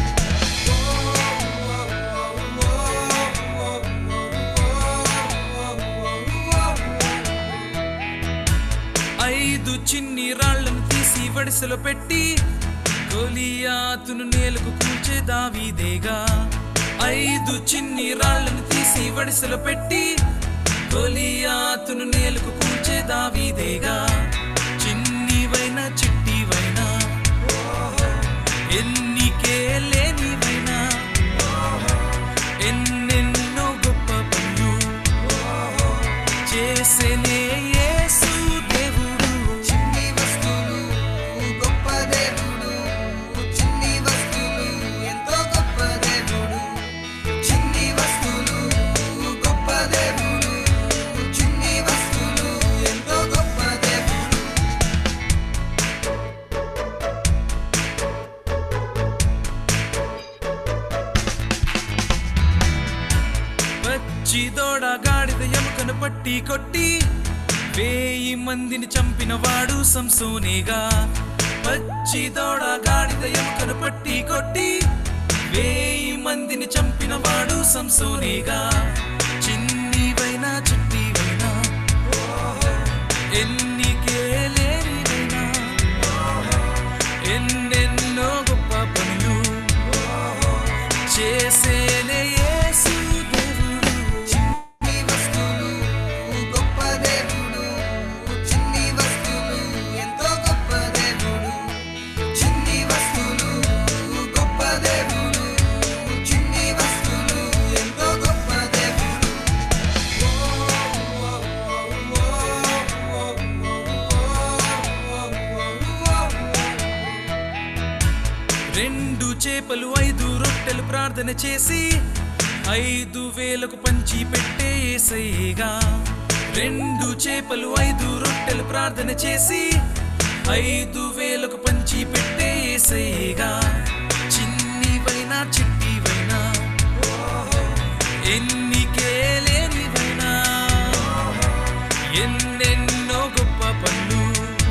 R: ఐదు చిన్ని రాళ్లను తీసి వడిసెలో పెట్టి గోలియాతును నేలకు కూల్చే దావీదేగా ఐదు చిన్ని రాళ్లను తీసి వడిసెలో పెట్టి గోలియాతును నేలకు కూల్చే దావీదేగా చిన్నివైనా చిట్టివైనా ఎన్నికే లేనివైనా ఎన్నెన్నో గొప్ప పనులు చేసేనే యేసు దేవుడు
S: చిన్ని వస్తువులు గొప్ప దేవుడు చిన్ని వస్తువులు ఎంతో గొప్ప దేవుడు చిన్ని వస్తువులు గొప్ప దేవుడు చిన్ని వస్తువులు ఎంతో గొప్ప దేవుడు
R: వచ్చి దోడ గాడిద ఎముకను పట్టి కొట్టి వేయి మందిని చంపిన వాడు సంసోనేగా వచ్చి దోడ గాడిద ఎముకను పట్టి కొట్టి వేయి మందిని చంపిన వాడు సంసోనేగా చిన్నివైనా చిట్టివైనా ఎన్నికే లేనివైనా ఎన్నెన్నో గొప్ప పనులు చేసేనే యేసు దేవుడు
S: చిన్ని వస్తువులు గొప్ప దేవుడు చిన్ని వస్తువులు ఎంతో గొప్ప దేవుడు చిన్ని వస్తువులు గొప్ప దేవుడు చిన్ని వస్తువులు ఎంతో గొప్ప దేవుడు
R: రెండు చేపలు ఐదు రొట్టెలు ప్రార్థన చేసి ఐదు వేలకు పంచి పెట్టే ఏసయ్యగా రెండు చేపలు ఐదు రొట్టెలు ప్రార్థన చేసి ఐదు వేలకు పంచి పెట్టే ఏసయ్యగా చిన్నివైనా చిట్టివైనా ఎన్నికే లేనివైనా ఎన్నెన్నో గొప్ప పనులు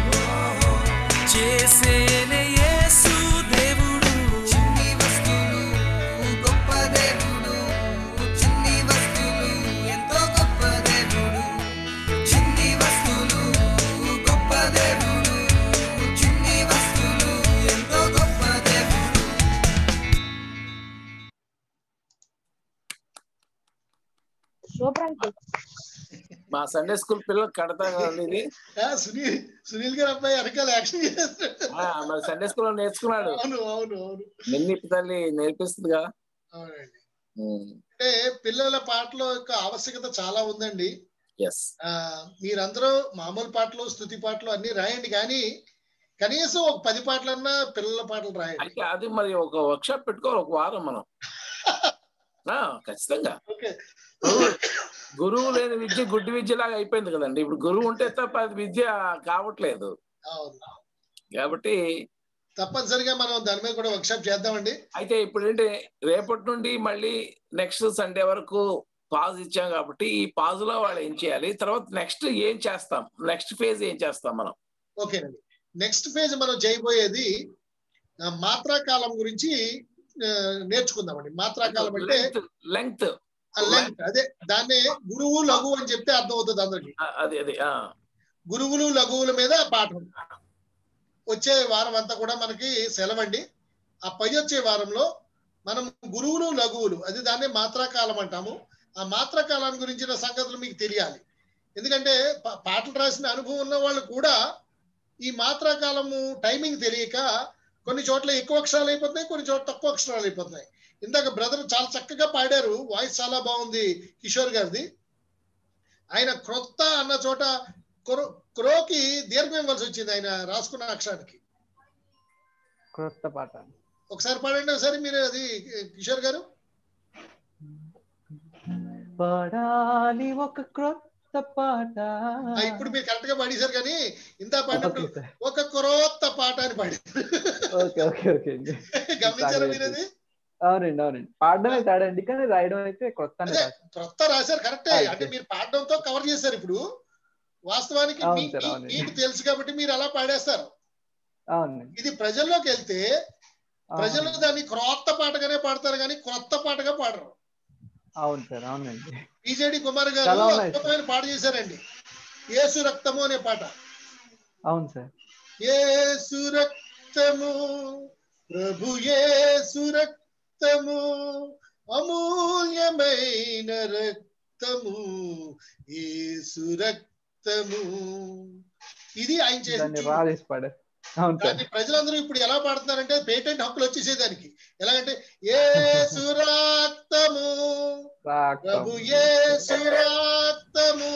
R: చేసేనే యేసు దేవుడు
S: చిన్ని వస్తువులు గొప్ప దేవుడు చిన్ని వస్తువులు ఎంతో గొప్ప దేవుడు చిన్ని వస్తువులు గొప్ప దేవుడు చిన్ని వస్తువులు ఎంతో గొప్ప దేవుడు
E: సూపర్
A: మా సండే స్కూల్ పిల్లలు కడతా కదండి ఇది
F: ఆ, సునీల్ సునీల్ గారు అబ్బాయి వెనకాల యాక్షన్ చేస్తాడు
A: ఆ, మరి సండే స్కూల్ లో నేర్చుకున్నాడు
F: అవును అవును అవును
A: నిన్నిప్పి తల్లి నేర్పిస్తుందిగా
F: అవునండి అంటే పిల్లల పాటల యొక్క ఆవశ్యకత చాలా ఉందండి
A: ఎస్
F: ఆ, మీరందరూ మామూలు పాటలు స్థుతి పాటలు అన్ని రాయండి కానీ కనీసం ఒక పది పాటలన్నా పిల్లల పాటలు రాయండి
A: అయితే అది మరి ఒక వర్క్షాప్ పెట్టుకోవాలి ఒక వారం మనం ఆ, ఖచ్చితంగా
F: ఓకే
A: గురువు- గురువు లేని విద్య గుడ్డి విద్య లాగా అయిపోయింది కదండి ఇప్పుడు గురువు ఉంటే తప్ప అది విద్య కావట్లేదు
F: అవును
A: కాబట్టి
F: తప్పనిసరిగా మనం దాని మీద కూడా వర్క్షాప్ చేద్దామండి
A: అయితే ఇప్పుడు ఏంటి రేపటి నుండి మళ్ళీ నెక్స్ట్ సండే వరకు పాజ్ ఇచ్చాం కాబట్టి ఈ పాజ్ లో వాళ్ళు ఏం చేయాలి తర్వాత నెక్స్ట్ ఏం చేస్తాం నెక్స్ట్ ఫేజ్ ఏం చేస్తాం మనం
F: ఓకేనండి నెక్స్ట్ ఫేజ్ మనం చేయబోయేది ఆ, మాత్రాకాలం గురించి ఆ, నేర్చుకుందామండి మాత్రాకాలం అంటే
A: లెంగ్త్
F: లెంగ్త్ అదే దాన్నే గురువు లఘువు అని చెప్తే అర్థం అవుతుంది అందరికి
A: అది అది ఆ.
F: గురువులు లఘువుల మీద పాఠం వచ్చే వారం అంతా కూడా మనకి సెలవండి ఆ పై వచ్చే వారంలో మనం గురువులు లఘువులు అది దాన్నే మాత్రాకాలం అంటాము ఆ మాత్రాకాలం గురించిన సంగతులు మీకు తెలియాలి ఎందుకంటే పా- పాటలు రాసిన అనుభవం ఉన్న వాళ్ళు కూడా ఈ మాత్రాకాలము టైమింగ్ తెలియక కొన్ని చోట్ల ఎక్కువ అక్షరాలు అయిపోతున్నాయి కొన్ని చోట్ల తక్కువ అక్షరాలు అయిపోతున్నాయి ఇందాక బ్రదర్ చాలా చక్కగా పాడారు వాయిస్ చాలా బాగుంది కిషోర్ గారిది ఆయన క్రొత్త అన్న చోట క్రో క్రోకి దీర్ఘం ఇవ్వాల్సి వచ్చింది ఆయన రాసుకున్న అక్షరానికి
Q: క్రొత్త పాట
F: ఒకసారి పాడండి ఒకసారి మీరు అది కిషోర్ గారు
Q: పాడాలి ఒక క్రొత్త పాట
F: ఆ, ఇప్పుడు మీరు కరెక్ట్ గా పాడేశారు కానీ ఇంత పాడినప్పుడు
Q: ఓకే సార్
F: ఒక క్రొత్త పాట అని పాడారు
Q: ఓకే ఓకే ఓకే అండి
F: గమనించారా మీరు అది
Q: అవునండి అవునండి పాడడం అయితే ఆడండి కానీ రాయడం అయితే కొత్త
F: అదే క్రొత్త రాశారు కరెక్టే
Q: అయితే.
F: అంటే మీరు పాడడంతో కవర్ చేశారు ఇప్పుడు వాస్తవానికి
Q: అవును
F: మీ-
Q: సార్,
F: మీ-
Q: అవునండి.
F: మీకు తెలుసు కాబట్టి మీరు అలా పాడేస్తారు
Q: అవునండి
F: ఇది ప్రజల్లోకి వెళ్తే ప్రజలు
Q: అవును.
F: దాన్ని క్రొత్త పాటగానే పాడతారు కానీ క్రొత్త పాటగా పాడరు
Q: అవును సార్ అవునండి
F: బీజేడి కుమార్ గారు
Q: చాలా ఉన్నాయి సార్.
F: అద్భుతమైన పాట చేశారండి ఏసు రక్తము అనే పాట
Q: అవును సార్
F: ఏసు రక్తము ప్రభు ఏసు రక్తము అమూల్యమైన రక్తము ఏసు రక్తము ఇది ఆయన
Q: దాన్ని
F: చేసిన
Q: రాజేసి పాడారు అవును సార్
F: దాన్ని ప్రజలందరూ ఇప్పుడు ఎలా పాడుతున్నారంటే పేటెంట్ హక్కులు వచ్చేసేదానికి ఎలాగంటే ఏసు రక్తము ప్రభు ఏసు రక్తము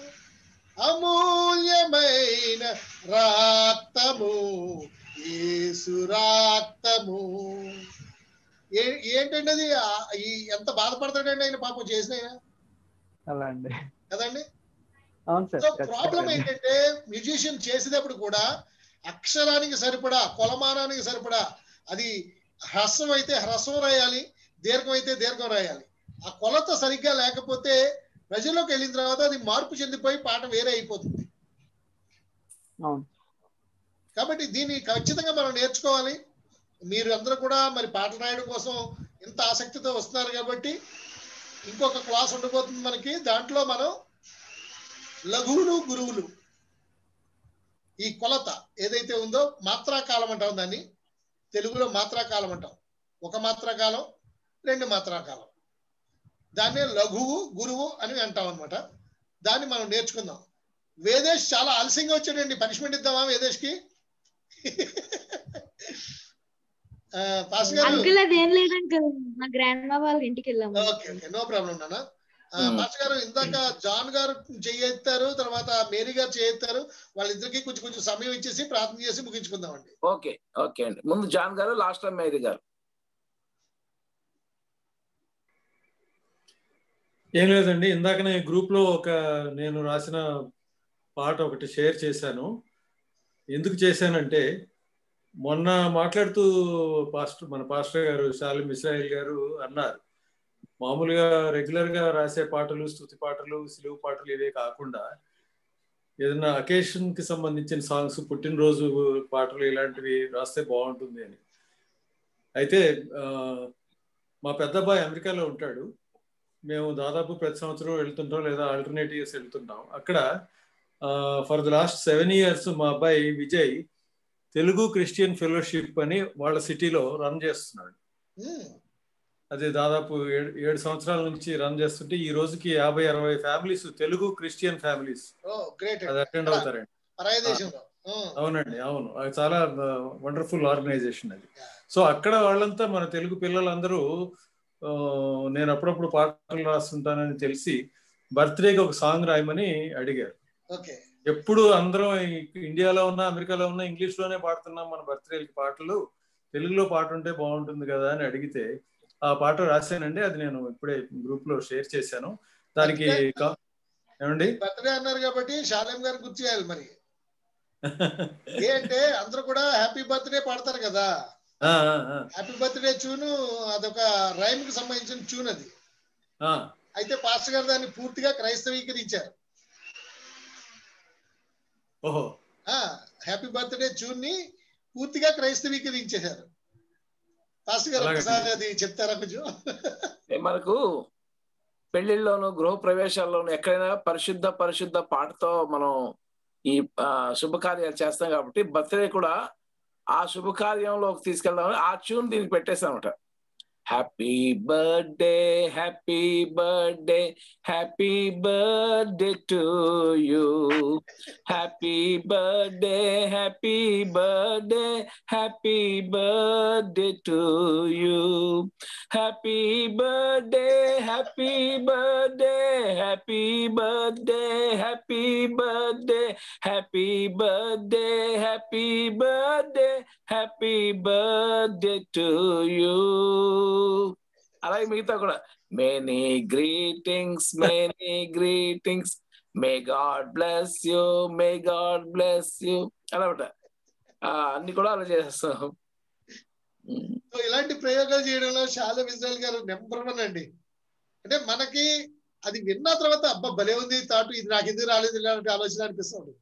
F: అమూల్యమైన రక్తము ఏసు రక్తము ఏ- ఏంటండి అది ఆ- ఈ ఎంత బాధపడతాడండి ఆయన పాపం చేసిన ఆయన
Q: అలా అండి
F: కదండి
Q: అవును సార్
F: సో
Q: ఖచ్చితంగా
F: ప్రాబ్లం
Q: అండి.
F: ఏంటంటే మ్యూజిషియన్ చేసేటప్పుడు కూడా అక్షరానికి సరిపడా కొలమానానికి సరిపడా అది హ్రస్వం అయితే హ్రస్వం రాయాలి దీర్ఘం అయితే దీర్ఘం రాయాలి ఆ కొలత సరిగ్గా లేకపోతే ప్రజల్లోకి వెళ్ళిన తర్వాత అది మార్పు చెందిపోయి పాట వేరే అయిపోతుంది
Q: అవును
F: కాబట్టి దీన్ని ఖచ్చితంగా మనం నేర్చుకోవాలి మీరు అందరూ కూడా మరి పాటలు రాయడం కోసం ఇంత ఆసక్తితో వస్తున్నారు కాబట్టి ఇంకొక క్లాస్ ఉండబోతుంది మనకి దాంట్లో మనం లఘువులు గురువులు ఈ కొలత ఏదైతే ఉందో మాత్రాకాలం అంటాం దాన్ని తెలుగులో మాత్రాకాలం అంటాం ఒక మాత్రాకాలం రెండు మాత్రాకాలం దాన్నే లఘువు గురువు అని అంటాం అనమాట దాన్ని మనం నేర్చుకుందాం వేదేష్ చాలా ఆలస్యంగా వచ్చాడండి పనిష్మెంట్ ఇద్దామా వేదేష్కి ఆ, పాస్ గారు
T: అంకుల్ అదేం లేదు అంకుల్ మా గ్రాండ్ మా వాళ్ళ ఇంటికి వెళ్ళాము
F: ఓకే ఓకే నో ప్రాబ్లం నాన్న ఆ,
T: Hmm.
F: పాస్టర్ గారు ఇందాక జాన్ గారు చేయెత్తారు తర్వాత మేరీ గారు చేయెత్తారు వాళ్ళిద్దరికి కొంచెం కొంచెం సమయం ఇచ్చేసి ప్రార్థన చేసి ముగించుకుందామండి
A: ఓకే ఓకే అండి ముందు జాన్ గారు లాస్ట్ టైం మేరీ గారు
H: ఏం లేదండి ఇందాకనే గ్రూప్ లో ఒక నేను రాసిన పాట ఒకటి షేర్ చేశాను ఎందుకు చేశానంటే మొన్న మాట్లాడుతూ పాస్టర్ మన పాస్టర్ గారు షాలిం ఇస్రాయిల్ గారు అన్నారు మామూలుగా రెగ్యులర్ గా రాసే పాటలు స్థుతి పాటలు సిలువు పాటలు ఇవే కాకుండా ఏదైనా అకేషన్ కి సంబంధించిన సాంగ్స్ పుట్టినరోజు పాటలు ఇలాంటివి రాస్తే బాగుంటుంది అని అయితే ఆ, మా పెద్దబ్బాయి అమెరికాలో ఉంటాడు మేము దాదాపు ప్రతి సంవత్సరం వెళ్తుంటాం లేదా ఆల్టర్నేట్ ఇయర్స్ వెళ్తుంటాం అక్కడ for the last seven years మా అబ్బాయి విజయ్ తెలుగు క్రిస్టియన్ ఫెలోషిప్ అని వాళ్ళ సిటీలో రన్ చేస్తున్నాడు అది దాదాపు ఏడు ఏడు సంవత్సరాల నుంచి రన్ చేస్తుంటే ఈ రోజుకి యాభై అరవై ఫ్యామిలీస్ తెలుగు క్రిస్టియన్ ఫ్యామిలీస్
F: ఓ గ్రేట్
H: అది అటెండ్ అవుతారండి
F: పరాయ దేశంలో ఆ,
H: అవునండి అవును అది చాలా వండర్ఫుల్ ఆర్గనైజేషన్ అది సో అక్కడ వాళ్ళంతా మన తెలుగు పిల్లలందరూ ఆ, నేను అప్పుడప్పుడు పాటలు రాస్తుంటానని తెలిసి బర్త్డేకి ఒక సాంగ్ రాయమని అడిగారు
F: ఓకే
H: ఎప్పుడు అందరం ఈ- ఇండియాలో ఉన్నా అమెరికాలో ఉన్నా ఇంగ్లీష్ లోనే పాడుతున్నాం మన బర్త్డేకి పాటలు తెలుగులో పాట ఉంటే బాగుంటుంది కదా అని అడిగితే ఆ పాట రాశానండి అది నేను ఇప్పుడే గ్రూప్ లో షేర్ చేశాను దానికి కా- ఏమండి
F: బర్త్డే అన్నారు కాబట్టి శాలేం గారు గుర్తు చేయాలి మరి ఏ అంటే అందరూ కూడా హ్యాపీ బర్త్డే పాడతారు కదా
H: ఆ, ఆ, ఆ,
F: హ్యాపీ బర్త్డే ట్యూన్ అదొక రైమ్ కి సంబంధించిన ట్యూన్ అది
H: ఆ.
F: అయితే పాస్టర్ గారు దాన్ని పూర్తిగా క్రైస్తవీకరించారు
H: ఓహో
F: హ్యాపీ బర్త్డే ట్యూన్ ని పూర్తిగా క్రైస్తవీకరించేశారు పాస్టర్ గారు
A: అలాగే.
F: ఒకసారి అది చెప్తారా కొంచెం
A: ఏ మనకు పెళ్లిళ్ళలోను గృహ ప్రవేశాల్లోను ఎక్కడైనా పరిశుద్ధ పరిశుద్ధ పాటతో మనం ఈ ఆ, శుభకార్యాలు చేస్తాం కాబట్టి బర్త్డే కూడా ఆ శుభకార్యంలోకి తీసుకెళ్దామని ఆ ట్యూన్ దీనికి పెట్టేసామట happy birthday happy birthday happy birthday to you happy birthday happy birthday happy birthday to you happy birthday happy birthday happy birthday happy birthday happy birthday happy birthday happy birthday to you అలాగే మిగతా కూడా many greetings many greetings may God bless you may God bless you అలా ఉంటా అన్ని కూడా అలా చేస్తాం
F: సో ఇలాంటి ప్రయోగాలు చేయడంలో షాలో ఇజ్రాయల్ గారు నెంబర్ వన్ అండి అంటే మనకి అది విన్న తర్వాత అబ్బా భలే ఉంది తాటు ఇది నాకు ఎందుకు రాలేదు ఇలాంటి ఆలోచన అనిపిస్తుంది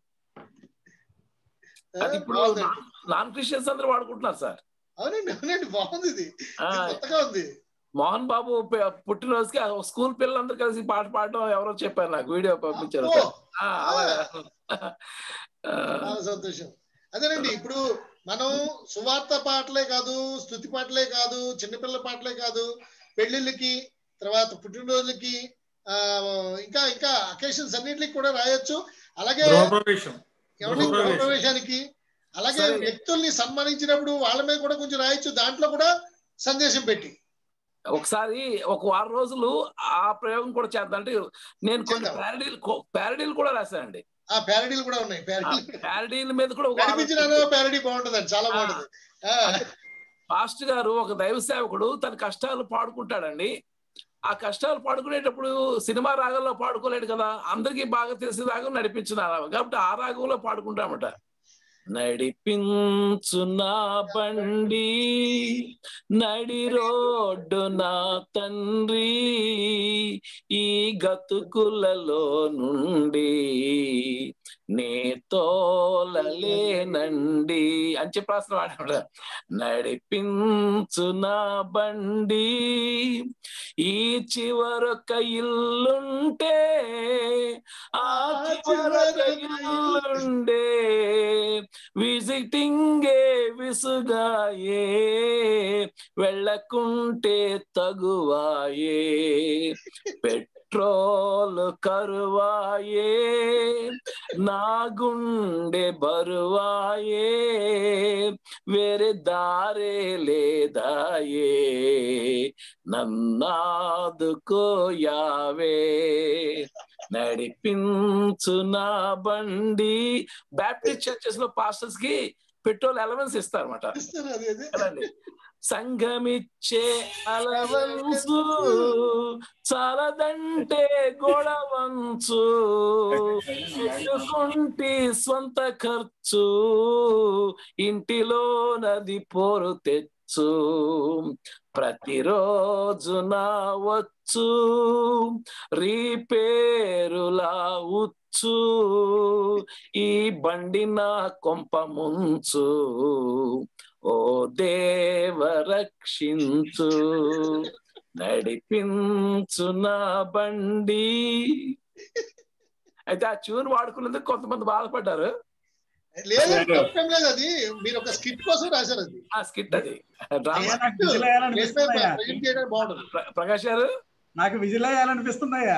A: అది ఇప్పుడు నాన్ క్రిస్టియన్స్ అందరూ వాడుకుంటున్నారు సార్
F: అవునండి అవునండి బాగుంది ఇది
A: ఆ,
F: ఇది కొత్తగా ఉంది
A: మోహన్ బాబు పె- పుట్టినరోజుకి ఆ స్కూల్ పిల్లలందరూ కలిసి పాట పాడటం ఎవరో చెప్పారు నాకు వీడియో పంపించారు
F: అబ్బో!
A: ఆ, అలాగా ఆ,
F: చాలా సంతోషం అదేనండి ఇప్పుడు మనం సువార్త పాటలే కాదు స్థుతి పాటలే కాదు చిన్నపిల్లల పాటలే కాదు పెళ్లిళ్ళకి తర్వాత పుట్టినరోజులకి ఆ ఇంకా ఇంకా అకేషన్స్ అన్నిటికి కూడా రాయొచ్చు అలాగే
H: గృహప్రవేశం
F: ఎవరి
H: గృహప్రవేశం.
F: గృహప్రవేశానికి అలాగే
A: సరే.
F: వ్యక్తుల్ని సన్మానించినప్పుడు వాళ్ళ మీద కూడా కొంచెం రాయొచ్చు దాంట్లో కూడా సందేశం పెట్టి
A: ఒకసారి ఒక వారం రోజులు ఆ ప్రయోగం కూడా చేద్దాం అంటే నేను కొన్ని ప్యారడీలు ప్యారడీలు కూడా రాశానండి
F: ఆ ప్యారడీలు కూడా ఉన్నాయి ప్యారడీలు
A: ప్యారడీల మీద కూడా ఒక వారం
F: కనిపించిన ప్యారడీ బాగుంటుందండి చాలా బాగుంటుంది ఆ,
A: పాస్ట్ గారు ఒక దైవ సేవకుడు తన కష్టాలు పాడుకుంటాడండి ఆ కష్టాలు పాడుకునేటప్పుడు సినిమా రాగంలో పాడుకోలేడు కదా అందరికీ బాగా తెలిసిన రాగం నడిపించిన రాగం కాబట్టి ఆ రాగంలో పాడుకుంటామట నడిపించు నా బండి నడి రోడ్డు నా తండ్రి ఈ గతుకులలో నుండి నే తోలలేనండి అని చెప్పి రాసిన వాడు నడిపించు నా బండి ఈ చివరొక ఇల్లుంటే ఆ చివరొక ఇల్లుండే విజిటింగే విసుగాయే వెళ్ళకుంటే తగువాయే పెట్రోల్ కరువాయే నా గుండె బరువాయే వేరే దారే లేదాయే నన్నాదుకోయావే నడిపించు నా బండి బ్యాప్టిస్ట్ చర్చెస్ లో పాస్టర్స్ కి పెట్రోల్ అలవెన్స్ ఇస్తారన్నమాట కదండి సంఘమిచ్చే అలవన్సు చాలదంటే గొడవంచు పెట్టుకుంటి స్వంత ఖర్చు ఇంటిలో నది పోరు తెచ్చు ప్రతిరోజు నా వచ్చు రీపేరులా ఉచ్చు ఈ బండి నా కొంప ముంచు ఓ దేవ రక్షించు నడిపించు నా బండి అయితే ఆ ట్యూన్ వాడుకున్నందుకు కొంతమంది బాధపడ్డారు
F: లేదండి తప్పేం లేదు అది మీరు ఒక స్కిట్ కోసం రాశారు అది
A: ఆ స్కిట్ అది డ్రామా
B: అయ్యా, నాకు విజిల్ వేయాలనిపిస్తుందయ్యా.
F: ప్రజెంట్ చేయడానికి బాగుంటుంది
A: ప్ర- ప్రకాష్ గారు
B: నాకు విజిల్ వేయాలనిపిస్తుందయ్యా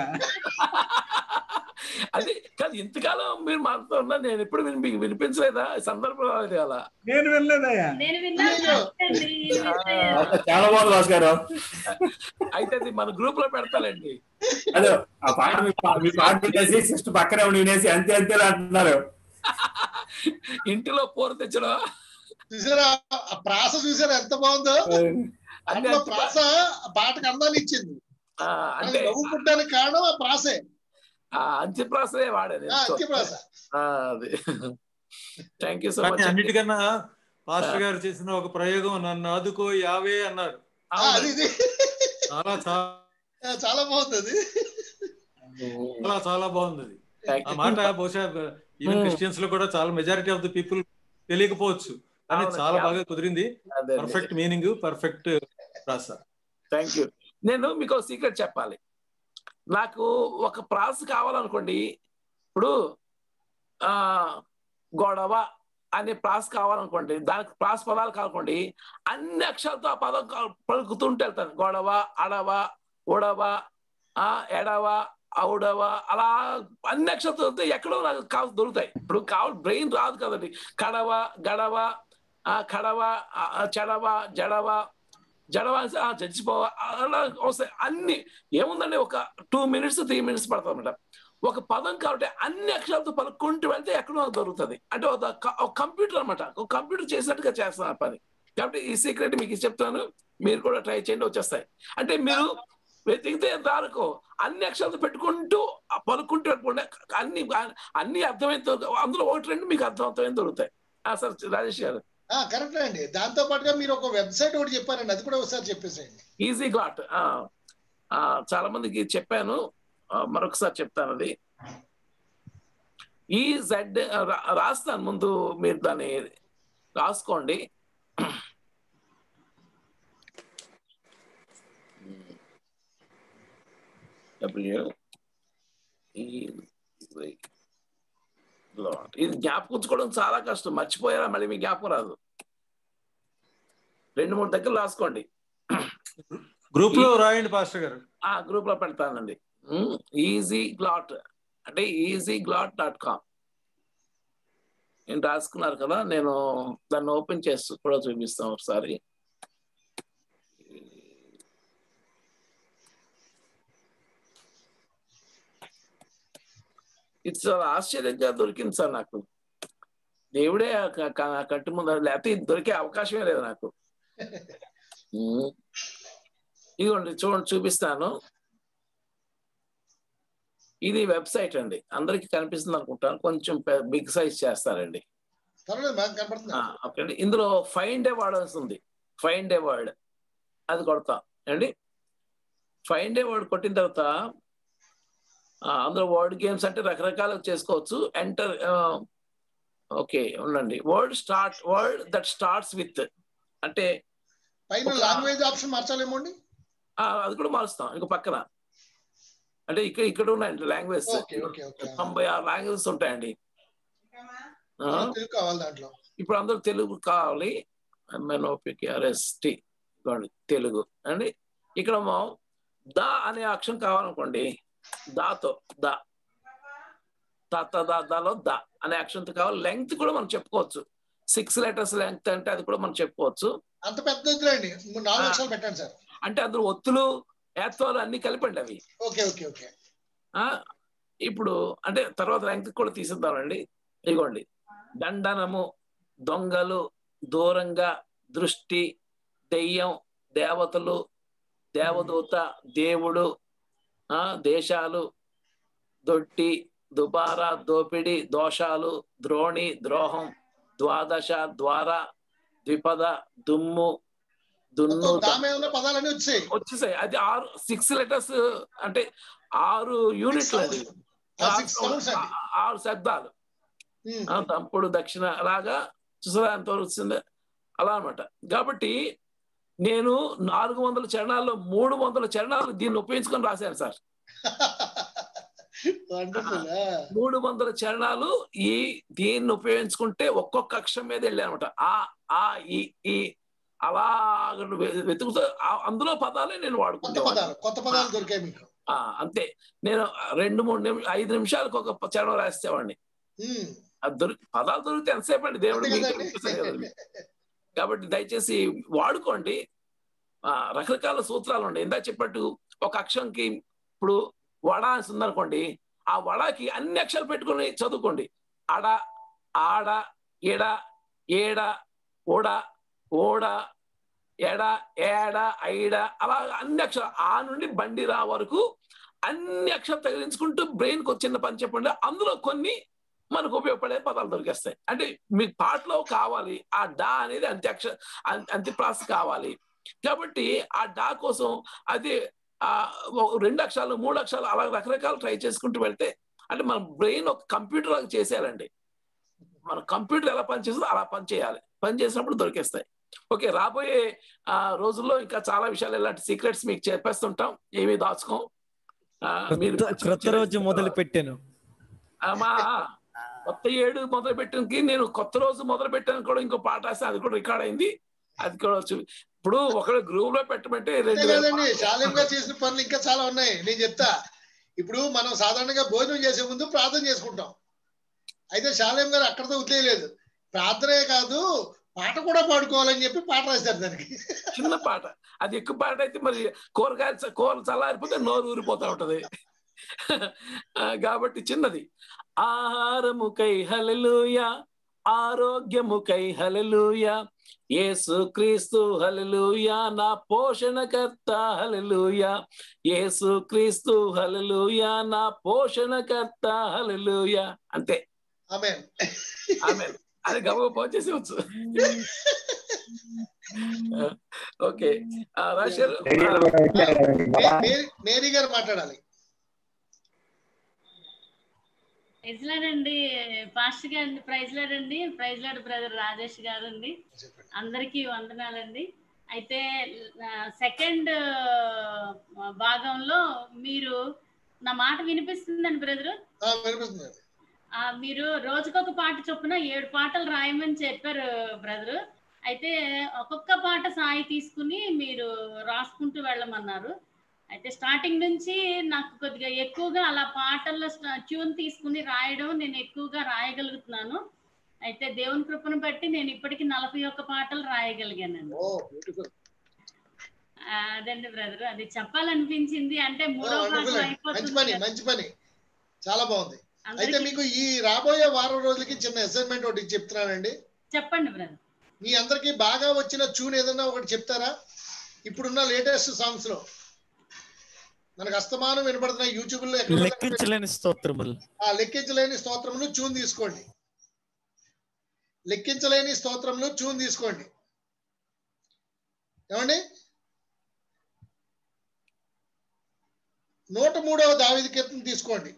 A: అది కాదు ఇంతకాలం మీరు మాతో ఉన్నా నేను ఎప్పుడు విని మీకు వినిపించలేదా ఈ సందర్భం రాలేదు అలా
B: నేను వెళ్ళలేదయ్యా
G: నేను విన్నాను
J: చాలా బాగుంది భాస్ గారు
A: అయితే అది మన గ్రూప్ లో పెడతానండి
J: అదే ఆ పాట మీ పా- మీ పాట పెట్టేసి సిస్టర్ పక్కనే ఉండి వినేసి అంతే అంతే అంటున్నారు
A: ఇంటిలో పోరు తెచ్చడం
F: చూసారా ఆ ప్రాస చూసారా ఎంత బాగుందో
A: అన్ని
F: అందులో
A: అంత-
F: ప్రాస ఆ పాటకు అందాన్ని ఇచ్చింది
A: ఆ,
F: మనకి
A: అంటే
F: నవ్వు పుట్టడానికి కారణం ఆ ప్రాసే
A: ఆ అంత్యప్రాసే వాడాను
F: ఆ, అంత్యప్రాస.
A: ఆ, అది థ్యాంక్ యూ సో
H: కానీ
A: మచ్
H: అన్నిటికన్నా పాస్టర్ గారు చేసిన ఒక ప్రయోగం నన్ను ఆదుకో యావే అన్నారు
F: ఆ, అది ఇది
H: చాలా చాలా
F: ఆ, చాలా బాగుంది అది
H: చాలా చాలా బాగుంది అది
A: Thank
H: ఆ
A: you.
H: మాట బహుశా ఈవెన్
A: Hmm.
H: క్రిస్టియన్స్ లో కూడా చాలా మెజారిటీ ఆఫ్ ది పీపుల్ తెలియకపోవచ్చు కానీ
A: అవునండి.
H: చాలా బాగా కుదిరింది
A: అదే.
H: పర్ఫెక్ట్ మీనింగ్ పర్ఫెక్ట్ ప్రాస
A: థ్యాంక్ యూ నేను మీకు సీక్రెట్ చెప్పాలి నాకు ఒక ప్రాస కావాలనుకోండి ఇప్పుడు ఆ గొడవ అనే ప్రాస్ కావాలనుకోండి దానికి ప్రాస్ పదాలు కాకుండా అన్ని అక్షరాలతో ఆ పదం కా- పలుకుతుంటే వెళ్తాను గొడవ అడవ ఉడవ ఆ ఎడవ ఔడవ అలా అన్ని అక్షరాలతో వెళ్తే ఎక్కడో నాకు కావాలి దొరుకుతాయి ఇప్పుడు కావాలి బ్రెయిన్ రాదు కదండి కడవ గడవ ఆ కడవ ఆ, ఆ, చెడవ జడవ జడవ అంటే, ఆ, చచ్చిపోవ అలా వస్తాయి అన్ని ఏముందండి ఒక టూ మినిట్స్ త్రీ మినిట్స్ పడుతుంది అనమాట ఒక పదం కాబట్టి అన్ని అక్షరాలతో పలుకుంటూ వెళ్తే ఎక్కడో దొరుకుతుంది అంటే ఒక క- ఒక కంప్యూటర్ అనమాట ఒక కంప్యూటర్ చేసినట్టుగా చేస్తున్నారు పని కాబట్టి ఈ సీక్రెట్ మీకు చెప్తాను మీరు కూడా ట్రై చేయండి వచ్చేస్తాయి అంటే మీరు వెతికితే దారుకో అన్ని అక్షరాలతో పెట్టుకుంటూ ఆ పలుకుంటూ పెట్టుకుంటే అన్ని అన్ని అర్థమైతే అందులో ఒకటి రెండు మీకు అర్థమవుతాయని దొరుకుతాయి ఆ, సార్ రాజేష్ గారు
F: కరెక్ట్ అండి దాంతో పాటుగా మీరు ఒక వెబ్సైట్ ఒకటి చెప్పారండి అది కూడా ఒకసారి చెప్పేసేయండి
A: ఈజీ గాట్ చాలా మందికి చెప్పాను ఆ, మరొకసారి చెప్తాను అది ఈ జెడ్ రాస్తాను ముందు మీరు దాన్ని రాసుకోండి డబ్ల్యూ ఇది జ్ఞాపకం ఉంచుకోవడం చాలా కష్టం మర్చిపోయారా మళ్ళీ మీ జ్ఞాపకం రాదు రెండు మూడు దగ్గర రాసుకోండి
H: గ్రూప్ లో రాయండి పాస్టర్ గారు
A: ఆ గ్రూప్ లో పెడతానండి ఈజీ గ్లాట్ అంటే ఈజీ గ్లాట్ డాట్ కామ్ నేను రాసుకున్నారు కదా నేను దాన్ని ఓపెన్ చేసి కూడా చూపిస్తాను ఒకసారి ఇది చాలా ఆశ్చర్యంగా దొరికింది సార్ నాకు దేవుడే ఆ క- క- కట్టు ముందు లేకపోతే ఇది దొరికే అవకాశమే లేదు నాకు ఉమ్. ఇదిగోండి చూడండి చూపిస్తాను ఇది వెబ్సైట్ అండి అందరికి కనిపిస్తుంది అనుకుంటాను కొంచెం బిగ్ సైజ్ చేస్తారండి
F: పర్వాలేదు మాకు కనపడుతుంది
A: ఆ, ఓకే అండి ఇందులో ఫైండ్ ఏ వర్డ్ వస్తుంది ఫైండ్ ఏ వర్డ్ అది కొడతాం అండి ఫైండ్ ఏ వర్డ్ కొట్టిన తర్వాత ఆ, అందులో వర్డ్ గేమ్స్ అంటే రకరకాలు చేసుకోవచ్చు ఎంటర్ ఓకే ఉండండి word start word that starts with అంటే
F: పైన
A: ఒక-
F: లాంగ్వేజ్ ఆప్షన్ మార్చాలేమో అండి
A: ఆ, అది కూడా మారుస్తాం ఇంకో పక్కన అంటే ఇక్కడ ఇక్కడ ఉన్నాయండి లాంగ్వేజ్
F: ఓకే ఓకే ఓకే
A: తొంభై ఆరు లాంగ్వేజెస్ ఉంటాయండి ఆ,
F: తెలుగు కావాలి దాంట్లో
A: ఇప్పుడు అందరూ తెలుగు కావాలి ఎంఎన్ఓపికేఆర్ఎస్టి తెలుగు అండి ఇక్కడ మా- దా అనే అక్షరం కావాలనుకోండి దాతో దా త ద, దాలో ద అనే అక్షరంతో కావాలి లెంగ్త్ కూడా మనం చెప్పుకోవచ్చు సిక్స్ లెటర్స్ లెంగ్త్ అంటే అది కూడా మనం చెప్పుకోవచ్చు
F: అంత పెద్ద వద్దులేండి మూడు నాలుగు లక్షలు పెట్టండి సార్
A: అంటే అందులో ఒత్తులు ఏత్వాలు అన్ని కలిపండి అవి
F: ఓకే ఓకే ఓకే
A: ఆ ఇప్పుడు అంటే తర్వాత ర్యాంక్ కూడా తీసిద్దామండి ఇదిగోండి దండనము దొంగలు దూరంగా దృష్టి దెయ్యం దేవతలు దేవదూత దేవుడు ఆ దేశాలు దొట్టి దుబారా దోపిడి దోషాలు ద్రోణి ద్రోహం ద్వాదశ ద్వార ద్విపద దుమ్ము దున్ను
F: దామే ఉన్న పదాలన్నీ వచ్చాయి
A: వచ్చేసాయి అది ఆరు సిక్స్ లెటర్స్ అంటే ఆరు యూనిట్లు అది
F: ఆ, six sounds అండి.
A: ఆ- ఆరు శబ్దాలు ఆ, తంపుడు దక్షిణ అలాగా చూసారా ఎంతవరకు వచ్చింది అలా అన్నమాట కాబట్టి నేను నాలుగు వందల చరణాల్లో మూడు వందల చరణాలు దీన్ని ఉపయోగించుకొని రాశాను సార్
F: వండర్ఫుల్
A: మూడు వందల చరణాలు ఈ దీన్ని ఉపయోగించుకుంటే ఒక్కొక్క అక్షరం మీద వెళ్ళానమాట ఆ ఆ ఈ ఈ అలా వె- వెతుకుతూ ఆ- అందులో పదాలే నేను
F: కొత్త
A: వాడుకుంటా
F: పదాలు కొత్త పదాలు దొరికాయి మీకు
A: ఆ, అంతే నేను రెండు మూడు నిమి ఐదు నిమిషాలకు ఒక ప- చరణం రాసేవాడిని
F: ఉమ్,
A: అది దొరికి పదాలు దొరికితే ఎంతసేపు అండి దేవుడు
F: అంతే
A: మీకు
F: కదండి.
A: కనిపిస్తాయి కదండి. కాబట్టి దయచేసి వాడుకోండి ఆ, రకరకాల సూత్రాలు ఉన్నాయి ఇందాక చెప్పట్టు ఒక అక్షరంకి ఇప్పుడు వడ అని ఉందనుకోండి ఆ వడకి అన్ని అక్షరాలు పెట్టుకొని చదువుకోండి అడ ఆడ ఎడ ఏడ ఓడ ఓడ ఎడ ఏడ ఐడ అలా అన్ని అక్షరాలు ఆ నుండి బండి రా వరకు అన్ని అక్షరాలు తగిలించుకుంటూ బ్రెయిన్కి ఒక చిన్న పని చెప్పండి అందులో కొన్ని మనకు ఉపయోగపడే పదాలు దొరికేస్తాయి అంటే మీకు పాటలో కావాలి ఆ డా అనేది అంత్య అక్ష అం- అంత్యప్రాస కావాలి కాబట్టి ఆ డా కోసం అది ఆ ఒక రెండు అక్షరాలు మూడు అక్షరాలు అలా రకరకాలు ట్రై చేసుకుంటూ వెళ్తే అంటే మన బ్రెయిన్ ఒక కంప్యూటర్ లాగా చేసేయాలండి మన కంప్యూటర్ ఎలా పనిచేస్తుందో అలా పని చేయాలి పని చేసినప్పుడు దొరికేస్తాయి ఓకే రాబోయే ఆ, రోజుల్లో ఇంకా చాలా విషయాలు ఇలాంటి సీక్రెట్స్ మీకు చెప్పేస్తుంటాం ఏమీ దాచుకోం ఆ, మీరు
U: క్రొత్త క్రొత్త రోజు మొదలు పెట్టాను
A: అమ్మా కొత్త ఏడు మొదలు పెట్టడానికి నేను కొత్త రోజు మొదలు పెట్టాను కూడా ఇంకో పాట రాస్తే అది కూడా రికార్డ్ అయింది అది కూడా చూ- ఇప్పుడు ఒకళ్ళు గ్రూప్ లో పెట్టమంటే
F: అంతే
A: రెండు వేల
F: కదండి
A: పాటలు.
F: శాలేం గారు చేసిన పనులు ఇంకా చాలా ఉన్నాయి నేను చెప్తా ఇప్పుడు మనం సాధారణంగా భోజనం చేసే ముందు ప్రార్థన చేసుకుంటాం అయితే శాలేం గారు అక్కడతో వదిలేదు ప్రార్థనే కాదు పాట కూడా పాడుకోవాలని చెప్పి పాట రాశారు దానికి
A: చిన్న పాట అది ఎక్కువ పాట అయితే మరి కూరగాయలు చ- కూరలు చల్లారిపోతే నోరు ఊరిపోతా ఉంటది ఆ, కాబట్టి చిన్నది ఆహారముకై హలలుయ ఆరోగ్యముకై హలలుయ యేసు క్రీస్తు హలలుయ నా పోషణకర్త హలలుయ యేసు క్రీస్తు హలలుయ నా పోషణకర్త హలలుయ అంతే
F: ఆమె
A: ఆమె అది గబగబ పనిచేసి వచ్చు ఓకే రాశారు
F: మేరీ- మేరీ గారు మాట్లాడాలి
G: ప్రైజ్ లాడండి పాస్టర్ గారు ప్రైజ్ లాడండి ప్రైజ్ లాడ్ బ్రదర్ రాజేష్ గారు అండి అందరికీ వందనాలండి అయితే సెకండ్ భాగంలో మీరు నా మాట వినిపిస్తుందండి బ్రదరు
F: ఆ, వినిపిస్తుంది
G: ఆ, మీరు రోజుకొక పాట చొప్పున ఏడు పాటలు రాయమని చెప్పారు బ్రదరు అయితే ఒక్కొక్క పాట సాయి తీసుకుని మీరు రాసుకుంటూ వెళ్ళమన్నారు అయితే స్టార్టింగ్ నుంచి నాకు కొద్దిగా ఎక్కువగా అలా పాటల్లో ట్యూన్ తీసుకుని రాయడం నేను ఎక్కువగా రాయగలుగుతున్నాను అయితే దేవుని కృపను బట్టి నేను ఇప్పటికి నలభై ఒక్క పాటలు రాయగలిగానండి
F: ఓ బ్యూటిఫుల్
G: ఆ, అదండి బ్రదర్ అది చెప్పాలనిపించింది అంటే మూడో
F: వండర్ఫుల్
G: భాగం
F: మంచి
G: అయిపోతుంది
F: పని
G: కదా.
F: మంచి పని చాలా బాగుంది అయితే
G: అందరికీ-
F: మీకు ఈ రాబోయే వారం రోజులకి చిన్న అసైన్మెంట్ ఒకటి చెప్తున్నానండి
G: చెప్పండి బ్రదర్
F: మీ అందరికి బాగా వచ్చిన ట్యూన్ ఏదన్నా ఒకటి చెప్తారా ఇప్పుడున్న లేటెస్ట్ సాంగ్స్ లో మనకు అస్తమానం వినపడుతున్న యూట్యూబ్ లో ఎక్కడ
P: లెక్కించలేని స్తోత్రములు
F: ఆ లెక్కించలేని స్తోత్రములు ట్యూన్ తీసుకోండి లెక్కించలేని స్తోత్రములు ట్యూన్ తీసుకోండి ఏమండి నూట మూడవ దావిది కీర్తన తీసుకోండి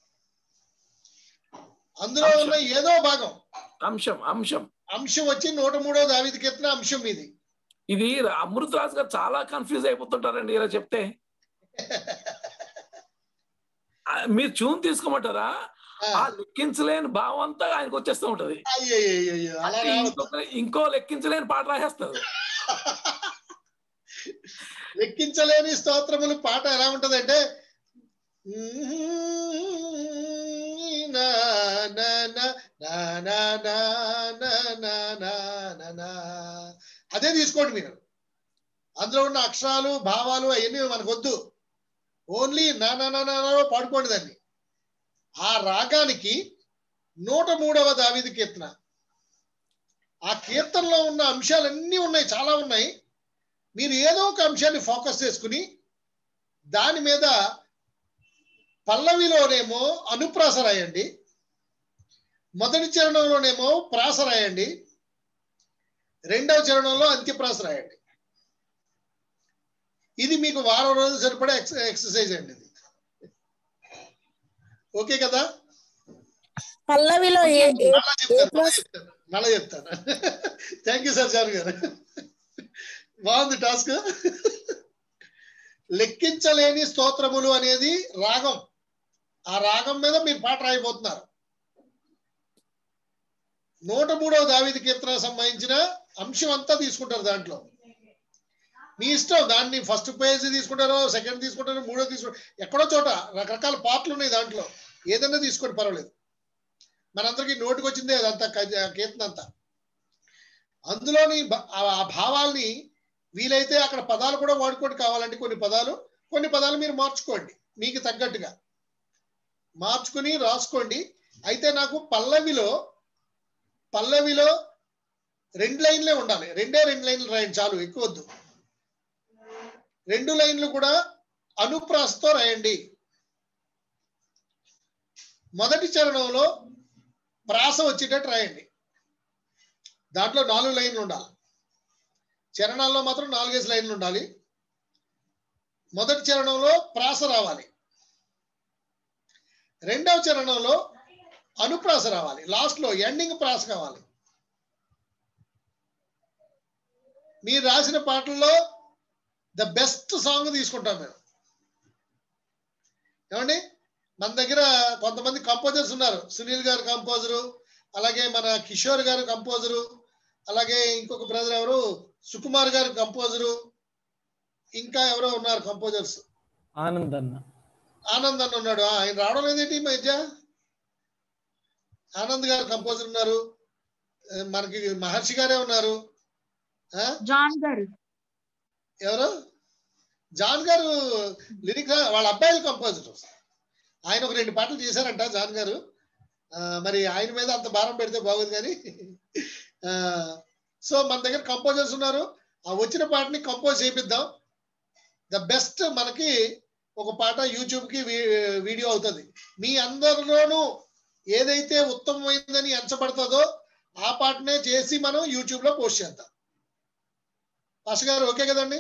F: అందులో ఉన్న ఏదో భాగం
A: అంశం అంశం
F: అంశం వచ్చి నూట మూడవ దావిది కీర్తన అంశం ఇది
A: ఇది అమృతరాజు గారు చాలా కన్ఫ్యూజ్ అయిపోతుంటారండి ఇలా చెప్తే ఆ, మీరు చూన్ తీసుకోమంటారా ఆ లెక్కించలేని భావం అంతా ఆయనకు వచ్చేస్తూ ఉంటది
F: అయ్యయ్యయ్యో, అలా
A: అంటే
F: రావద్దు.
A: ఇంకొక ఇంకో లెక్కించలేని పాట రాసేస్తారు
F: లెక్కించలేని స్తోత్రములు పాట ఎలా ఉంటదంటే నా నా నా నా నా నా నా నా నా నా నా. అదే తీసుకోండి మీరు అందులో ఉన్న అక్షరాలు భావాలు అవన్నీ మనకు వద్దు ఓన్లీ నా నా నా నా నా పాడుకోండి దాన్ని ఆ రాగానికి నూట మూడవ దావిది కీర్తన ఆ కీర్తనలో ఉన్న అంశాలన్నీ ఉన్నాయి చాలా ఉన్నాయి మీరు ఏదో ఒక అంశాన్ని ఫోకస్ చేసుకుని దాని మీద పల్లవిలోనేమో అనుప్రాస రాయండి మొదటి చరణంలోనేమో ప్రాస రాయండి రెండవ చరణంలో అంత్యప్రాస రాయండి ఇది మీకు వారం రోజులు సరిపడే ఎక్స- ఎక్సర్సైజ్ అండి ఇది ఓకే కదా
E: పల్లవిలో ఏ ఏ-
F: మళ్ళా చెప్తాను మళ్ళా చెప్తాను మళ్ళా చెప్తాను థ్యాంక్ యూ సార్ జాన్ గారు బాగుంది టాస్క్ లెక్కించలేని స్తోత్రములు అనేది రాగం ఆ రాగం మీద మీరు పాట రాయబోతున్నారు నూట మూడవ దావిది కీర్తన సంబంధించిన అంశం అంతా తీసుకుంటారు దాంట్లో మీ ఇష్టం దాన్ని ఫస్ట్ పేజ్ తీసుకుంటారో సెకండ్ తీసుకుంటారో మూడో తీసుకుంటారు ఎక్కడో చోట రకరకాల పాటలు ఉన్నాయి దాంట్లో ఏదైనా తీసుకోండి పర్వాలేదు మనందరికీ నోటికి వచ్చిందే అదంతా క- కీర్తన అంతా అందులోని భ- ఆ ఆ భావాల్ని వీలైతే అక్కడ పదాలు కూడా వాడుకోండి కావాలంటే కొన్ని పదాలు కొన్ని పదాలు మీరు మార్చుకోండి మీకు తగ్గట్టుగా మార్చుకుని రాసుకోండి అయితే నాకు పల్లవిలో పల్లవిలో రెండు లైన్లే ఉండాలి రెండే రెండు లైన్లు రాయండి చాలు ఎక్కువ వద్దు రెండు లైన్లు కూడా అనుప్రాసతో రాయండి మొదటి చరణంలో ప్రాస వచ్చేటట్టు రాయండి దాంట్లో నాలుగు లైన్లు ఉండాలి చరణాల్లో మాత్రం నాలుగేసి లైన్లు ఉండాలి మొదటి చరణంలో ప్రాస రావాలి రెండవ చరణంలో అనుప్రాస రావాలి లాస్ట్ లో ఎండింగ్ ప్రాస కావాలి మీరు రాసిన పాటల్లో ద బెస్ట్ సాంగ్ తీసుకుంటాం మేము ఏమండి మన దగ్గర కొంతమంది కంపోజర్స్ ఉన్నారు సునీల్ గారు కంపోజరు అలాగే మన కిషోర్ గారు కంపోజరు అలాగే ఇంకొక బ్రదర్ ఎవరు సుకుమార్ గారు కంపోజరు ఇంకా ఎవరో ఉన్నారు కంపోజర్స్
P: ఆనంద్ అన్న
F: ఆనంద్ అని ఉన్నాడు ఆ, ఆయన రావడం లేదేంటి ఈ మధ్య ఆనంద్ గారు కంపోజర్ ఉన్నారు ఆ, మనకి మహర్షి గారే ఉన్నారు ఆ?
T: జాన్ గారు
F: ఎవరు జాన్ గారు లిరిక్ వాళ్ళ అబ్బాయిలు కంపోజర్ ఆయన ఒక రెండు పాటలు చేశారంట జాన్ గారు ఆ, మరి ఆయన మీద అంత భారం పెడితే బాగోదు కానీ ఆ, సో మన దగ్గర కంపోజర్స్ ఉన్నారు ఆ వచ్చిన పాటని కంపోజ్ చేపిద్దాం ద బెస్ట్ మనకి ఒక పాట యూట్యూబ్ కి వీ- వీడియో అవుతుంది మీ అందరిలోనూ ఏదైతే ఉత్తమమైందని ఎంచబడుతుందో ఆ పాటనే చేసి మనం యూట్యూబ్ లో పోస్ట్ చేద్దాం పాష గారు ఓకే కదండి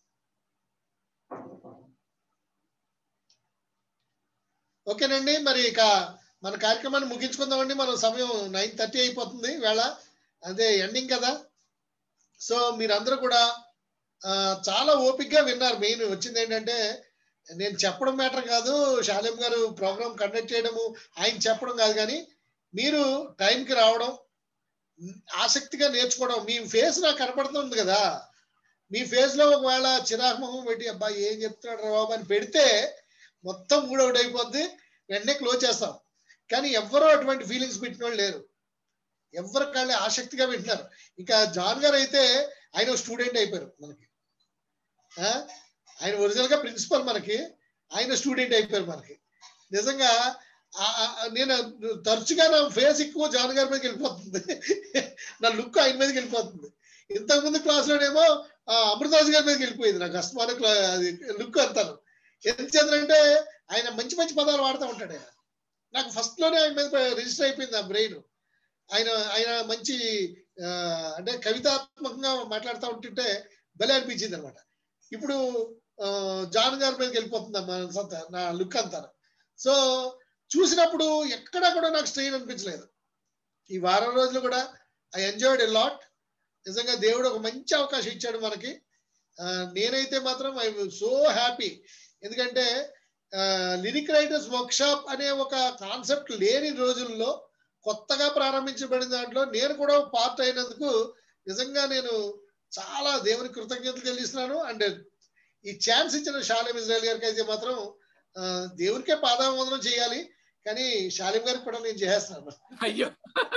F: ఓకేనండి మరి ఇక మన కార్యక్రమాన్ని ముగించుకుందామండి మన సమయం నైన్ థర్టీ అయిపోతుంది వేళ అదే ఎండింగ్ కదా సో మీరందరూ కూడా ఆ, చాలా ఓపిక్గా విన్నారు మెయిన్ వచ్చింది ఏంటంటే నేను చెప్పడం మ్యాటర్ కాదు శాలేం గారు ప్రోగ్రామ్ కండక్ట్ చేయడము ఆయన చెప్పడం కాదు కానీ మీరు టైంకి రావడం ఆసక్తిగా నేర్చుకోవడం మీ ఫేస్ నాకు కనపడుతుంది కదా మీ ఫేస్ లో ఒకవేళ చిరాకు మొహం పెట్టి అబ్బా ఏం చెప్తున్నాడు రా బాబు అని పెడితే మొత్తం మూడ్ అవుట్ అయిపోద్ది వెంటనే క్లోజ్ చేస్తాం కానీ ఎవ్వరూ అటువంటి ఫీలింగ్స్ పెట్టిన వాళ్ళు లేరు ఎవరి కాళ్ళే ఆసక్తిగా వింటున్నారు ఇంకా జాన్ గారు అయితే ఆయన స్టూడెంట్ అయిపోయారు మనకి ఆ? ఆయన ఒరిజినల్ గా ప్రిన్సిపల్ మనకి ఆయన స్టూడెంట్ అయిపోయారు మనకి నిజంగా ఆ- ఆ- ఆ నేను తరచుగా నా ఫేస్ ఎక్కువ జాన్ గారి మీదకి వెళ్ళిపోతుంది నా లుక్ ఆయన మీదకి వెళ్ళిపోతుంది ఇంతకు ముందు క్లాస్ లోనేమో ఆ, అమృతరాజు గారి మీదకి వెళ్ళిపోయింది నాకు అస్తమాన క్లా- అది లుక్ అంతాను ఎందుచేతంటే ఆయన మంచి మంచి పదాలు వాడుతూ ఉంటాడు ఆయన నాకు ఫస్ట్ లోనే ఆయన మీద రిజిస్టర్ అయిపోయింది ఆ బ్రెయిన్ ఆయన ఆయన మంచి ఆ, అంటే కవితాత్మకంగా మాట్లాడుతూ ఉంటుంటే భలే అనిపించింది అనమాట ఇప్పుడు ఆ, జాన్ గారి మీదకి వెళ్ళిపోతుంది మన సొంత నా లుక్ అంతా సో చూసినప్పుడు ఎక్కడా కూడా నాకు స్ట్రెయిన్ అనిపించలేదు ఈ వారం రోజులు కూడా ఐ ఎంజాయ్డ్ ఎ లాట్ నిజంగా దేవుడు ఒక మంచి అవకాశం ఇచ్చాడు మనకి ఆ, నేనైతే మాత్రం ఐ సో హ్యాపీ ఎందుకంటే లిరిక్ రైటర్స్ వర్క్షాప్ అనే ఒక కాన్సెప్ట్ లేని రోజుల్లో కొత్తగా ప్రారంభించబడిన దాంట్లో నేను కూడా పార్ట్ అయినందుకు నిజంగా నేను చాలా దేవుని కృతజ్ఞతలు చెల్లిస్తున్నాను అండ్ ఈ ఛాన్స్ ఇచ్చిన షాలిం ఇజ్రాయల్ గారికి అయితే మాత్రం ఆ, దేవునికే పాదావందనం చేయాలి కానీ షాలిం గారికి కూడా నేను చేస్తున్నాను
A: అయ్యో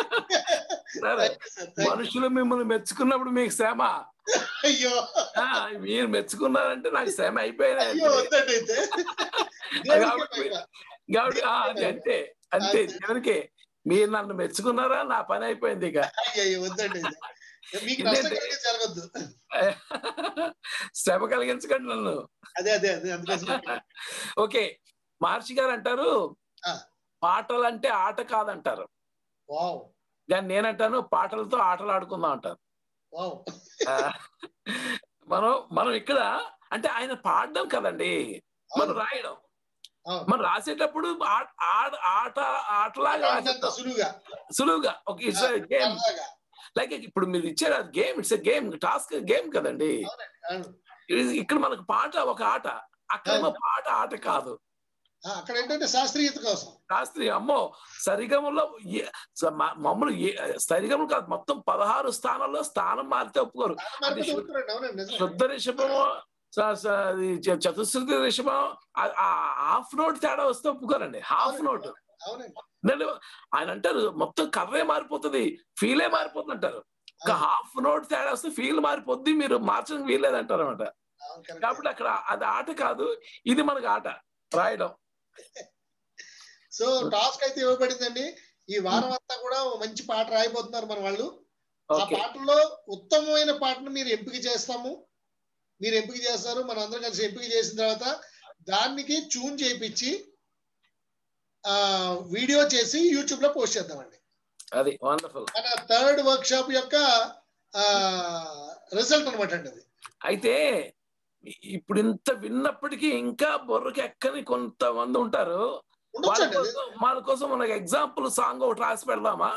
A: సరే మనుషులు మిమ్మల్ని మెచ్చుకున్నప్పుడు మీకు శ్రమ
F: అయ్యో
A: ఆ, మీరు మెచ్చుకున్నారంటే నాకు శ్రమ అయిపోయినా
F: అయ్యో వద్దండి అయితే దేవునికే
A: కాబట్టి
F: మహిమ.
A: కాబట్టి ఆ, అది అంతే అంతే దేవునికి మీరు నన్ను మెచ్చుకున్నారా నా పని అయిపోయింది ఇక
F: అయ్యో వద్దండి అయితే. మీకు నష్టం కలిగే జరగద్దు
A: శ్రమ కలిగించకండి నన్ను
F: అదే అదే అదే అందుకోసం
A: ఓకే మహర్షి గారు అంటారు పాటలు అంటే ఆట కాదంటారు
F: వావ్
A: కానీ నేనంటాను పాటలతో ఆటలు ఆడుకుందాం అంటారు
F: వావ్
A: ఆ, మనం మనం ఇక్కడ అంటే ఆయన పాడడం కదండి మనం రాయడం మనం రాసేటప్పుడు ఆ- ఆ- ఆట ఆటలాగా రాసేద్దాం
F: సులువుగా
A: సులువుగా ఒక ఇట్స్ గేమ్ లైక్ ఇప్పుడు మీరు ఇచ్చారు అది game it's game task game కదండి ఇది- ఇక్కడ మనకు పాట ఒక ఆట అక్కడేమో పాట ఆట కాదు
F: ఆ, అక్కడ ఏంటంటే శాస్త్రీయత కోసం
A: శాస్త్రి అమ్మో సరిగమలో ఏ- స- మ- మమ్మల్ని ఏ- సరిగమలు కాదు మొత్తం పదహారు స్థానాల్లో స్థానం మారితే ఒప్పుకోరు అది
F: మరిపోతే
A: శు-
F: ఒప్పుకోరండి, అవునండి నిజమే.
A: శుద్ధ రిషభము స- స- అది చ- చతుశ్రుతి రిషభం ఆ- ఆ హాఫ్ నోట్ తేడా వస్తే ఒప్పుకోరండి హాఫ్ నోట్
F: అవునండి
A: నేను ఆయన అంటారు మొత్తం కర్రే మారిపోతుంది ఫీలే మారిపోతుంది అంటారు ఒక హాఫ్ నోట్ తేడా వస్తే ఫీల్ మారిపోద్ది మీరు మార్చడానికి వీల్లేదు అంటారు అనమాట కాబట్టి అక్కడ అది ఆట కాదు ఇది మనకు ఆట రాయడం
F: సో టాస్క్ అయితే ఇవ్వబడిందండి ఈ వారం అంతా కూడా ఓ మంచి పాట రాయబోతున్నారు మన వాళ్ళు ఆ
A: ఓకే.
F: పాటల్లో ఉత్తమమైన పాటను మీరు ఎంపిక చేస్తాము మీరు ఎంపిక చేస్తారు మనం అందరం కలిసి ఎంపిక చేసిన తర్వాత దానికి ట్యూన్ చేయించి ఆ వీడియో చేసి యూట్యూబ్ లో పోస్ట్ చేద్దామండి
A: అది వండర్ఫుల్
F: మన థర్డ్ వర్క్ షాప్ యొక్క రిజల్ట్ అనమాట అండి అది
A: అయితే ఇప్పుడు ఇంత విన్నప్పటికీ ఇంకా బొర్రకి ఎక్కని కొంతమంది ఉంటారు వాళ్ళ
F: ఉండొచ్చండి అది.
A: కోసం వాళ్ళ కోసం మనకి ఎగ్జాంపుల్ సాంగ్ ఒకటి రాసి పెడదామా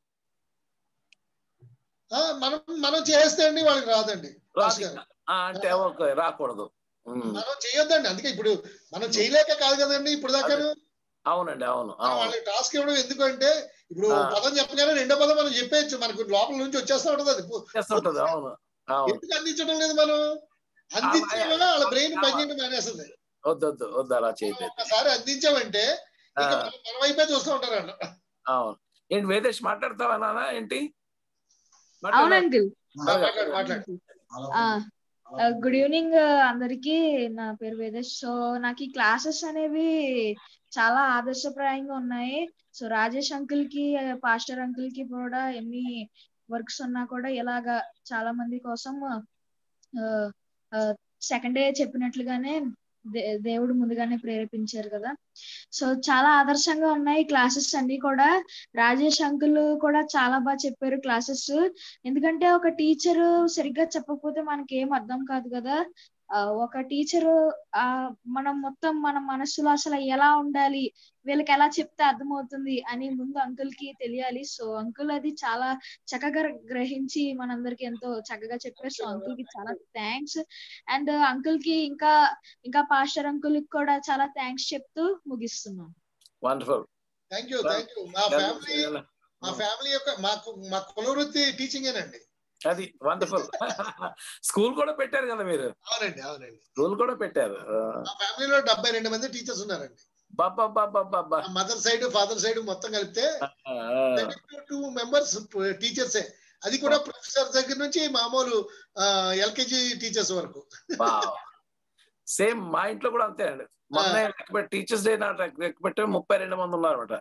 F: ఆ, మనం మనం చేస్తే అండి వాళ్ళకి రాదండి
A: రాసి ఆ, అంటే ఓకే రాకూడదు ఉమ్.
F: మనం చేయొద్దండి అందుకే ఇప్పుడు మనం చేయలేక కాదు కదండి ఇప్పుడు దాకాను
A: అవునండి అవును
F: మనం
A: అవును
F: వాళ్ళకి టాస్క్ ఇవ్వడం ఎందుకంటే ఇప్పుడు
A: ఆ.
F: పదం చెప్పగానే రెండో పదం మనం చెప్పేయచ్చు మనకు లోపల నుంచి వచ్చేస్తా ఉంటది అది
A: చేస్తుంటది అవును అవును
F: ఎందుకు అందించడం లేదు మనం అందించడం వల్ల వాళ్ళ బ్రెయిన్ పనిచేయడం మానేస్తుంది
A: వద్దు వద్దు వద్దు అలా చేయలేదు
F: ఒకసారి అందించామంటే ఇక
A: ఆ.
F: మన- మన వైపే చూస్తూ ఉంటారు వాళ్ళు
A: అవును ఏంటి వేదేష్ మాట్లాడతావా నాన్న ఏంటి
T: అవును అంకుల్
F: మాట్లాడు మాట్లాడు
T: గుడ్ ఈవినింగ్ అందరికి నా పేరు వేదేష్ సో నాకు ఈ క్లాసెస్ అనేవి చాలా ఆదర్శప్రాయంగా ఉన్నాయి సో రాజేష్ అంకుల్ కి పాస్టర్ అంకుల్ కి కూడా ఎన్ని వర్క్స్ ఉన్నా కూడా ఇలాగా చాలా మంది కోసం సెకండ్ డే చెప్పినట్లుగానే దే- దేవుడు ముందుగానే ప్రేరేపించారు కదా సో చాలా ఆదర్శంగా ఉన్నాయి క్లాసెస్ అన్ని కూడా రాజేష్ అంకుల్ కూడా చాలా బాగా చెప్పారు క్లాసెస్ ఎందుకంటే ఒక టీచర్ సరిగ్గా చెప్పకపోతే మనకి ఏం అర్థం కాదు కదా ఆ, ఒక టీచర్ ఆ మనం మొత్తం మన మనసులో అసలు ఎలా ఉండాలి వీళ్ళకి ఎలా చెప్తే అర్థమవుతుంది అని ముందు అంకుల్ కి తెలియాలి సో అంకుల్ అది చాలా చక్కగా గ్రహించి మనందరికి ఎంతో చక్కగా చెప్పారు సో అంకుల్ కి చాలా థ్యాంక్స్ అండ్ అంకుల్ కి ఇంకా ఇంకా పాస్టర్ అంకుల్ కి కూడా చాలా థ్యాంక్స్ చెప్తూ ముగిస్తున్నాను
A: wonderful
F: thank you thank you మా ఫ్యామిలీ మా ఫ్యామిలీ యొక్క మాకు మా కులవృత్తి టీచింగేనండి
A: అది వండర్ఫుల్ స్కూల్ కూడా పెట్టారు కదా మీరు
F: అవునండి అవునండి
A: స్కూల్ కూడా పెట్టారు
F: మా ఫ్యామిలీలో డెబ్బై రెండు మంది టీచర్స్ ఉన్నారండి
A: బాబా బాబా బాబా
F: మదర్ సైడ్ ఫాదర్ సైడ్ మొత్తం కలిపితే టూ మెంబర్స్ టీచర్సే అది కూడా ప్రొఫెసర్ దగ్గర నుంచి మామూలు ఎల్కేజీ టీచర్స్ వరకు
A: సేమ్ మా ఇంట్లో కూడా అంతే అండి మొన్న లెక్క పెట్టి టీచర్స్ డే నాడు లెక్క పెట్టి ముప్పై రెండు మంది ఉన్నారు అనమాట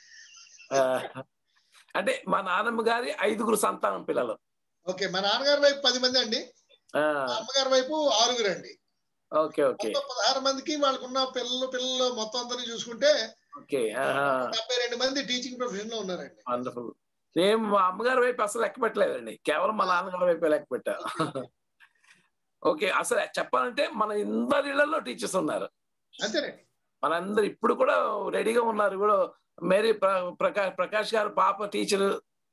A: అంటే మా నాన్నమ్మ గారి ఐదుగురు సంతానం పిల్లలు
F: ఓకే మా నాన్నగారి వైపు పది మంది అండి
A: ఆ,
F: మా అమ్మగారి వైపు ఆరుగురు అండి
A: ఓకే ఓకే
F: మొత్తం పదహారు మందికి వాళ్ళకున్న పిల్లలు పిల్లలు మొత్తం అందరినీ చూసుకుంటే
A: ఓకే ఆహా.
F: డెబ్బై రెండు మంది టీచింగ్ ప్రొఫెషన్ లో ఉన్నారండి
A: వండర్ఫుల్ నేను మా అమ్మగారి వైపు అసలు లెక్క పెట్టలేదండి కేవలం మా నాన్నగారి వైపు లెక్క పెట్టా ఓకే అసలు చెప్పాలంటే మన అందరి ఇళ్లలో టీచర్స్ ఉన్నారు
F: అంతేనండి
A: మనందరు ఇప్పుడు కూడా రెడీగా ఉన్నారు కూడా మేరీ ప్ర- ప్రకాష్ ప్రకాష్ గారు పాప టీచర్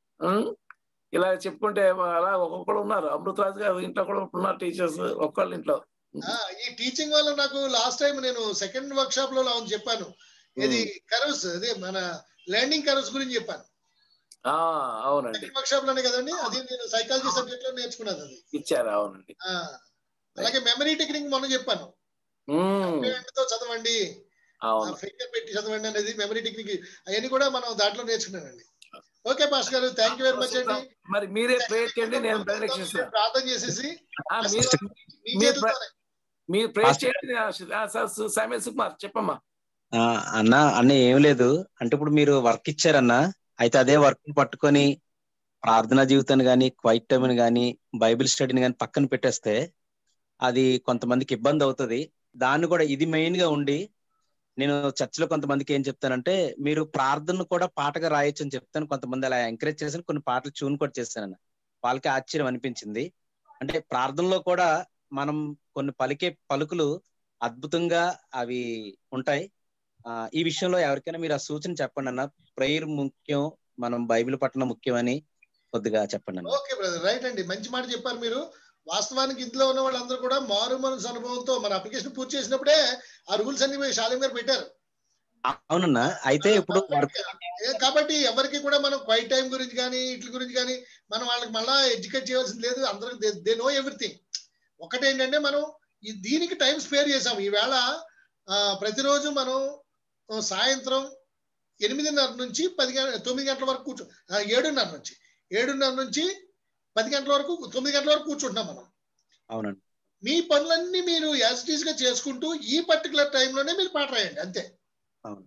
A: ఇలా చెప్పుకుంటే అలా ఒక్కొక్కరు ఉన్నారు అమృతరాజు గారు ఇంట్లో కూడా ఉన్నారు టీచర్స్ ఒక్కళ్ళ ఇంట్లో
F: ఆ, ఈ టీచింగ్ వల్ల నాకు లాస్ట్ టైం నేను సెకండ్ వర్క్ షాప్ లో అవును చెప్పాను ఇది కరోస్ అదే మన ల్యాండింగ్ కరోస్ గురించి చెప్పాను
A: ఆ అవునండి
F: సెకండ్ వర్క్ షాప్ లోనే కదండి అది నేను సైకాలజీ సబ్జెక్ట్ లో నేర్చుకున్నది అది
A: ఇచ్చారు అవునండి
F: ఆ, అలాగే మెమరీ టెక్నిక్ మొన్న చెప్పాను
A: మ్మ్.
F: తో చదవండి
A: అవును
F: ఫింగర్ పెట్టి చదవండి అనేది మెమరీ టెక్నిక్ అవన్నీ కూడా మనం దాంట్లో నేర్చుకున్నానండి ఓకే పాస్ గారు థ్యాంక్ యూ వెరీ మచ్ అండి
A: మరి మీరే ప్రేయర్ చేయండి నేను ప్రేయర్ చేస్తాను
F: ప్రార్థన చేసేసి
A: ఆ, మీరు
F: మీ
A: మీరు
F: చేతులతోనే.
A: ప్రే- మీరు ప్రేయర్ చేయండి ఆ, సార్ సు- సామ్యుయల్ సుకుమార్ చెప్పమ్మా
L: ఆ, అన్న అన్న ఏం లేదు అంటే ఇప్పుడు మీరు వర్క్ ఇచ్చారన్న అయితే అదే వర్క్ పట్టుకొని ప్రార్థనా జీవితాన్ని కానీ క్వైట్ టైం కానీ బైబిల్ స్టడీని కానీ పక్కన పెట్టేస్తే అది కొంతమందికి ఇబ్బంది అవుతుంది దాన్ని కూడా ఇది మెయిన్ గా ఉండి నేను చర్చిలో కొంతమందికి ఏం చెప్తానంటే మీరు ప్రార్థన కూడా పాటగా రాయొచ్చు అని చెప్తాను కొంతమంది అలా ఎంకరేజ్ చేశాను కొన్ని పాటలు ట్యూన్ కూడా చేశాను వాళ్ళకి ఆశ్చర్యం అనిపించింది అంటే ప్రార్థనలో కూడా మనం కొన్ని పలికే పలుకులు అద్భుతంగా అవి ఉంటాయి ఆ ఈ విషయంలో ఎవరికైనా మీరు ఆ సూచన చెప్పండి అన్న ప్రేయర్ ముఖ్యం మనం బైబిల్ పట్టణం ముఖ్యం అని కొద్దిగా చెప్పండి అన్న
F: ఓకే బ్రదర్ రైట్ అండి మంచి మాట చెప్పారు మీరు వాస్తవానికి ఇంట్లో ఉన్న వాళ్ళందరూ కూడా మారు మనసు అనుభవంతో మన అప్లికేషన్ పూర్తి చేసినప్పుడే ఆ రూల్స్ అన్ని శాలిం గారు పెట్టారు
L: అవునన్నా అయితే ఇప్పుడు వర్క్
F: ఏ- కాబట్టి ఎవరికి కూడా మనం క్వైట్ టైం గురించి కానీ ఇట్ల గురించి కానీ మనం వాళ్ళకి మళ్ళా ఎడ్యుకేట్ చేయాల్సింది లేదు అందరికి దే నో ఎవ్రీథింగ్ ఒకటేంటంటే మనం ఈ దీనికి టైం స్పేర్ చేసాం ఈవేళ ఆ, ప్రతిరోజు మనం ఆ, సాయంత్రం ఎనిమిదిన్నర నుంచి పది గంట తొమ్మిది గంటల వరకు కూర్చో ఆ, ఏడున్నర నుంచి ఏడున్నర నుంచి పది గంటల వరకు తొమ్మిది గంటల వరకు కూర్చుంటున్నాం మనం
L: అవునండి
F: మీ పనులన్నీ మీరు యాజ్ ఇట్ ఈస్ గా చేసుకుంటూ ఈ పర్టికులర్ టైంలోనే మీరు పాట రాయండి అంతే
L: అవును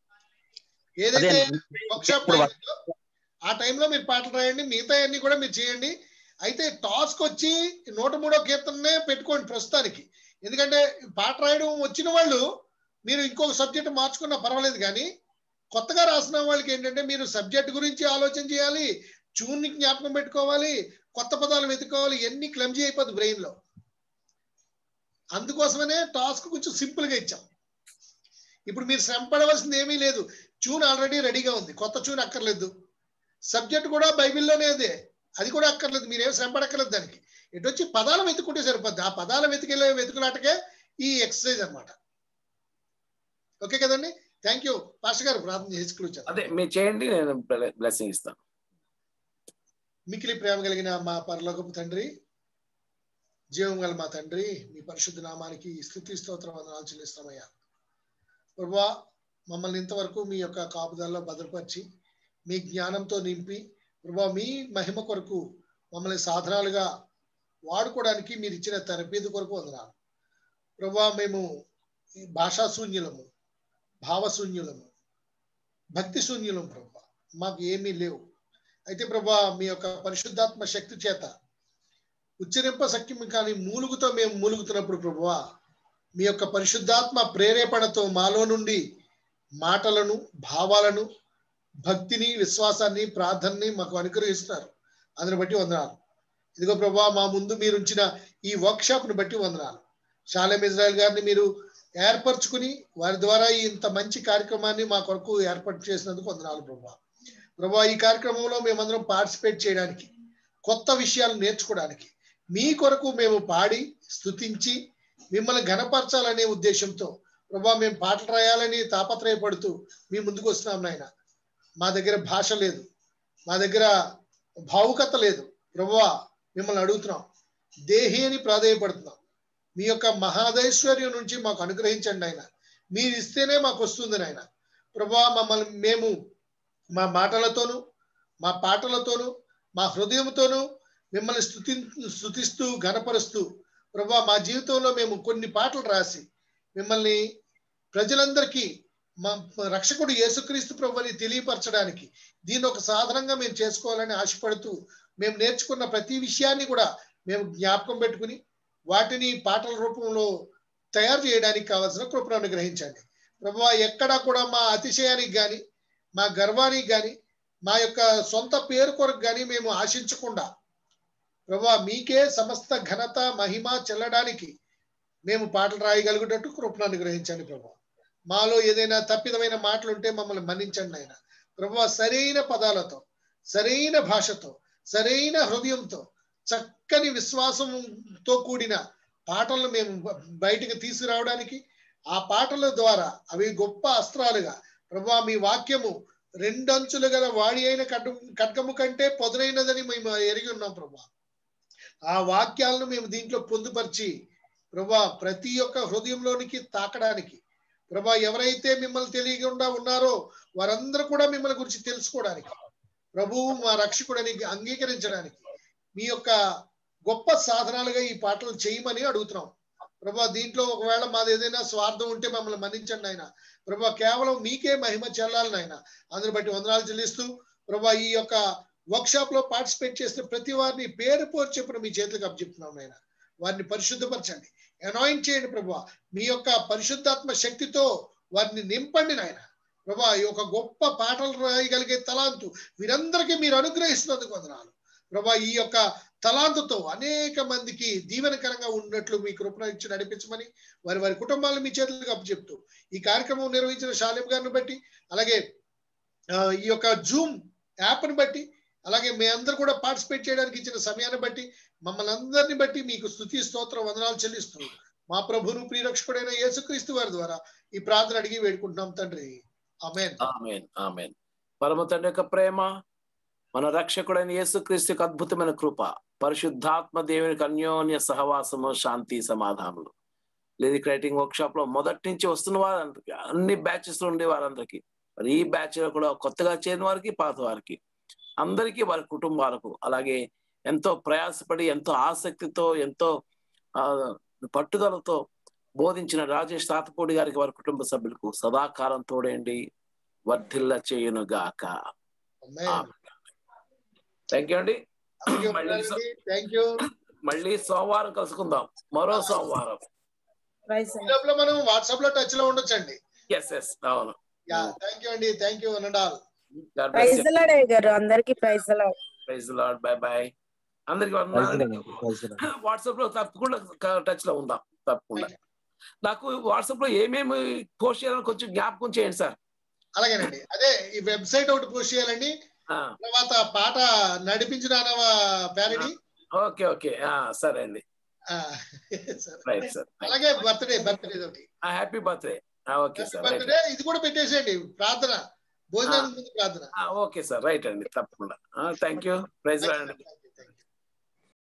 F: ఏదైతే
L: అదే
F: వర్క్షాప్
L: ఇప్పుడు
F: టైం ఉందో, ఆ టైంలో మీరు పాటలు రాయండి మిగతా అన్ని కూడా మీరు చేయండి అయితే టాస్క్ వచ్చి నూట మూడో కీర్తననే పెట్టుకోండి ప్రస్తుతానికి ఎందుకంటే పాట రాయడం వచ్చిన వాళ్ళు మీరు ఇంకొక సబ్జెక్ట్ మార్చుకున్నా పర్వాలేదు కానీ కొత్తగా రాసిన వాళ్ళకి ఏంటంటే మీరు సబ్జెక్ట్ గురించి ఆలోచన చేయాలి ట్యూన్ని జ్ఞాపకం పెట్టుకోవాలి కొత్త పదాలు వెతుక్కోవాలి ఎన్ని క్లమ్జీ అయిపోద్ది బ్రెయిన్ లో అందుకోసమనే టాస్క్ కొంచెం సింపుల్ గా ఇచ్చాం ఇప్పుడు మీరు శ్రమ పడవలసింది ఏమీ లేదు ట్యూన్ ఆల్రెడీ రెడీగా ఉంది కొత్త ట్యూన్ అక్కర్లేదు సబ్జెక్ట్ కూడా బైబిల్లోనే అదే అది కూడా అక్కర్లేదు మీరేం శ్రమ పడక్కర్లేదు దానికి ఇటు వచ్చి పదాలు వెతుకుంటే సరిపోద్ది ఆ పదాలు వెతికెళ్ళే వెతుకులాటకే ఈ ఎక్సర్సైజ్ అన్నమాట ఓకే కదండి థ్యాంక్ యూ పాస్టర్ గారు ప్రార్థన చేసి కూర్చోండి
A: అదే మీరు చేయండి నేను బ్లెస్సింగ్ ఇస్తాను
F: మికిలి ప్రేమ కలిగిన మా పరలోకపు తండ్రి జీవం గల మా తండ్రి మీ పరిశుద్ధ నామానికి స్థుతి స్తోత్రం వందనాలు చెల్లిస్తామయ్యా ప్రభా మమ్మల్ని ఇంతవరకు మీ యొక్క కాపుదల్లో భద్రపరిచి మీ జ్ఞానంతో నింపి ప్రభా మీ మహిమ కొరకు మమ్మల్ని సాధనాలుగా వాడుకోవడానికి మీరు ఇచ్చిన తరబీదు కొరకు వందనాలు ప్రభా మేము ఈ భాషా శూన్యులము భావశూన్యులము భక్తి శూన్యులం ప్రభా మాకు ఏమీ లేవు అయితే ప్రభా మీ యొక్క పరిశుద్ధాత్మ శక్తి చేత ఉచ్చరింప శక్తి కానీ మూలుగుతో మేము మూలుగుతున్నప్పుడు ప్రభువా మీ యొక్క పరిశుద్ధాత్మ ప్రేరేపణతో మాలో నుండి మాటలను భావాలను భక్తిని విశ్వాసాన్ని ప్రార్థనని మాకు అనుగ్రహిస్తున్నారు అందుని బట్టి వందనాలు ఇదిగో ప్రభా మా ముందు మీరు ఉంచిన ఈ వర్క్షాప్ ను బట్టి వందనాలు షాలేం ఇజ్రాయల్ గారిని మీరు ఏర్పరచుకుని వారి ద్వారా ఇంత మంచి కార్యక్రమాన్ని మా కొరకు ఏర్పాటు చేసినందుకు వందనాలు ప్రభా ప్రభా ఈ కార్యక్రమంలో మేమందరం పార్టిసిపేట్ చేయడానికి కొత్త విషయాలు నేర్చుకోవడానికి మీ కొరకు మేము పాడి స్తుతించి మిమ్మల్ని ఘనపరచాలనే ఉద్దేశంతో ప్రభా మేము పాటలు రాయాలని తాపత్రయపడుతూ మీ ముందుకు వస్తున్నాం నాయన మా దగ్గర భాష లేదు మా దగ్గర భావుకత లేదు ప్రభువా మిమ్మల్ని అడుగుతున్నాం దేహి అని ప్రాధేయపడుతున్నాం మీ యొక్క మహాదైశ్వర్యం నుంచి మాకు అనుగ్రహించండి ఆయన మీరు ఇస్తేనే మాకు వస్తుంది నాయన ప్రభా మమ్మల్ని మేము మా మాటలతోనూ మా పాటలతోనూ మా హృదయంతోనూ మిమ్మల్ని స్థుతి స్థుతిస్తూ ఘనపరుస్తూ ప్రభా మా జీవితంలో మేము కొన్ని పాటలు రాసి మిమ్మల్ని ప్రజలందరికీ మా రక్షకుడు యేసుక్రీస్తు ప్రభుని తెలియపరచడానికి దీన్ని ఒక సాధనంగా మేము చేసుకోవాలని ఆశపడుతూ మేము నేర్చుకున్న ప్రతి విషయాన్ని కూడా మేము జ్ఞాపకం పెట్టుకుని వాటిని పాటల రూపంలో తయారు చేయడానికి కావాల్సిన కృపను అనుగ్రహించండి ప్రభు ఎక్కడా కూడా మా అతిశయానికి కానీ మా గర్వానికి కానీ మా యొక్క సొంత పేరు కొరకు కానీ మేము ఆశించకుండా ప్రభా మీకే సమస్త ఘనత మహిమ చెల్లడానికి మేము పాటలు రాయగలుగుటట్టు కృపను అనుగ్రహించండి ప్రభా మాలో ఏదైనా తప్పిదమైన మాటలు ఉంటే మమ్మల్ని మన్నించండి ఆయన ప్రభా సరైన పదాలతో సరైన భాషతో సరైన హృదయంతో చక్కని విశ్వాసంతో కూడిన పాటలను మేము బయటకు తీసుకురావడానికి ఆ పాటల ద్వారా అవి గొప్ప అస్త్రాలుగా ప్రభా మీ వాక్యము రెండంచులు గల వాడి అయిన కడ్డ ఖడ్గము కంటే పొదనైనదని మేము ఎరిగి ఉన్నాం ప్రభా ఆ వాక్యాలను మేము దీంట్లో పొందుపరిచి ప్రభా ప్రతి ఒక్క హృదయంలోనికి తాకడానికి ప్రభా ఎవరైతే మిమ్మల్ని తెలియకుండా ఉన్నారో వారందరూ కూడా మిమ్మల్ని గురించి తెలుసుకోవడానికి ప్రభువు మా రక్షకుడని అంగీకరించడానికి మీ యొక్క గొప్ప సాధనాలుగా ఈ పాటలు చేయమని అడుగుతున్నాం ప్రభా దీంట్లో ఒకవేళ మాది ఏదైనా స్వార్థం ఉంటే మమ్మల్ని మన్నించండి ఆయన ప్రభా కేవలం మీకే మహిమ చెల్లాలని ఆయన అందుని బట్టి వందనాలు చెల్లిస్తూ ప్రభా ఈ యొక్క వర్క్షాప్ లో పార్టిసిపేట్ చేసిన ప్రతి వారిని పేరు పోరు చెప్పిన మీ చేతులకు అప్పచెప్తున్నాం నాయన వారిని పరిశుద్ధపరచండి అనాయింట్ చేయండి ప్రభా మీ యొక్క పరిశుద్ధాత్మ శక్తితో వారిని నింపండి నాయన ప్రభా ఈ యొక్క గొప్ప పాటలు రాయగలిగే తలాంతు వీరందరికీ మీరు అనుగ్రహిస్తున్నందుకు వందనాలు ప్రభా ఈ యొక్క తలాంతుతో అనేక మందికి దీవెనకరంగా ఉన్నట్లు మీ కృపణ ఇచ్చి నడిపించమని వారి వారి కుటుంబాలను మీ చేతులకు అప్పచెప్తూ ఈ కార్యక్రమం నిర్వహించిన షాలిం గారిని బట్టి అలాగే ఈ యొక్క జూమ్ యాప్ని బట్టి అలాగే మీ అందరు కూడా పార్టిసిపేట్ చేయడానికి ఇచ్చిన సమయాన్ని బట్టి మమ్మల్ని అందరిని బట్టి మీకు స్థుతి స్తోత్ర వందనాలు చెల్లిస్తూ మా ప్రభును ప్రియరక్షకుడైన యేసుక్రీస్తు వారి ద్వారా ఈ ప్రార్థన అడిగి వేడుకుంటున్నాం తండ్రి ఆమెన్
A: ఆమెన్ ఆమెన్ పరమ తండ్రి యొక్క ప్రేమ మన రక్షకుడైన యేసుక్రీస్తుకి అద్భుతమైన కృప పరిశుద్ధాత్మ దేవునికి అన్యోన్య సహవాసము శాంతి సమాధానములు లేదు రైటింగ్ వర్క్ షాప్ లో మొదటి నుంచి వస్తున్న వారందరికీ అన్ని బ్యాచెస్ లో ఉండే వారందరికీ మరి ఈ బ్యాచ్ లో కూడా కొత్తగా చేరిన వారికి పాత వారికి అందరికీ వారి కుటుంబాలకు అలాగే ఎంతో ప్రయాసపడి ఎంతో ఆసక్తితో ఎంతో పట్టుదలతో బోధించిన రాజేష్ తాతపూడి గారికి వారి కుటుంబ సభ్యులకు సదాకాలం తోడేండి వర్ధిల్ల చేయును గాక థ్యాంక్ యూ అండి
F: థ్యాంక్ యూ
A: మళ్ళీ సోమవారం కలుసుకుందాం మరో సోమవారం
F: లోపల మనం వాట్సాప్ లో టచ్ లో ఉండొచ్చండి
A: ఎస్ ఎస్ అవును
F: యా థ్యాంక్ యూ అండి థ్యాంక్ యూ అనండాల్
E: ప్రైజ్ లాడే గారు అందరికి praise Lord
A: praise Lord bye bye అందరికి వాట్సాప్ లో తప్పకుండా టచ్ లో ఉందాం తప్పకుండా నాకు వాట్సాప్ లో ఏమేమి పోస్ట్ చేయాలని కొంచెం జ్ఞాపకం చేయండి సార్
F: అలాగేనండి అదే ఈ వెబ్సైట్ ఒకటి పోస్ట్ చేయాలండి తర్వాత పాట నడిపించిన ప్యారడీ
A: ఓకే ఓకే సరే అండి రైట్ సార్
F: అలాగే బర్త్డే బర్త్డే ఒకటి
A: happy birthday okay sir right
F: birthday ఇది కూడా పెట్టేసేయండి ప్రార్థన భోజనానికి ముందు ప్రార్థన
A: ఓకే సార్ రైట్ అండి తప్పకుండా థ్యాంక్ యూ ప్రైజ్ అండి